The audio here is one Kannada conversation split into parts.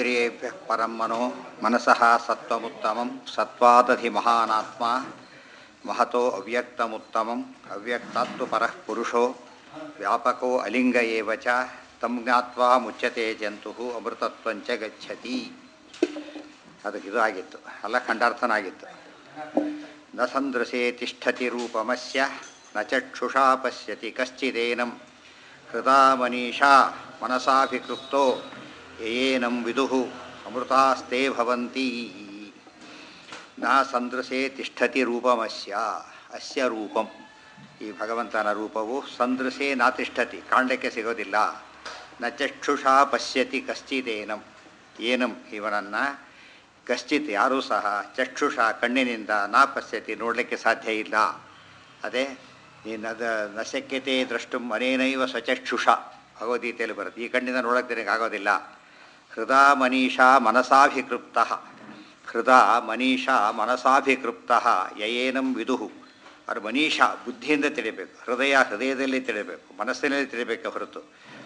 ಸರ್ವೇಂದ್ರಿಯೇಭ್ಯ ಪರಂ ಮನೋ ಮನಸಃ ಸತ್ವಮುತ್ತಮಂ ಸತ್ವಾದಧಿ ಮಹಾನಾತ್ಮ ಮಹತೋ ಅವ್ಯಕ್ತಮುತ್ತಮಂ ಅವ್ಯಕ್ತಾತ್ತು ಪರಃ ಪುರುಷೋ ವ್ಯಾಪಕೋ ಅಲಿಂಗ ಏವ ಚ ತಂ ಜ್ಞಾತ್ವಾ ಮುಚ್ಯತೆ ಜಂತು ಅಮೃತತ್ವಂಚ ಗಚ್ಚತಿ ಅದಕ್ಕೆ ಇದು ಆಗಿತ್ತು ಅಲ್ಲ ಖಂಡಾರ್ಥನಾಗಿತ್ತು ನ ಸಂದೃಶೇ ತಿಷ್ಠತಿ ರೂಪಮಸ್ಯ ನ ಚಕ್ಷುಷಾ ಪಶ್ಯತಿ ಕಶ್ಚಿದೇನಂ ಹೃದಾ ಮನೀಷಾ ಮನಸಾಭಿಕೃಪ್ತೋ ಯಯೇನಂ ವಿದುಃ ಅಮೃತಾಸ್ತೆ ಭವಂತಿ ನ ಸಂದೃಶೇ ತಿಷ್ಠತಿ ರೂಪಮಸ್ಯ ಅಸ್ಯ ರೂಪಂ ಈ ಭಗವಂತನ ರೂಪವು ಸಂದೃಶೇ ನ ತಿಷ್ಠತಿ ಕಾಂಡಕ್ಕೆ ಸಿಗೋದಿಲ್ಲ ನ ಚಕ್ಷುಷಾ ಪಶ್ಯತಿ ಕಶ್ಚಿದೇನಂ ಏನಂ ಇವನನ್ನು ಕಶ್ಚಿತ್ ಯಾರೂ ಸಹ ಚಕ್ಷುಷ ಕಣ್ಣಿನಿಂದ ನಾ ಪಶ್ಯತಿ ನೋಡಲಿಕ್ಕೆ ಸಾಧ್ಯ ಇಲ್ಲ ಅದೇ ನದ ನ ಶಕ್ಯತೆ ದ್ರಷ್ಟು ಅನೇನೈವ ಸ್ವಚಕ್ಷುಷ ಭಗವದ್ಗೀತೆಯಲ್ಲಿ ಬರುತ್ತೆ ಈ ಕಣ್ಣಿಂದ ನೋಡಕ್ಕೆ ನಿನಗೆ ಆಗೋದಿಲ್ಲ ಹೃದಾ ಮನೀಷಾ ಮನಸಾಭಿಕೃಪ್ತ ಹೃದಾ ಮನೀಷಾ ಮನಸಾಭಿಕೃಪ್ತ ಯಯೇನಂ ವಿದುಹು ಅದು ಮನೀಷಾ ಬುದ್ಧಿಯಿಂದ ತಿಳಿಬೇಕು ಹೃದಯ ಹೃದಯದಲ್ಲಿ ತಿಳಿಬೇಕು ಮನಸ್ಸಿನಲ್ಲಿ ತಿಳಿಬೇಕು ಹೊರತು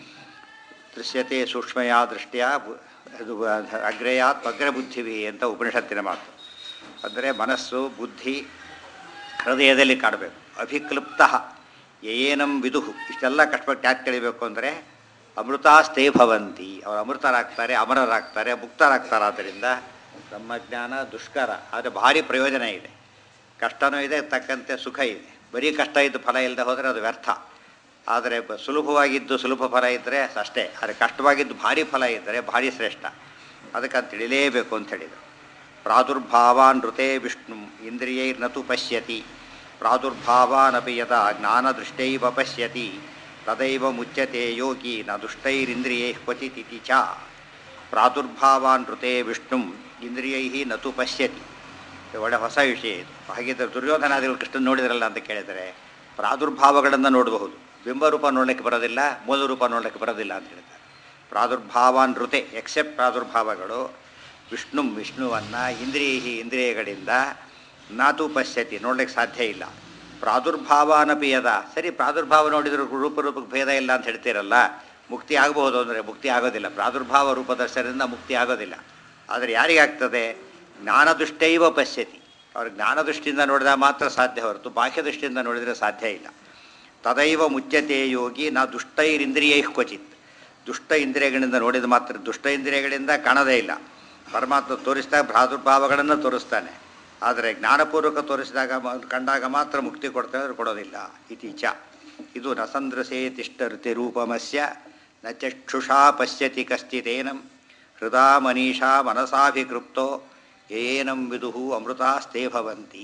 ದೃಶ್ಯತೆ ಸೂಕ್ಷ್ಮಯ ದೃಷ್ಟಿಯ ಬು- ಅದು ಅಗ್ರಯಾತ್ ಅಗ್ರಬುದ್ಧಿವಿ ಅಂತ ಉಪನಿಷತ್ತಿನ ಮಾತು ಅಂದರೆ ಮನಸ್ಸು ಬುದ್ಧಿ ಹೃದಯದಲ್ಲಿ ಕಾಣಬೇಕು ಅಭಿಕ್ಲುಪ್ತ ಯೇನಂ ವಿದುಹು ಇಷ್ಟೆಲ್ಲ ಕಷ್ಟಪಟ್ಟು ಯಾಕೆ ತಿಳಿಬೇಕು ಅಂದರೆ ಅಮೃತಾಸ್ತೇ ಭವಂತಿ ಅವರು ಅಮೃತರಾಗ್ತಾರೆ ಅಮರರಾಗ್ತಾರೆ ಮುಕ್ತರಾಗ್ತಾರೆ ಆದ್ದರಿಂದ ಬ್ರಹ್ಮಜ್ಞಾನ ದುಷ್ಕರ ಆದರೆ ಭಾರಿ ಪ್ರಯೋಜನ ಇದೆ ಕಷ್ಟನೂ ಇದೆ ತಕ್ಕಂತೆ ಸುಖ ಇದೆ ಬರೀ ಕಷ್ಟ ಇದ್ದು ಫಲ ಇಲ್ಲದೆ ಹೋದರೆ ಅದು ವ್ಯರ್ಥ ಆದರೆ ಬ- ಸುಲಭವಾಗಿದ್ದು ಸುಲಭ ಫಲ ಇದ್ದರೆ ಅಷ್ಟೇ ಆದರೆ ಕಷ್ಟವಾಗಿದ್ದು ಭಾರಿ ಫಲ ಇದ್ದರೆ ಭಾರಿ ಶ್ರೇಷ್ಠ ಅದಕ್ಕೆ ಅದು ತಿಳಿಲೇಬೇಕು ಅಂತ ಹೇಳಿದರು ಪ್ರಾದುರ್ಭಾವಾನ್ ಋತೆ ವಿಷ್ಣು ಇಂದ್ರಿಯೈರ್ನತು ಪಶ್ಯತಿ ಪ್ರಾದುರ್ಭಾವಾನಪಿ ಯದಾ ಜ್ಞಾನದೃಷ್ಟೈವ ಪಶ್ಯತಿ ತದೈವ ಮುಚ್ಯತೆ ಯೋಗಿ ನ ದುಷ್ಟೈರಿಂದ್ರಿಯೈ ಕ್ವಚಿತಿತಿ ಚ ಪ್ರಾದುರ್ಭಾವಾನ್ ಋತೆ ವಿಷ್ಣು ಇಂದ್ರಿಯೈ ನತು ಪಶ್ಯತಿ ಇದು ಒಳ್ಳೆ ಹೊಸ ವಿಷಯ ಇದು ಹಾಗಿದ್ದರೆ ದುರ್ಯೋಧನಾದಿಗಳು ಕೃಷ್ಣನ್ ನೋಡಿದ್ರಲ್ಲ ಅಂತ ಕೇಳಿದರೆ ಪ್ರಾದುರ್ಭಾವಗಳನ್ನು ನೋಡಬಹುದು ಬಿಂಬರೂಪ ನೋಡಲಿಕ್ಕೆ ಬರೋದಿಲ್ಲ ಮೂಲ ರೂಪ ನೋಡಲಿಕ್ಕೆ ಬರೋದಿಲ್ಲ ಅಂತ ಹೇಳ್ತಾರೆ ಪ್ರಾದುರ್ಭಾವಾನ್ ಋತೆ ಎಕ್ಸೆಪ್ಟ್ ಪ್ರಾದುರ್ಭಾವಗಳು ವಿಷ್ಣು ವಿಷ್ಣುವನ್ನು ಇಂದ್ರಿಯ ಇಂದ್ರಿಯಗಳಿಂದ ನಾತು ಪಶ್ಯತಿ ನೋಡ್ಲಿಕ್ಕೆ ಸಾಧ್ಯ ಇಲ್ಲ ಪ್ರಾದುರ್ಭಾವಾನಪಿ ಯದ ಸರಿ ಪ್ರಾದುರ್ಭಾವ ನೋಡಿದ್ರು ರೂಪರೂಪಕ್ಕೆ ಭೇದ ಇಲ್ಲ ಅಂತ ಹೇಳ್ತೀರಲ್ಲ ಮುಕ್ತಿ ಆಗಬಹುದು ಅಂದರೆ ಮುಕ್ತಿ ಆಗೋದಿಲ್ಲ ಪ್ರಾದುರ್ಭಾವ ರೂಪದರ್ಶನದಿಂದ ಮುಕ್ತಿ ಆಗೋದಿಲ್ಲ ಆದರೆ ಯಾರಿಗಾಗ್ತದೆ ಜ್ಞಾನದೃಷ್ಟೈವ ಪಶ್ಯತಿ ಅವ್ರು ಜ್ಞಾನದೃಷ್ಟಿಯಿಂದ ನೋಡಿದಾಗ ಮಾತ್ರ ಸಾಧ್ಯ ಹೊರತು ಬಾಹ್ಯ ದೃಷ್ಟಿಯಿಂದ ನೋಡಿದರೆ ಸಾಧ್ಯ ಇಲ್ಲ ತದೈವ ಮುಚ್ಯತೆ ಯೋಗಿ ನಾ ದುಷ್ಟೈರಿಂದ್ರಿಯೈ ಕ್ವಚಿತ್ ದುಷ್ಟ ಇಂದ್ರಿಯಗಳಿಂದ ನೋಡಿದ ಮಾತ್ರ ದುಷ್ಟ ಇಂದ್ರಿಯಗಳಿಂದ ಕಾಣದೇ ಇಲ್ಲ ಪರಮಾತ್ಮ ತೋರಿಸಿದಾಗ ಪ್ರಾದುರ್ಭಾವಗಳನ್ನು ತೋರಿಸ್ತಾನೆ ಆದರೆ ಜ್ಞಾನಪೂರ್ವಕ ತೋರಿಸಿದಾಗ ಮ- ಕಂಡಾಗ ಮಾತ್ರ ಮುಕ್ತಿ ಕೊಡ್ತಾನೆ ಅಂದ್ರೆ ಕೊಡೋದಿಲ್ಲ ಇತೀಚ ಇದು ನಸಂದ್ರಸೇ ತಿಷ್ಠಋತಿ ರೂಪಮಸ್ಯ ನ ಚಕ್ಷುಷಾ ಪಶ್ಯತಿ ಕಶ್ಚಿತೇನಂ ಹೃದಾ ಮನೀಷಾ ಮನಸಾಭಿಕೃಪ್ತೋ ಏನಂ ವಿದುಹು ಅಮೃತಾಸ್ತೇ ಭವಂತಿ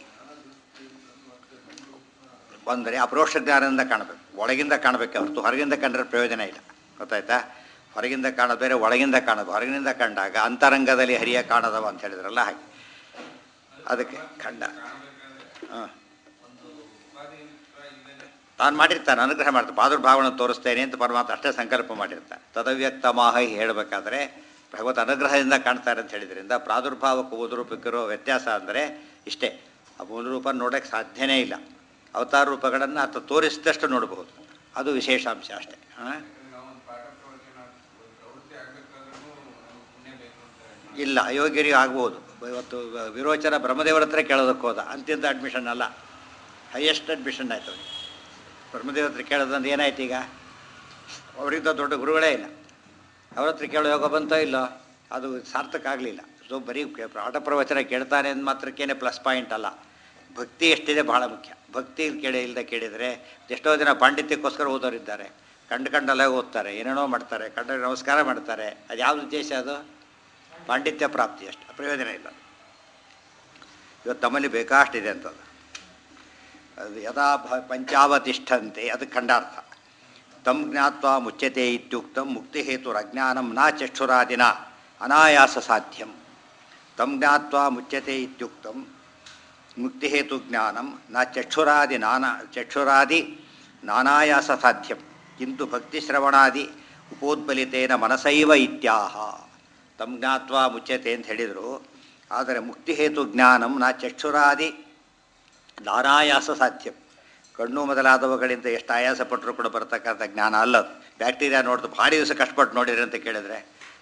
ಅಂದರೆ ಅಪರೋಕ್ಷ ಜ್ಞಾನದಿಂದ ಕಾಣಬೇಕು ಒಳಗಿಂದ ಕಾಣಬೇಕು ಹೊರತು ಹೊರಗಿಂದ ಕಂಡ್ರೆ ಪ್ರಯೋಜನ ಇಲ್ಲ ಗೊತ್ತಾಯ್ತಾ ಹೊರಗಿಂದ ಕಾಣೋದು ಬೇರೆ ಒಳಗಿಂದ ಕಾಣೋದು ಹೊರಗಿನಿಂದ ಕಂಡಾಗ ಅಂತರಂಗದಲ್ಲಿ ಹರಿಯ ಕಾಣದವ ಅಂತ ಹೇಳಿದ್ರಲ್ಲ ಹಾಗೆ ಅದಕ್ಕೆ ಖಂಡ ಹಾಂ ತಾನು ಮಾಡಿರ್ತಾನೆ ಅನುಗ್ರಹ ಮಾಡ್ತಾನೆ ಪಾದುರ್ಭಾವನ ತೋರಿಸ್ತೇನೆ ಅಂತ ಪರಮಾತ್ಮ ಅಷ್ಟೇ ಸಂಕಲ್ಪ ಮಾಡಿರ್ತಾನೆ ತದವ್ಯಕ್ತ ಮಾಹಿ ಹೇಳಬೇಕಾದ್ರೆ ಭಗವತ್ ಅನುಗ್ರಹದಿಂದ ಕಾಣ್ತಾರೆ ಅಂತ ಹೇಳಿದ್ರಿಂದ ಪ್ರಾದುರ್ಭಾವಕ್ಕೂ ರೂಪಕ್ಕಿರೋ ವ್ಯತ್ಯಾಸ ಅಂದರೆ ಇಷ್ಟೇ ಆ ಮೂಲ ರೂಪ ನೋಡೋಕ್ಕೆ ಸಾಧ್ಯನೇ ಇಲ್ಲ ಅವತಾರ ರೂಪಗಳನ್ನು ಆತ ತೋರಿಸಿದಷ್ಟು ನೋಡಬಹುದು ಅದು ವಿಶೇಷಾಂಶ ಅಷ್ಟೇ ಹಾಂ ಇಲ್ಲ ಅಯೋಗ್ಯರಿಗೆ ಆಗ್ಬೋದು ಇವತ್ತು ವಿರೋಚನ ಬ್ರಹ್ಮದೇವರ ಹತ್ರ ಕೇಳೋದಕ್ಕೆ ಹೋದ ಅಂತಿಂತ ಅಡ್ಮಿಷನ್ ಅಲ್ಲ ಹೈಯೆಸ್ಟ್ ಅಡ್ಮಿಷನ್ ಆಯ್ತು ಅವನಿಗೆ ಬ್ರಹ್ಮದೇವ್ರ ಹತ್ರ ಕೇಳೋದಂದ್ರೆ ಏನಾಯ್ತು ಈಗ ಅವರಿಂದ ದೊಡ್ಡ ಗುರುಗಳೇ ಇಲ್ಲ ಅವ್ರ ಹತ್ರ ಕೇಳೋ ಯೋಗ ಬಂತೋ ಇಲ್ಲೋ ಅದು ಸಾರ್ಥಕ ಆಗಲಿಲ್ಲ ಸೊ ಬರೀ ಕೆ- ಪಾಠ ಪ್ರವಚನ ಕೇಳ್ತಾನೆ ಅಂದ ಮಾತ್ರಕ್ಕೇನೆ ಪ್ಲಸ್ ಪಾಯಿಂಟ್ ಅಲ್ಲ ಭಕ್ತಿ ಎಷ್ಟಿದೆ ಬಹಳ ಮುಖ್ಯ ಭಕ್ತಿ ಕೇಳಿ ಇಲ್ಲದೆ ಕೇಳಿದರೆ ಎಷ್ಟೋ ಜನ ಪಾಂಡಿತ್ಯಕ್ಕೋಸ್ಕರ ಓದೋರಿದ್ದಾರೆ ಕಂಡು ಕಂಡಲ್ಲೇ ಓದ್ತಾರೆ ಏನೇನೋ ಮಾಡ್ತಾರೆ ಕಂಡ ನಮಸ್ಕಾರ ಮಾಡ್ತಾರೆ ಅದು ಯಾವ ಉದ್ದೇಶ ಅದು ಪಾಂಡಿತ್ಯ ಪ್ರಾಪ್ತಿ ಅಷ್ಟು ಪ್ರಯೋಜನ ಇಲ್ಲ ಇವತ್ತು ತಮ್ಮಲ್ಲಿ ಬೇಕಾಷ್ಟಿದೆ ಅಂತದ್ದು ಅದು ಯದಾ ಭ ಪಂಚಾವತಿಷ್ಠಂತೆ ಅದು ಖಂಡಾರ್ಥ ತಂ ಜ್ಞಾತ್ವಾ ಮುಚ್ಯತೆ ಇತ್ಯುಕ್ತಂ ಮುಕ್ತಿಹೇತುರಜ್ಞಾನಂ ನ ಚಕ್ಷುರಾದಿನ ಅನಾಯಾಸ ಸಾಧ್ಯಂ ತಂ ಜ್ಞಾತ್ವಾ ಮುಚ್ಯತೆ ಇತ್ಯುಕ್ತಂ ಮುಕ್ತಿಹೇತು ಜ್ಞಾನಂ ನ ಚಕ್ಷುರಾದಿ ನಾನಾ ಚಕ್ಷುರಾದಿ ನಾನಾಯಾಸ ಸಾಧ್ಯಂ ಕಿಂತು ಭಕ್ತಿಶ್ರವಣಾದಿ ಉಪೋದ್ಬಲಿತೇನ ಮನಸೈವ ಇತ್ಯಾಹ ತಂ ಜ್ಞಾತ್ವಾ ಮುಚ್ಯತೆ ಅಂತ ಹೇಳಿದರು ಆದರೆ ಮುಕ್ತಿಹೇತು ಜ್ಞಾನಂ ನ ಚಕ್ಷುರಾದಿ ನಾನಾಯಾಸ ಸಾಧ್ಯಂ ಕಣ್ಣು ಮೊದಲಾದವುಗಳಿಂದ ಎಷ್ಟು ಆಯಾಸ ಪಟ್ಟರು ಕೂಡ ಬರತಕ್ಕಂಥ ಜ್ಞಾನ ಅಲ್ಲ ಅದು ಬ್ಯಾಕ್ಟೀರಿಯಾ ನೋಡಿದು ಭಾರಿ ದಿವಸ ಕಷ್ಟಪಟ್ಟು ನೋಡಿರಿ ಅಂತ ಕೇಳಿದರೆ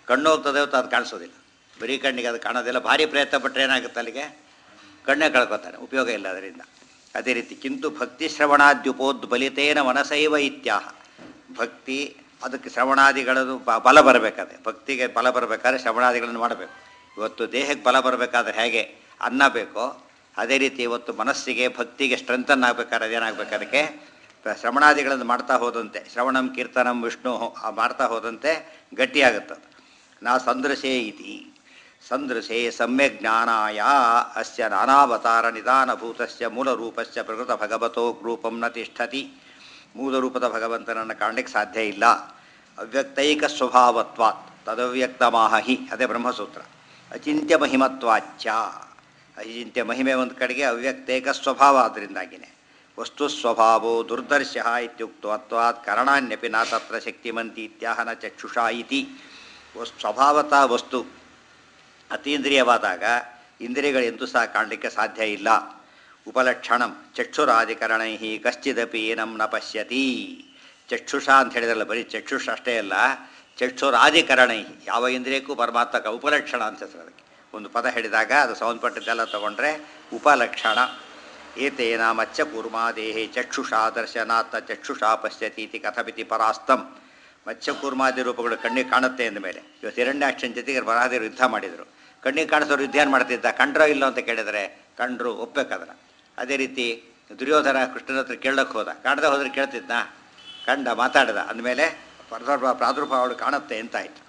ಕಣ್ಣು ಹೋಗ್ತದೆ ಹೊತ್ತು ಅದು ಕಾಣಿಸೋದಿಲ್ಲ ಬರೀ ಕಣ್ಣಿಗೆ ಅದು ಕಾಣೋದಿಲ್ಲ ಭಾರಿ ಪ್ರಯತ್ನ ಪಟ್ಟರೆ ಏನಾಗುತ್ತೆ ಅಲ್ಲಿಗೆ ಕಣ್ಣೇ ಕಳ್ಕೊತಾನೆ ಉಪಯೋಗ ಇಲ್ಲ ಅದರಿಂದ ಅದೇ ರೀತಿ ಕಿಂತು ಭಕ್ತಿ ಶ್ರವಣಾದ್ಯುಪೋದ್ಬಲಿತೇನ ಮನಸೈವ ಇತ್ಯಾಹ ಭಕ್ತಿ ಅದಕ್ಕೆ ಶ್ರವಣಾದಿಗಳದು ಬ- ಬಲ ಬರಬೇಕಾದ್ರೆ ಭಕ್ತಿಗೆ ಬಲ ಬರಬೇಕಾದ್ರೆ ಶ್ರವಣಾದಿಗಳನ್ನು ಮಾಡಬೇಕು ಇವತ್ತು ದೇಹಕ್ಕೆ ಬಲ ಬರಬೇಕಾದ್ರೆ ಹೇಗೆ ಅನ್ನ ಬೇಕೋ ಅದೇ ರೀತಿ ಇವತ್ತು ಮನಸ್ಸಿಗೆ ಭಕ್ತಿಗೆ ಸ್ಟ್ರೆಂತನ್ ಆಗಬೇಕಾದ್ರೆ ಅದೇನಾಗಬೇಕು ಅದಕ್ಕೆ ಪ- ಶ್ರವಣಾದಿಗಳನ್ನು ಮಾಡ್ತಾ ಹೋದಂತೆ ಶ್ರವಣಂ ಕೀರ್ತನಂ ವಿಷ್ಣು ಆ ಮಾಡ್ತಾ ಹೋದಂತೆ ಗಟ್ಟಿಯಾಗುತ್ತದೆ ನಾ ಸಂದೃಶೇ ಇತಿ ಸಂದೃಶೇ ಸಮ್ಯಕ್ ಜ್ಞಾನಾಯ ಅಸ್ಯ ನಾನಾವತಾರ ನಿಧಾನಭೂತಸ್ಯ ಮೂಲರೂಪಸ್ಯ ಪ್ರಕೃತ ಭಗವತೋ ರೂಪಂ ನ ತಿಷ್ಠತಿ ಮೂಲರೂಪದ ಭಗವಂತನನ್ನು ಕಾಣಲಿಕ್ಕೆ ಸಾಧ್ಯ ಇಲ್ಲ ಅವ್ಯಕ್ತೈಕ ಸ್ವಭಾವತ್ವಾತ್ ತದವ್ಯಕ್ತಮಾಹ ಹಿ ಅದೇ ಬ್ರಹ್ಮಸೂತ್ರ ಅಚಿಂತ್ಯ ಮಹಿಮತ್ವಾಚ್ಯ ಅಚಿಂತ್ಯ ಮಹಿಮೆ ಒಂದು ಕಡೆಗೆ ಅವ್ಯಕ್ತೈಕ ಸ್ವಭಾವ ಅದರಿಂದಾಗಿನೇ ವಸ್ತು ಸ್ವಭಾವೋ ದುರ್ದರ್ಶ ಇತ್ಯುಕ್ತತ್ವಾತ್ ಕರಣಾನ್ಯಪಿ ನ ತತ್ರ ಶಕ್ತಿಮಂತಿ ಇತ್ಯಾಹನ ಚಕ್ಷುಷಾ ಇತಿ ವಸ್ ಸ್ವಭಾವತಃ ವಸ್ತು ಅತೀಂದ್ರಿಯವಾದಾಗ ಇಂದ್ರಿಯಗಳೆಂದೂ ಸಹ ಕಾಣಲಿಕ್ಕೆ ಸಾಧ್ಯ ಇಲ್ಲ ಉಪಲಕ್ಷಣಂ ಚಕ್ಷುರಾಧಿಕರಣೈ ಕಶ್ಚಿದಪಿ ಏನಂ ನ ಪಶ್ಯತಿ ಚಕ್ಷುಷ ಅಂತ ಹೇಳಿದ್ರಲ್ಲ ಬರೀ ಚಕ್ಷುಷ ಅಷ್ಟೇ ಅಲ್ಲ ಚಕ್ಷುರಾಧಿಕರಣೈ ಯಾವ ಇಂದ್ರಿಯಕ್ಕೂ ಪರಮಾತ್ಮಕ ಉಪಲಕ್ಷಣ ಅಂತ ಹೆಸರು ಅದಕ್ಕೆ ಒಂದು ಪದ ಹೇಳಿದಾಗ ಅದು ಸಂಬಂಧಪಟ್ಟದ್ದೆಲ್ಲ ತಗೊಂಡ್ರೆ ಉಪಲಕ್ಷಣ ಏತೇನ ಮಚ್ಚ ಕೂರ್ಮಾದೇಹೇ ಚಕ್ಷುಷಾ ದರ್ಶನಾತ್ ಚಕ್ಷುಷಾ ಪಶ್ಯತಿ ಇತಿ ಕಥಮಿತಿ ಪರಾಸ್ತಂ ಮತ್ಸ್ಯಕೂರ್ಮಾದಿ ರೂಪಗಳು ಕಣ್ಣಿಗೆ ಕಾಣುತ್ತೆ ಅಂದಮೇಲೆ ಇವತ್ತು ಹಿರಣ್ಯಾಕ್ಷನ್ ಜೊತೆಗೆ ವರಾಹದೇವರು ಯುದ್ಧ ಮಾಡಿದರು ಕಣ್ಣಿಗೆ ಕಾಣಿಸೋರು ಯುದ್ಧ ಏನು ಮಾಡ್ತಿದ್ದ ಕಂಡ್ರೋ ಇಲ್ಲೋ ಅಂತ ಕೇಳಿದರೆ ಕಂಡ್ರು ಒಪ್ಪಬೇಕದನ್ನ ಅದೇ ರೀತಿ ದುರ್ಯೋಧನ ಕೃಷ್ಣನ ಹತ್ರ ಕೇಳಕ್ಕೆ ಹೋದ ಕಾಣದೆ ಹೋದ್ರೆ ಕೇಳ್ತಿದ್ನ ಕಂಡ ಮಾತಾಡ್ದ ಅಂದಮೇಲೆ ಪ್ರಾದುರ್ಭಾವ ಪ್ರಾದುರ್ಭಾವಗಳು ಕಾಣುತ್ತೆ ಅಂತಾಯಿತು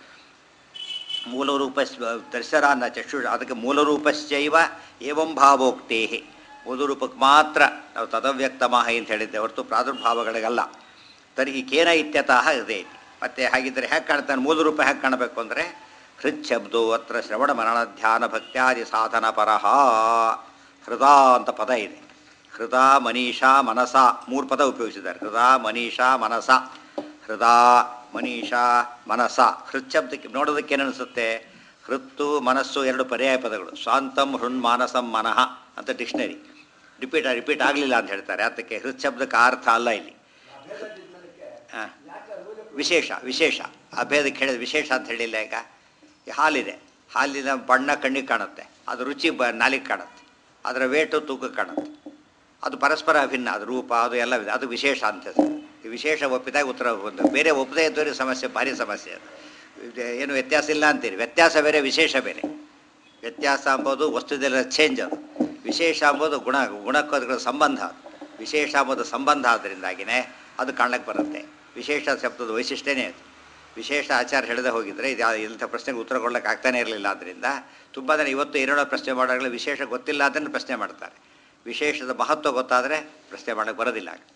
ಮೂಲರೂಪ ದರ್ಶರಾನ್ನ ಚಕ್ಷು ಅದಕ್ಕೆ ಮೂಲರೂಪಶ್ಚೈವ ಏವಂ ಭಾವೋಕ್ತೇ ಮೂಲರೂಪಕ್ಕೆ ಮಾತ್ರ ನಾವು ತದವ್ಯಕ್ತಮಾಹ ಅಂತ ಹೇಳಿದ್ದೆ ಹೊರತು ಪ್ರಾದುರ್ಭಾವಗಳಿಗಲ್ಲ ತರ್ಹಿ ಕೇನ ಇತ್ಯತಃ ಇದೆ ಮತ್ತು ಹಾಗಿದ್ದರೆ ಹೇಗೆ ಕಾಣ್ತಾನೆ ಮೂಲರೂಪ ಹೇಗೆ ಕಾಣಬೇಕು ಅಂದರೆ ಹೃಚ್ಛಬ್ದೋ ಅತ್ರ ಶ್ರವಣ ಮರಣ ಧ್ಯಾನ ಭಕ್ತ್ಯಾದಿ ಸಾಧನ ಪರಹ ಹೃದ ಅಂತ ಪದ ಇದೆ ಹೃದ ಮನೀಷಾ ಮನಸ ಮೂರು ಪದ ಉಪಯೋಗಿಸಿದ್ದಾರೆ ಹೃದ ಮನೀಷಾ ಮನಸ ಹೃದ ಮನೀಷಾ ಮನಸ ಹೃಚ್ಛಬ್ದಕ್ಕೆ ನೋಡೋದಕ್ಕೆ ಏನನ್ನಿಸುತ್ತೆ ಹೃತ್ತು ಮನಸ್ಸು ಎರಡು ಪರ್ಯಾಯ ಪದಗಳು ಸ್ವಾಂತಂ ಹೃನ್ ಮಾನಸಂ ಮನಃ ಅಂತ ಡಿಕ್ಷನರಿ ರಿಪೀಟ್ ರಿಪೀಟ್ ಆಗಲಿಲ್ಲ ಅಂತ ಹೇಳ್ತಾರೆ ಅದಕ್ಕೆ ಹೃಚ್ಛಬ್ದಕ್ಕೆ ಆ ಅರ್ಥ ಅಲ್ಲ ಇಲ್ಲಿ ಹಾಂ ವಿಶೇಷ ವಿಶೇಷ ಅಭೇದಕ್ಕೆ ಹೇಳಿದ ವಿಶೇಷ ಅಂತ ಹೇಳಿಲ್ಲ ಈಗ ಈ ಹಾಲಿದೆ ಹಾಲಿನ ಬಣ್ಣ ಕಣ್ಣಿಗೆ ಕಾಣುತ್ತೆ ಅದು ರುಚಿ ಬ ನಾಲಿಗೆ ಕಾಣುತ್ತೆ ಅದರ ವೇಟು ತೂಕಕ್ಕೆ ಕಾಣುತ್ತೆ ಅದು ಪರಸ್ಪರ ಅಭಿನ್ನ ಅದು ರೂಪ ಅದು ಎಲ್ಲ ಇದೆ ಅದು ವಿಶೇಷ ಅಂತ ಹೆಸರು. ಈ ವಿಶೇಷ ಒಪ್ಪಿದಾಗ ಉತ್ತರ ಬಂದು ಬೇರೆ ಒಪ್ಪದೇ ಇದ್ದವರಿಗೆ ಸಮಸ್ಯೆ ಭಾರಿ ಸಮಸ್ಯೆ ಅದು ಇದು ಏನು ವ್ಯತ್ಯಾಸ ಇಲ್ಲ ಅಂತೀರಿ ವ್ಯತ್ಯಾಸ ಬೇರೆ ವಿಶೇಷ ಬೇರೆ ವ್ಯತ್ಯಾಸ ಅಂಬೋದು ವಸ್ತುದೆಲ್ಲ ಚೇಂಜ್ ಅದು ವಿಶೇಷ ಅಂಬೋದು ಗುಣ ಗುಣಕ್ಕೂ ಅದರ ಸಂಬಂಧ ಅದು ವಿಶೇಷ ಅಂಬೋದು ಸಂಬಂಧ ಆದ್ದರಿಂದಾಗಿನೇ ಅದು ಕಾಣಕ್ಕೆ ಬರುತ್ತೆ ವಿಶೇಷ ಶಬ್ದದ ವೈಶಿಷ್ಟ್ಯನೇ ಅದು ವಿಶೇಷ ಆಚಾರ ಹೇಳದೆ ಹೋಗಿದ್ರೆ ಇದು ಯಾ- ಇಂಥ ಪ್ರಶ್ನೆಗೆ ಉತ್ತರ ಕೊಡ್ಲಿಕ್ಕೆ ಆಗ್ತಾನೆ ಇರಲಿಲ್ಲ ಆದ್ದರಿಂದ ತುಂಬ ಜನ ಇವತ್ತು ಏನೇನೋ ಪ್ರಶ್ನೆ ಮಾಡೋಲ್ಲ ವಿಶೇಷ ಗೊತ್ತಿಲ್ಲ ಅದನ್ನು ಪ್ರಶ್ನೆ ಮಾಡ್ತಾರೆ ವಿಶೇಷದ ಮಹತ್ವ ಗೊತ್ತಾದರೆ ಪ್ರಶ್ನೆ ಮಾಡೋಕ್ಕೆ ಬರೋದಿಲ್ಲ ಆಗ.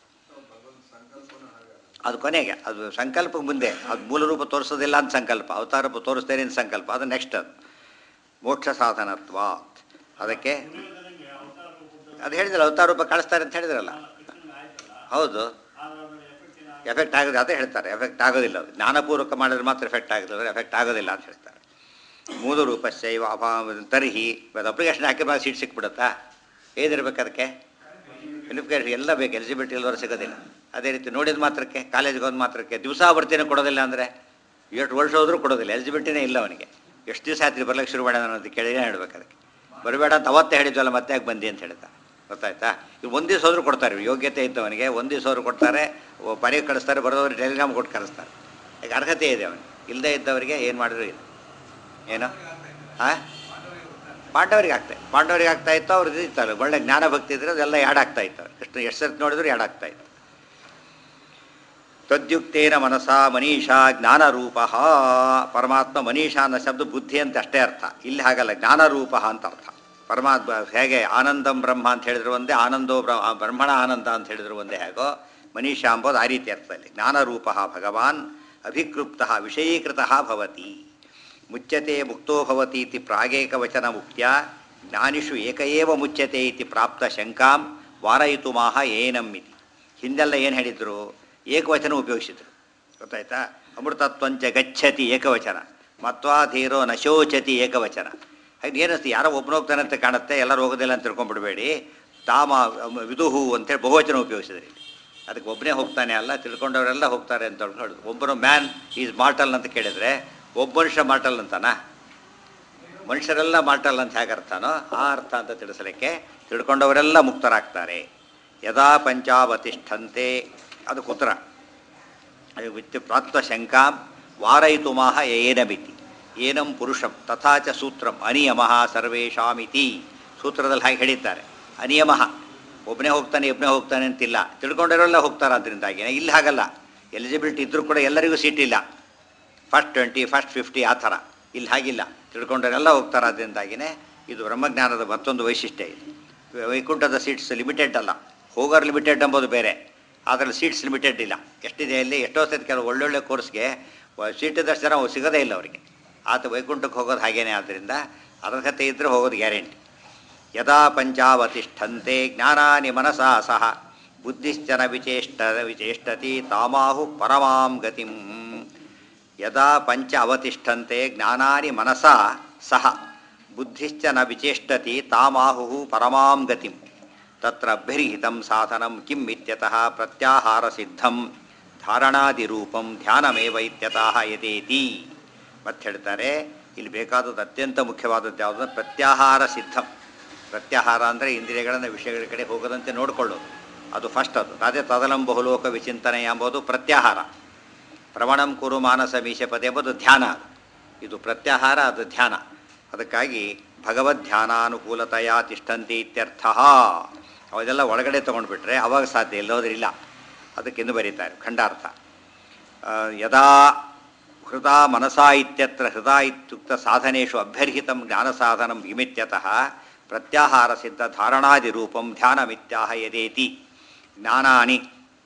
ಅದು ಕೊನೆಗೆ ಅದು ಸಂಕಲ್ಪಕ್ಕೆ ಮುಂದೆ ಅದು ಮೂಲ ರೂಪ ತೋರಿಸೋದಿಲ್ಲ ಅಂತ ಸಂಕಲ್ಪ ಅವತಾರ ರೂಪ ತೋರಿಸ್ತೇನೆ ಅಂತ ಸಂಕಲ್ಪ ಅದು ನೆಕ್ಸ್ಟ್ ಅದು ಮೋಕ್ಷ ಸಾಧನತ್ವ ಅದಕ್ಕೆ ಅದು ಹೇಳಿದ್ರಲ್ಲ ಅವತಾರ ರೂಪ ಕಳಿಸ್ತಾರೆ ಅಂತ ಹೇಳಿದ್ರಲ್ಲ ಹೌದು ಎಫೆಕ್ಟ್ ಆಗೋದು ಅದೇ ಹೇಳ್ತಾರೆ ಎಫೆಕ್ಟ್ ಆಗೋದಿಲ್ಲ ಅದು ಜ್ಞಾನಪೂರ್ವಕ ಮಾಡಿದ್ರೆ ಮಾತ್ರ ಎಫೆಕ್ಟ್ ಆಗೋದಿಲ್ಲ ಎಫೆಕ್ಟ್ ಆಗೋದಿಲ್ಲ ಅಂತ ಹೇಳ್ತಾರೆ ಮೂಲ ರೂಪಶ್ಚೈವ ಅಭಾವ ತರ್ಹಿ ಅದು ಅಪ್ಲಿಕೇಶನ್ ಹಾಕಿದಾಗ ಸೀಟ್ ಸಿಕ್ಬಿಡುತ್ತಾ ಏನಿರ್ಬೇಕು ಅದಕ್ಕೆ ಎಲಿಫಿಕೇಶನ್ ಎಲ್ಲ ಬೇಕು ಎಲಿಜಿಬಿಲಿಟಿ ಇಲ್ಲವರು ಸಿಗೋದಿಲ್ಲ ಅದೇ ರೀತಿ ನೋಡಿದ ಮಾತ್ರಕ್ಕೆ ಕಾಲೇಜ್ಗೆ ಹೋದ ಮಾತ್ರಕ್ಕೆ ದಿವಸ ಬರ್ತೀನಿ ಕೊಡೋದಿಲ್ಲ ಅಂದರೆ ಎಷ್ಟು ವರ್ಷ ಹೋದರೂ ಕೊಡೋದಿಲ್ಲ ಎಲಿಜಿಬಿಲಿಟಿನೇ ಇಲ್ಲ ಅವನಿಗೆ ಎಷ್ಟು ದಿವಸ ಆಯ್ತು ಬರ್ಲಿಕ್ಕೆ ಶುರು ಮಾಡ್ಯಾನ ಅನ್ನೋದು ಕೇಳಿನೇ ಹೇಳ್ಬೇಕು ಅದಕ್ಕೆ ಬರಬೇಡ ಅಂತ ಅವತ್ತೇ ಹೇಳಿದ್ವಲ್ಲ ಮತ್ತೆ ಯಾಕೆ ಬಂದಿ ಅಂತ ಹೇಳ್ತಾ ಗೊತ್ತಾಯ್ತಾ ಈಗ ಒಂದು ದಿವಸ ಹೋದ್ರೂ ಕೊಡ್ತಾರೆ ಇವ್ರು ಯೋಗ್ಯತೆ ಇದ್ದವನಿಗೆ ಒಂದು ದಿವಸ ಹೋದ್ರು ಕೊಡ್ತಾರೆ ಒ- ಮನೆಗೆ ಕಳಿಸ್ತಾರೆ ಬರೋದವ್ರಿಗೆ ಟೆಲಿಗ್ರಾಮ್ ಕೊಟ್ಟು ಕಳಿಸ್ತಾರೆ ಈಗ ಅರ್ಹತೆ ಇದೆ ಅವನಿಗೆ ಇಲ್ಲದೇ ಇದ್ದವರಿಗೆ ಏನು ಮಾಡಿದ್ರು ಇಲ್ಲ ಏನು ಹಾಂ ಪಾಂಡವರಿಗೆ ಆಗ್ತಾ ಪಾಂಡವರಿಗೆ ಆಗ್ತಾ ಇತ್ತು ಅವ್ರದ್ದು ಇತ್ತಲ್ಲ ಒಳ್ಳೆ ಜ್ಞಾನ ಭಕ್ತಿ ಇದ್ರೆ ಅದೆಲ್ಲ ಯಾಡಾಗ್ತಾ ಇತ್ತು ಕೃಷ್ಣ ಎಷ್ಟು ಸರ್ತಿ ನೋಡಿದ್ರು ಯಾಡಾಗ್ತಾ ಇತ್ತು ತದ್ಯುಕ್ತೇನ ಮನಸ ಮನೀಷಾ ಜ್ಞಾನರೂಪ ಪರಮಾತ್ಮ ಮನೀಷಾ ಅನ್ನೋ ಶಬ್ದ ಬುದ್ಧಿ ಅಂತ ಅಷ್ಟೇ ಅರ್ಥ ಇಲ್ಲಿ ಹಾಗಲ್ಲ ಜ್ಞಾನರೂಪ ಅಂತ ಅರ್ಥ ಪರಮಾತ್ಮ ಹೇಗೆ ಆನಂದಂ ಬ್ರಹ್ಮ ಅಂತ ಹೇಳಿದ್ರು ಒಂದೇ ಆನಂದೋ ಬ್ರಹ್ಮ ಬ್ರಹ್ಮಣ ಆನಂದ ಅಂತ ಹೇಳಿದ್ರು ಒಂದೇ ಹೇಗೋ ಮನೀಷಾ ಅಂಬೋದು ಆ ರೀತಿ ಅರ್ಥದಲ್ಲಿ ಜ್ಞಾನರೂಪ ಭಗವಾನ್ ಅಭಿಕೃಪ್ತ ವಿಷಯೀಕೃತ ಭವತಿ ಮುಚ್ಯತೆ ಮುಕ್ತೋ ಭವತಿ ಇತಿ ಪ್ರಾಗೇಕವಚನ ಮುಕ್ತ್ಯ ಜ್ಞಾನಿಷು ಏಕ ಏವ ಮುಚ್ಯತೆ ಇತಿ ಪ್ರಾಪ್ತ ಶಂಕಾಂ ವಾರಯಿತು ಮಾಹ ಏನಂ ಇತಿ ಹಿಂದೆಲ್ಲ ಏನು ಹೇಳಿದ್ರು ಏಕವಚನ ಉಪಯೋಗಿಸಿದ್ರು ಗೊತ್ತಾಯ್ತಾ ಅಮೃತತ್ವಂಚ ಗಚ್ಚತಿ ಏಕವಚನ ಮತ್ವಾಧೀರೋ ನಶೋಚತಿ ಏಕವಚನ ಹಾಗೆ ಏನಿಸ್ತು ಯಾರೋ ಒಬ್ಬನು ಹೋಗ್ತಾನೆ ಅಂತ ಕಾಣುತ್ತೆ ಎಲ್ಲರೂ ಹೋಗೋದಿಲ್ಲ ಅಂತ ತಿಳ್ಕೊಂಡ್ಬಿಡ್ಬೇಡಿ ತಾಮ ವಿದುಹು ಅಂತೇಳಿ ಬಹುವಚನ ಉಪಯೋಗಿಸಿದ್ರಿ ಅದಕ್ಕೆ ಒಬ್ಬನೇ ಹೋಗ್ತಾನೆ ಅಲ್ಲ ತಿಳ್ಕೊಂಡವರೆಲ್ಲ ಹೋಗ್ತಾರೆ ಅಂತ ಹೇಳೋದು ಒಬ್ಬನು ಮ್ಯಾನ್ ಈಸ್ ಮಾರ್ಟಲ್ ಅಂತ ಕೇಳಿದರೆ ಒಬ್ಬ ಮನುಷ್ಯ ಮಾರ್ಟಲ್ ಅಂತಾನ ಮನುಷ್ಯರೆಲ್ಲ ಮಾರ್ಟಲ್ ಅಂತ ಹೇಗೆ ಅರ್ಥನೋ ಆ ಅರ್ಥ ಅಂತ ತಿಳಿಸಲಿಕ್ಕೆ ತಿಳ್ಕೊಂಡವರೆಲ್ಲ ಮುಕ್ತರಾಗ್ತಾರೆ ಯದಾ ಪಂಚಾವತಿಷ್ಠಂತೆ ಅದು ಕುತ್ರ ವಿತ್ಯ ಪ್ರಾತ್ವ ಶಂಕಾಂ ವಾರಯಿತು ಮಾಹ ಏನಮಿತಿ ಏನಂ ಪುರುಷಂ ತಥಾ ಚ ಸೂತ್ರಂ ಅನಿಯಮಃ ಸರ್ವೇಷಾಮಿತಿ ಸೂತ್ರದಲ್ಲಿ ಹಾಗೆ ಹೇಳಿದ್ದಾರೆ ಅನಿಯಮಃ ಒಬ್ಬನೇ ಹೋಗ್ತಾನೆ ಒಬ್ಬನೇ ಹೋಗ್ತಾನೆ ಅಂತಿಲ್ಲ ತಿಳ್ಕೊಂಡಿರೋಲ್ಲ ಹೋಗ್ತಾರೆ ಅದರಿಂದಾಗಿ ಇಲ್ಲಿ ಹಾಗಲ್ಲ ಎಲಿಜಿಬಿಲಿಟಿ ಇದ್ದರೂ ಕೂಡ ಎಲ್ಲರಿಗೂ ಸೀಟ್ ಇಲ್ಲ ಫಸ್ಟ್ ಟ್ವೆಂಟಿ ಫಸ್ಟ್ ಫಿಫ್ಟಿ ಆ ಥರ ಇಲ್ಲಿ ಹಾಗಿಲ್ಲ ತಿಳ್ಕೊಂಡವರೆಲ್ಲ ಹೋಗ್ತಾರೆ ಅದರಿಂದಾಗಿನೇ ಇದು ಬ್ರಹ್ಮಜ್ಞಾನದ ಮತ್ತೊಂದು ವೈಶಿಷ್ಟ್ಯ ಇದು ವೈಕುಂಠದ ಸೀಟ್ಸ್ ಲಿಮಿಟೆಡ್ ಅಲ್ಲ ಹೋಗೋರು ಲಿಮಿಟೆಡ್ ಎಂಬುದು ಬೇರೆ ಅದರಲ್ಲಿ ಸೀಟ್ಸ್ ಲಿಮಿಟೆಡ್ ಇಲ್ಲ ಎಷ್ಟಿದೆ ಅಲ್ಲಿ ಎಷ್ಟೋ ಸತಿ ಕೆಲವು ಒಳ್ಳೊಳ್ಳೆ ಕೋರ್ಸ್ಗೆ ಸೀಟ್ ಇದ್ದಷ್ಟು ಜನ ಸಿಗೋದೇ ಇಲ್ಲ ಅವರಿಗೆ ಆತ ವೈಕುಂಠಕ್ಕೆ ಹೋಗೋದು ಹಾಗೇನೆ ಆದ್ದರಿಂದ ಅರ್ಹತೆ ಇದ್ದರೆ ಹೋಗೋದು ಗ್ಯಾರಂಟಿ ಯದಾ ಪಂಚಾವತಿಷ್ಠಂತೆ ಜ್ಞಾನಾನಿ ಮನಸಾ ಸಹ ಬುದ್ಧಿಶ್ಚನ ವಿಚೇಷ್ಟ ವಿಚೇಷ್ಟತಿ ತಾಮಾಹು ಪರಮಾಂ ಗತಿಂ ಯದಾ ಪಂಚ ಅವತಿಷ್ಠಂತೆ ಜ್ಞಾನಾನಿ ಮನಸಾ ಸಹ ಬುದ್ಧಿಶ್ಚ ನ ವಿಚೇಷ್ಟತಿ ತಾಮಾಹು ಪರಮಾಂ ಗತಿಂ ತತ್ರ ಅಭ್ಯರ್ಹಿತಂ ಸಾಧನಂ ಕಿಂ ಇತ್ಯತಃ ಪ್ರತ್ಯಾಹಾರ ಸಿದ್ಧಂ ಧಾರಣಾದಿರೂಪಂ ಧ್ಯಾನಮೇವ ಇತ್ಯತಃ ಯದೇತಿ ಮತ್ತೆ ಹೇಳ್ತಾರೆ ಇಲ್ಲಿ ಬೇಕಾದದ್ದು ಅತ್ಯಂತ ಮುಖ್ಯವಾದದ್ದು ಯಾವುದು ಪ್ರತ್ಯಾಹಾರ ಸಿದ್ಧಂ ಪ್ರತ್ಯಾಹಾರ ಅಂದರೆ ಇಂದ್ರಿಯಗಳನ್ನು ವಿಷಯಗಳ ಕಡೆ ಹೋಗದಂತೆ ನೋಡಿಕೊಳ್ಳೋದು ಅದು ಫಸ್ಟ್ ಅದು ಅದೇ ತದಲಂ ಬಹುಲೋಕ ವಿಚಿಂತನೆ ಎಂಬುದು ಪ್ರತ್ಯಾಹಾರ ಪ್ರವಣಂ ಕುರು ಮಾನಸ ಮೀಶಪದೆ ಎಂಬುದು ಧ್ಯಾನ ಅದು. ಇದು ಪ್ರತ್ಯಾಹಾರ ಅದು ಧ್ಯಾನ ಅದಕ್ಕಾಗಿ ಭಗವದ್ ಧ್ಯಾನಾನುಕೂಲತೆಯ ತಿಷ್ಠಂತಿ ಇತ್ಯರ್ಥ ಅವೆಲ್ಲ ಒಳಗಡೆ ತೊಗೊಂಡ್ಬಿಟ್ರೆ ಅವಾಗ ಸಾಧ್ಯ ಇಲ್ಲೋದ್ರಿಲ್ಲ ಅದಕ್ಕೆಂದು ಬರೀತಾರೆ ಖಂಡಾರ್ಥ ಆ, ಯದಾ ಹೃದ ಮನಸಾ ಇತ್ಯತ್ರ ಹೃದ ಇತ್ಯುಕ್ತ ಸಾಧನೇಶು ಅಭ್ಯರ್ಹಿತಂ ಜ್ಞಾನಸಾಧನಂ ಇಮಿತ್ಯತಃ ಪ್ರತ್ಯಾಹಾರ ಸಿದ್ಧ ಧಾರಣಾದಿ ರೂಪಂ ಧ್ಯಾನಮಿತ್ಯಾಹ ಯದೇತಿ ಜ್ಞಾನಾನಿ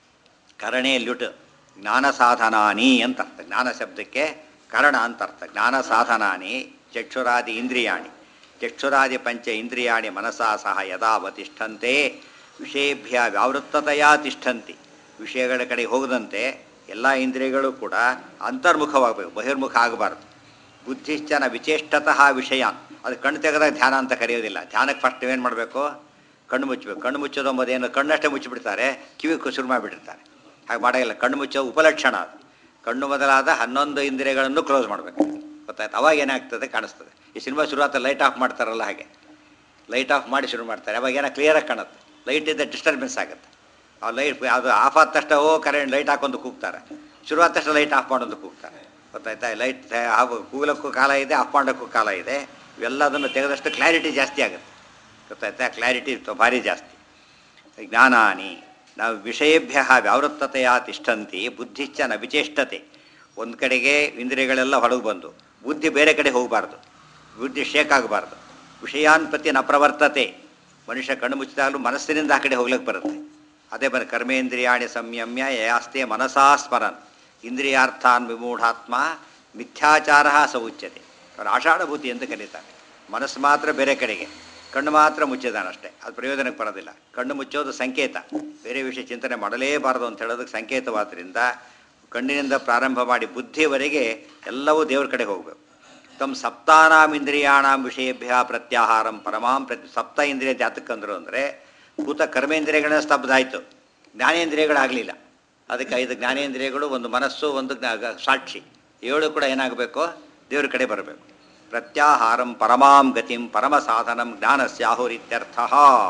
ಕರಣೆ ಲ್ಯುಟ್ ಜ್ಞಾನ ಸಾಧನಾನಿ ಅಂತ ಅರ್ಥ ಜ್ಞಾನ ಶಬ್ದಕ್ಕೆ ಕರಣ ಅಂತ ಅರ್ಥ ಜ್ಞಾನ ಸಾಧನಾನಿ ಚಕ್ಷುರಾದಿ ಇಂದ್ರಿಯಾಣಿ ಚಕ್ಷುರಾದಿ ಪಂಚ ಇಂದ್ರಿಯಾಣಿ ಮನಸಾ ಸಹ ಯದಾ ಅವತಿಷ್ಠಂತೆ ವಿಷಯೇಭ್ಯ ವ್ಯಾವೃತ್ತತೆಯ ತಿಷ್ಠಂತಿ ವಿಷಯಗಳ ಕಡೆ ಹೋಗದಂತೆ ಎಲ್ಲ ಇಂದ್ರಿಯಗಳು ಕೂಡ ಅಂತರ್ಮುಖವಾಗಬೇಕು ಬಹಿರ್ಮುಖ ಆಗಬಾರ್ದು ಬುದ್ಧಿಶ್ಚನ ವಿಚೇಷ್ಟತಃ ವಿಷಯ ಅದು ಕಣ್ಣು ತೆಗೆದಾಗ ಧ್ಯಾನ ಅಂತ ಕರೆಯೋದಿಲ್ಲ ಧ್ಯಾನಕ್ಕೆ ಫಸ್ಟ್ ಏನು ಮಾಡಬೇಕು ಕಣ್ಣು ಮುಚ್ಚಬೇಕು ಕಣ್ಣು ಮುಚ್ಚೋದು ಎಂಬುದೇನು ಕಣ್ಣಷ್ಟೇ ಮುಚ್ಚಿಬಿಡ್ತಾರೆ ಕಿವಿ ಕು- ಶುರು ಮಾಡಿಬಿಟ್ಟಿರ್ತಾರೆ ಹಾಗೆ ಮಾಡೋಂಗಿಲ್ಲ ಕಣ್ಣು ಮುಚ್ಚೋ ಉಪಲಕ್ಷಣ ಅದು ಕಣ್ಣು ಮೊದಲಾದ ಹನ್ನೊಂದು ಇಂದ್ರಿಯಗಳನ್ನು ಕ್ಲೋಸ್ ಮಾಡಬೇಕು ಗೊತ್ತಾಯ್ತು ಅವಾಗ ಏನಾಗ್ತದೆ ಕಾಣಿಸ್ತದೆ ಈ ಸಿನಿಮಾ ಶುರುವಾತ ಲೈಟ್ ಆಫ್ ಮಾಡ್ತಾರಲ್ಲ ಹಾಗೆ ಲೈಟ್ ಆಫ್ ಮಾಡಿ ಶುರು ಮಾಡ್ತಾರೆ ಅವಾಗ ಏನೋ ಕ್ಲಿಯರಾಗಿ ಕಾಣುತ್ತೆ ಲೈಟ್ ಇದ್ದ ಡಿಸ್ಟರ್ಬೆನ್ಸ್ ಆಗುತ್ತೆ ಆ ಲೈಟ್ ಅದು ಆಫ್ ಆದ ತಕ್ಷಣ ಓ ಕರೆಂಟ್ ಲೈಟ್ ಹಾಕೊಂಡು ಕೂಗ್ತಾರೆ ಶುರುವಾದ ತಕ್ಷಣ ಲೈಟ್ ಆಫ್ ಮಾಡೋದು ಕೂಗ್ತಾರೆ ಗೊತ್ತಾಯ್ತಾ ಲೈಟ್ ಕೂಗಲಕ್ಕೂ ಕಾಲ ಇದೆ ಆಫ್ ಮಾಡೋಕ್ಕೂ ಕಾಲ ಇದೆ ಇವೆಲ್ಲದನ್ನು ತೆಗೆದಷ್ಟು ಕ್ಲಾರಿಟಿ ಜಾಸ್ತಿ ಆಗುತ್ತೆ ಗೊತ್ತಾಯ್ತಾ ಕ್ಲಾರಿಟಿ ಭಾರಿ ಜಾಸ್ತಿ ಜ್ಞಾನಾನಿ ನಾವು ವಿಷಯೇಭ್ಯ ವ್ಯಾವೃತ್ತತೆಯ ತಿಷ್ಠಂತಿ ಬುದ್ಧಿಶ್ಚ ನ ವಿಚೇಷ್ಟತೆ ಒಂದು ಕಡೆಗೆ ಇಂದ್ರಿಯಗಳೆಲ್ಲ ಹೊರಗೆ ಬಂದು ಬುದ್ಧಿ ಬೇರೆ ಕಡೆ ಹೋಗಬಾರ್ದು ಬುದ್ಧಿ ಶೇಕ್ ಆಗಬಾರ್ದು ವಿಷಯಾನ್ಪತಿ ನ ಪ್ರವರ್ತತೆ ಮನುಷ್ಯ ಕಣ್ಣು ಮುಚ್ಚಿದಾಗಲೂ ಮನಸ್ಸಿನಿಂದ ಆ ಕಡೆ ಹೋಗ್ಲಿಕ್ಕೆ ಬರುತ್ತೆ ಅದೇ ಬರ ಕರ್ಮೇಂದ್ರಿಯಾಣಿ ಸಂಯಮ್ಯ ಯಾಸ್ತೆ ಮನಸಾ ಸ್ಮರನ್ ಇಂದ್ರಿಯಾರ್ಥಾನ್ ವಿಮೂಢಾತ್ಮ ಮಿಥ್ಯಾಚಾರ ಸ ಉಚ್ಯತೆ ಅವ್ರು ಆಷಾಢಭೂತಿ ಅಂತ ಕರೀತಾರೆ ಮನಸ್ಸು ಮಾತ್ರ ಬೇರೆ ಕಡೆಗೆ ಕಣ್ಣು ಮಾತ್ರ ಮುಚ್ಚಿದಾನಷ್ಟೇ ಅದು ಪ್ರಯೋಜನಕ್ಕೆ ಬರೋದಿಲ್ಲ ಕಣ್ಣು ಮುಚ್ಚೋದು ಸಂಕೇತ ಬೇರೆ ವಿಷಯ ಚಿಂತನೆ ಮಾಡಲೇಬಾರದು ಅಂತ ಹೇಳೋದಕ್ಕೆ ಸಂಕೇತವಾದ್ದರಿಂದ ಕಣ್ಣಿನಿಂದ ಪ್ರಾರಂಭ ಮಾಡಿ ಬುದ್ಧಿಯವರೆಗೆ ಎಲ್ಲವೂ ದೇವ್ರ ಕಡೆ ಹೋಗಬೇಕು ತಮ್ಮ ಸಪ್ತಾನಾಂ ಇಂದ್ರಿಯಾಣಾಂ ವಿಷಯಭ್ಯ ಪ್ರತ್ಯಾಹಾರಂ ಪರಮಾಂ ಪ್ರತಿ ಸಪ್ತ ಇಂದ್ರಿಯ ಜಾತಕ್ಕಂದ್ರು ಅಂದರೆ ಭೂತ ಕರ್ಮೇಂದ್ರಿಯಗಳನ್ನ ಸ್ತಬ್ಧ ಆಯಿತು ಜ್ಞಾನೇಂದ್ರಿಯಗಳಾಗಲಿಲ್ಲ ಅದಕ್ಕೆ ಐದು ಜ್ಞಾನೇಂದ್ರಿಯಗಳು ಒಂದು ಮನಸ್ಸು ಒಂದು ಜ್ಞಾ- ಗ- ಸಾಕ್ಷಿ ಏಳು ಕೂಡ ಏನಾಗಬೇಕು ದೇವ್ರ ಕಡೆ ಬರಬೇಕು ಪ್ರತ್ಯಾಹಾರಂ ಪರಮಾಂ ಗತಿಂ ಪರಮ ಸಾಧನಂ ಜ್ಞಾನಸ್ಯಾಹುರಿತ್ಯರ್ಥ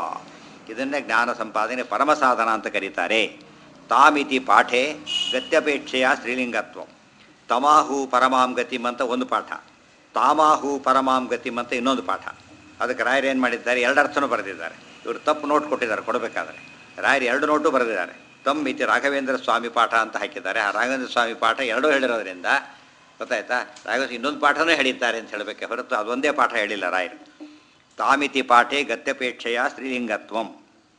ಇದನ್ನೇ ಜ್ಞಾನ ಸಂಪಾದನೆ ಪರಮ ಸಾಧನ ಅಂತ ಕರೀತಾರೆ ತಾಮಿತಿ ಪಾಠೆ ಗತ್ಯಪೇಕ್ಷೆಯ ಸ್ತ್ರೀಲಿಂಗತ್ವ ತಮಾಹು ಪರಮಾಂ ಗತಿಂ ಅಂತ ಒಂದು ಪಾಠ ತಾಮಾಹು ಪರಮಾಂ ಗತಿಂ ಅಂತ ಇನ್ನೊಂದು ಪಾಠ ಅದಕ್ಕೆ ರಾಯರು ಏನು ಮಾಡಿದ್ದಾರೆ ಎರಡು ಅರ್ಥನೂ ಬರೆದಿದ್ದಾರೆ ಇವರು ತಪ್ಪು ನೋಟ್ ಕೊಟ್ಟಿದ್ದಾರೆ ಕೊಡಬೇಕಾದ್ರೆ ರಾಯರು ಎರಡು ನೋಟು ಬರೆದಿದ್ದಾರೆ ತಮ್ಮ ಇತಿ ರಾಘವೇಂದ್ರ ಸ್ವಾಮಿ ಪಾಠ ಅಂತ ಹಾಕಿದ್ದಾರೆ ಆ ರಾಘವೇಂದ್ರ ಸ್ವಾಮಿ ಪಾಠ ಎರಡೂ ಹೇಳಿರೋದ್ರಿಂದ ಗೊತ್ತಾಯ್ತಾ ರಾಘವೇಂದ್ರ ಇನ್ನೊಂದು ಪಾಠನೂ ಹೇಳಿದ್ದಾರೆ ಅಂತ ಹೇಳಬೇಕೆ ಹೊರತು ಅದೊಂದೇ ಪಾಠ ಹೇಳಿಲ್ಲ ರಾಯರು ತಾಮಿತಿ ಪಾಠೆ ಗತ್ಯಪೇಕ್ಷೆಯ ಸ್ತ್ರೀಲಿಂಗತ್ವಂ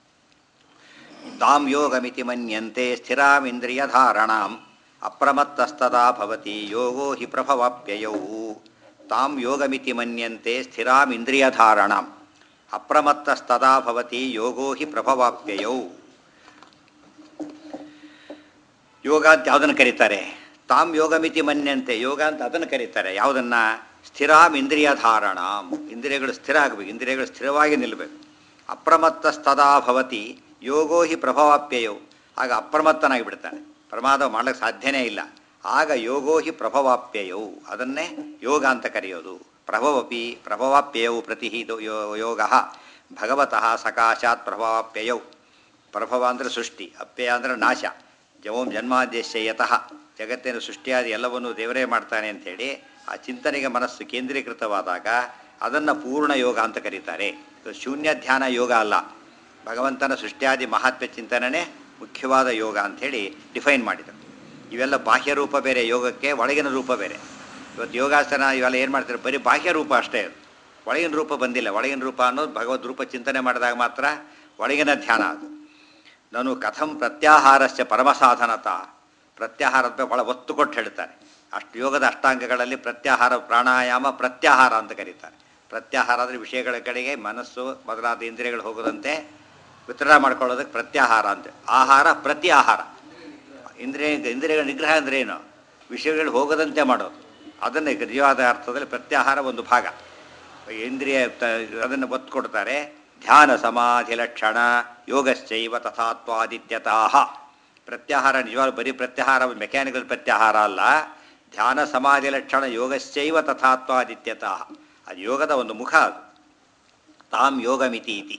ತಾಂ ಯೋಗಮಿತಿ ಮನ್ಯಂತೆ ಸ್ಥಿರಾಮಿಂದ್ರಿಯಧಾರಣಾಂ ಅಪ್ರಮತ್ತಸ್ತದಾ ಭವತಿ ಯೋಗೋ ಹಿ ಪ್ರಭವಾಪ್ಯಯೌ ತಾಂ ಯೋಗಮಿತಿ ಮನ್ಯಂತೆ ಸ್ಥಿರಾಮಿಂದ್ರಿಯಧಾರಣಾಂ ಅಪ್ರಮತ್ತಸ್ತದಾ ಭವತಿ ಯೋಗೋ ಹಿ ಪ್ರಭವಾಪ್ಯಯೌ ಯೋಗ ಅಂತ ಯಾವುದನ್ನು ಕರೀತಾರೆ ತಾಂ ಯೋಗಮಿತಿ ಮನ್ಯಂತೆ ಯೋಗ ಅಂತ ಅದನ್ನು ಕರೀತಾರೆ ಯಾವುದನ್ನ ಸ್ಥಿರಾಮ್ ಇಂದ್ರಿಯ ಧಾರಣ ಇಂದ್ರಿಯಗಳು ಸ್ಥಿರ ಆಗಬೇಕು ಇಂದ್ರಿಯಗಳು ಸ್ಥಿರವಾಗಿ ನಿಲ್ಲಬೇಕು ಅಪ್ರಮತ್ತ ಸ್ತದಾ ಭವತಿ ಯೋಗೋ ಹಿ ಪ್ರಭವಾಪ್ಯಯೋ ಆಗ ಅಪ್ರಮತ್ತನಾಗಿ ಬಿಡ್ತಾನೆ ಪ್ರಮಾದ ಮಾಡಲಿಕ್ಕೆ ಸಾಧ್ಯನೇ ಇಲ್ಲ ಆಗ ಯೋಗೋ ಹಿ ಪ್ರಭವಾಪ್ಯಯೌ ಅದನ್ನೇ ಯೋಗ ಅಂತ ಕರೆಯೋದು ಪ್ರಭವಪಿ ಪ್ರಭವಾಪ್ಯಯೌ ಪ್ರತಿ ಯೋಗ ಭಗವತಃ ಸಕಾಶಾತ್ ಪ್ರಭವಾಪ್ಯಯೌ ಪ್ರಭವ ಅಂದರೆ ಸೃಷ್ಟಿ ಅಪ್ಯಯ ಅಂದರೆ ನಾಶ ಜವಂ ಜನ್ಮಾದ್ಯಶ್ಯ ಯತಃ ಜಗತ್ತಿನ ಸೃಷ್ಟಿಯಾದಿ ಎಲ್ಲವನ್ನೂ ದೇವರೇ ಮಾಡ್ತಾನೆ ಅಂಥೇಳಿ ಆ ಚಿಂತನೆಗೆ ಮನಸ್ಸು ಕೇಂದ್ರೀಕೃತವಾದಾಗ ಅದನ್ನು ಪೂರ್ಣ ಯೋಗ ಅಂತ ಕರೀತಾರೆ ಇದು ಶೂನ್ಯ ಧ್ಯಾನ ಯೋಗ ಅಲ್ಲ ಭಗವಂತನ ಸೃಷ್ಟಿಯಾದಿ ಮಹಾತ್ಮ್ಯ ಚಿಂತನೆ ಮುಖ್ಯವಾದ ಯೋಗ ಅಂಥೇಳಿ ಡಿಫೈನ್ ಮಾಡಿದರು ಇವೆಲ್ಲ ಬಾಹ್ಯ ರೂಪ ಬೇರೆ ಯೋಗಕ್ಕೆ ಒಳಗಿನ ರೂಪ ಬೇರೆ ಇವತ್ತು ಯೋಗಾಸನ ಇವೆಲ್ಲ ಏನು ಮಾಡ್ತಾರೆ ಬರೀ ಬಾಹ್ಯ ರೂಪ ಅಷ್ಟೇ ಅದು ಒಳಗಿನ ರೂಪ ಬಂದಿಲ್ಲ ಒಳಗಿನ ರೂಪ ಅನ್ನೋದು ಭಗವದ್ ರೂಪ ಚಿಂತನೆ ಮಾಡಿದಾಗ ಮಾತ್ರ ಒಳಗಿನ ಧ್ಯಾನ ಅದು ನಾನು ಕಥಂ ಪ್ರತ್ಯಾಹಾರಸ್ಯ ಪರಮಸಾಧನತ ಪ್ರತ್ಯಾಹಾರದ ಬಗ್ಗೆ ಭಾಳ ಒತ್ತು ಕೊಟ್ಟು ಹೇಳ್ತಾರೆ ಅಷ್ಟು ಯೋಗದ ಅಷ್ಟಾಂಗಗಳಲ್ಲಿ ಪ್ರತ್ಯಾಹಾರ ಪ್ರಾಣಾಯಾಮ ಪ್ರತ್ಯಾಹಾರ ಅಂತ ಕರೀತಾರೆ ಪ್ರತ್ಯಾಹಾರ ಅಂದರೆ ವಿಷಯಗಳ ಕಡೆಗೆ ಮನಸ್ಸು ಮೊದಲಾದ ಇಂದ್ರಿಯಗಳು ಹೋಗದಂತೆ ವಿತರಣೆ ಮಾಡ್ಕೊಳ್ಳೋದಕ್ಕೆ ಪ್ರತ್ಯಾಹಾರ ಅಂತ ಆಹಾರ ಪ್ರತಿ ಆಹಾರ ಇಂದ್ರಿಯ ಇಂದ್ರಿಯಗಳ ನಿಗ್ರಹ ಅಂದರೆ ಏನು ವಿಷಯಗಳು ಹೋಗದಂತೆ ಮಾಡೋದು ಅದನ್ನೇ ನಿಜವಾದ ಅರ್ಥದಲ್ಲಿ ಪ್ರತ್ಯಾಹಾರ ಒಂದು ಭಾಗ ಇಂದ್ರಿಯ ತ- ಅದನ್ನು ಒತ್ತು ಕೊಡ್ತಾರೆ ಧ್ಯಾನ ಸಮಾಧಿ ಲಕ್ಷಣ ಯೋಗಶ್ಚೈವ ತಥಾತ್ವಾದಿತ್ಯತಃ ಪ್ರತ್ಯಾಹಾರ ನಿಜವಾದ ಬರೀ ಪ್ರತ್ಯಾಹಾರ ಮೆಕ್ಯಾನಿಕಲ್ ಪ್ರತ್ಯಾಹಾರ ಅಲ್ಲ ಧ್ಯಾನ ಸಮಾಧಿ ಲಕ್ಷಣ ಯೋಗಶ್ಚೈವ ತಥಾತ್ವಾದಿತ್ಯತಃ ಅದು ಯೋಗದ ಒಂದು ಮುಖ ಅದು ತಾಂ ಯೋಗಮಿತಿ ಇತಿ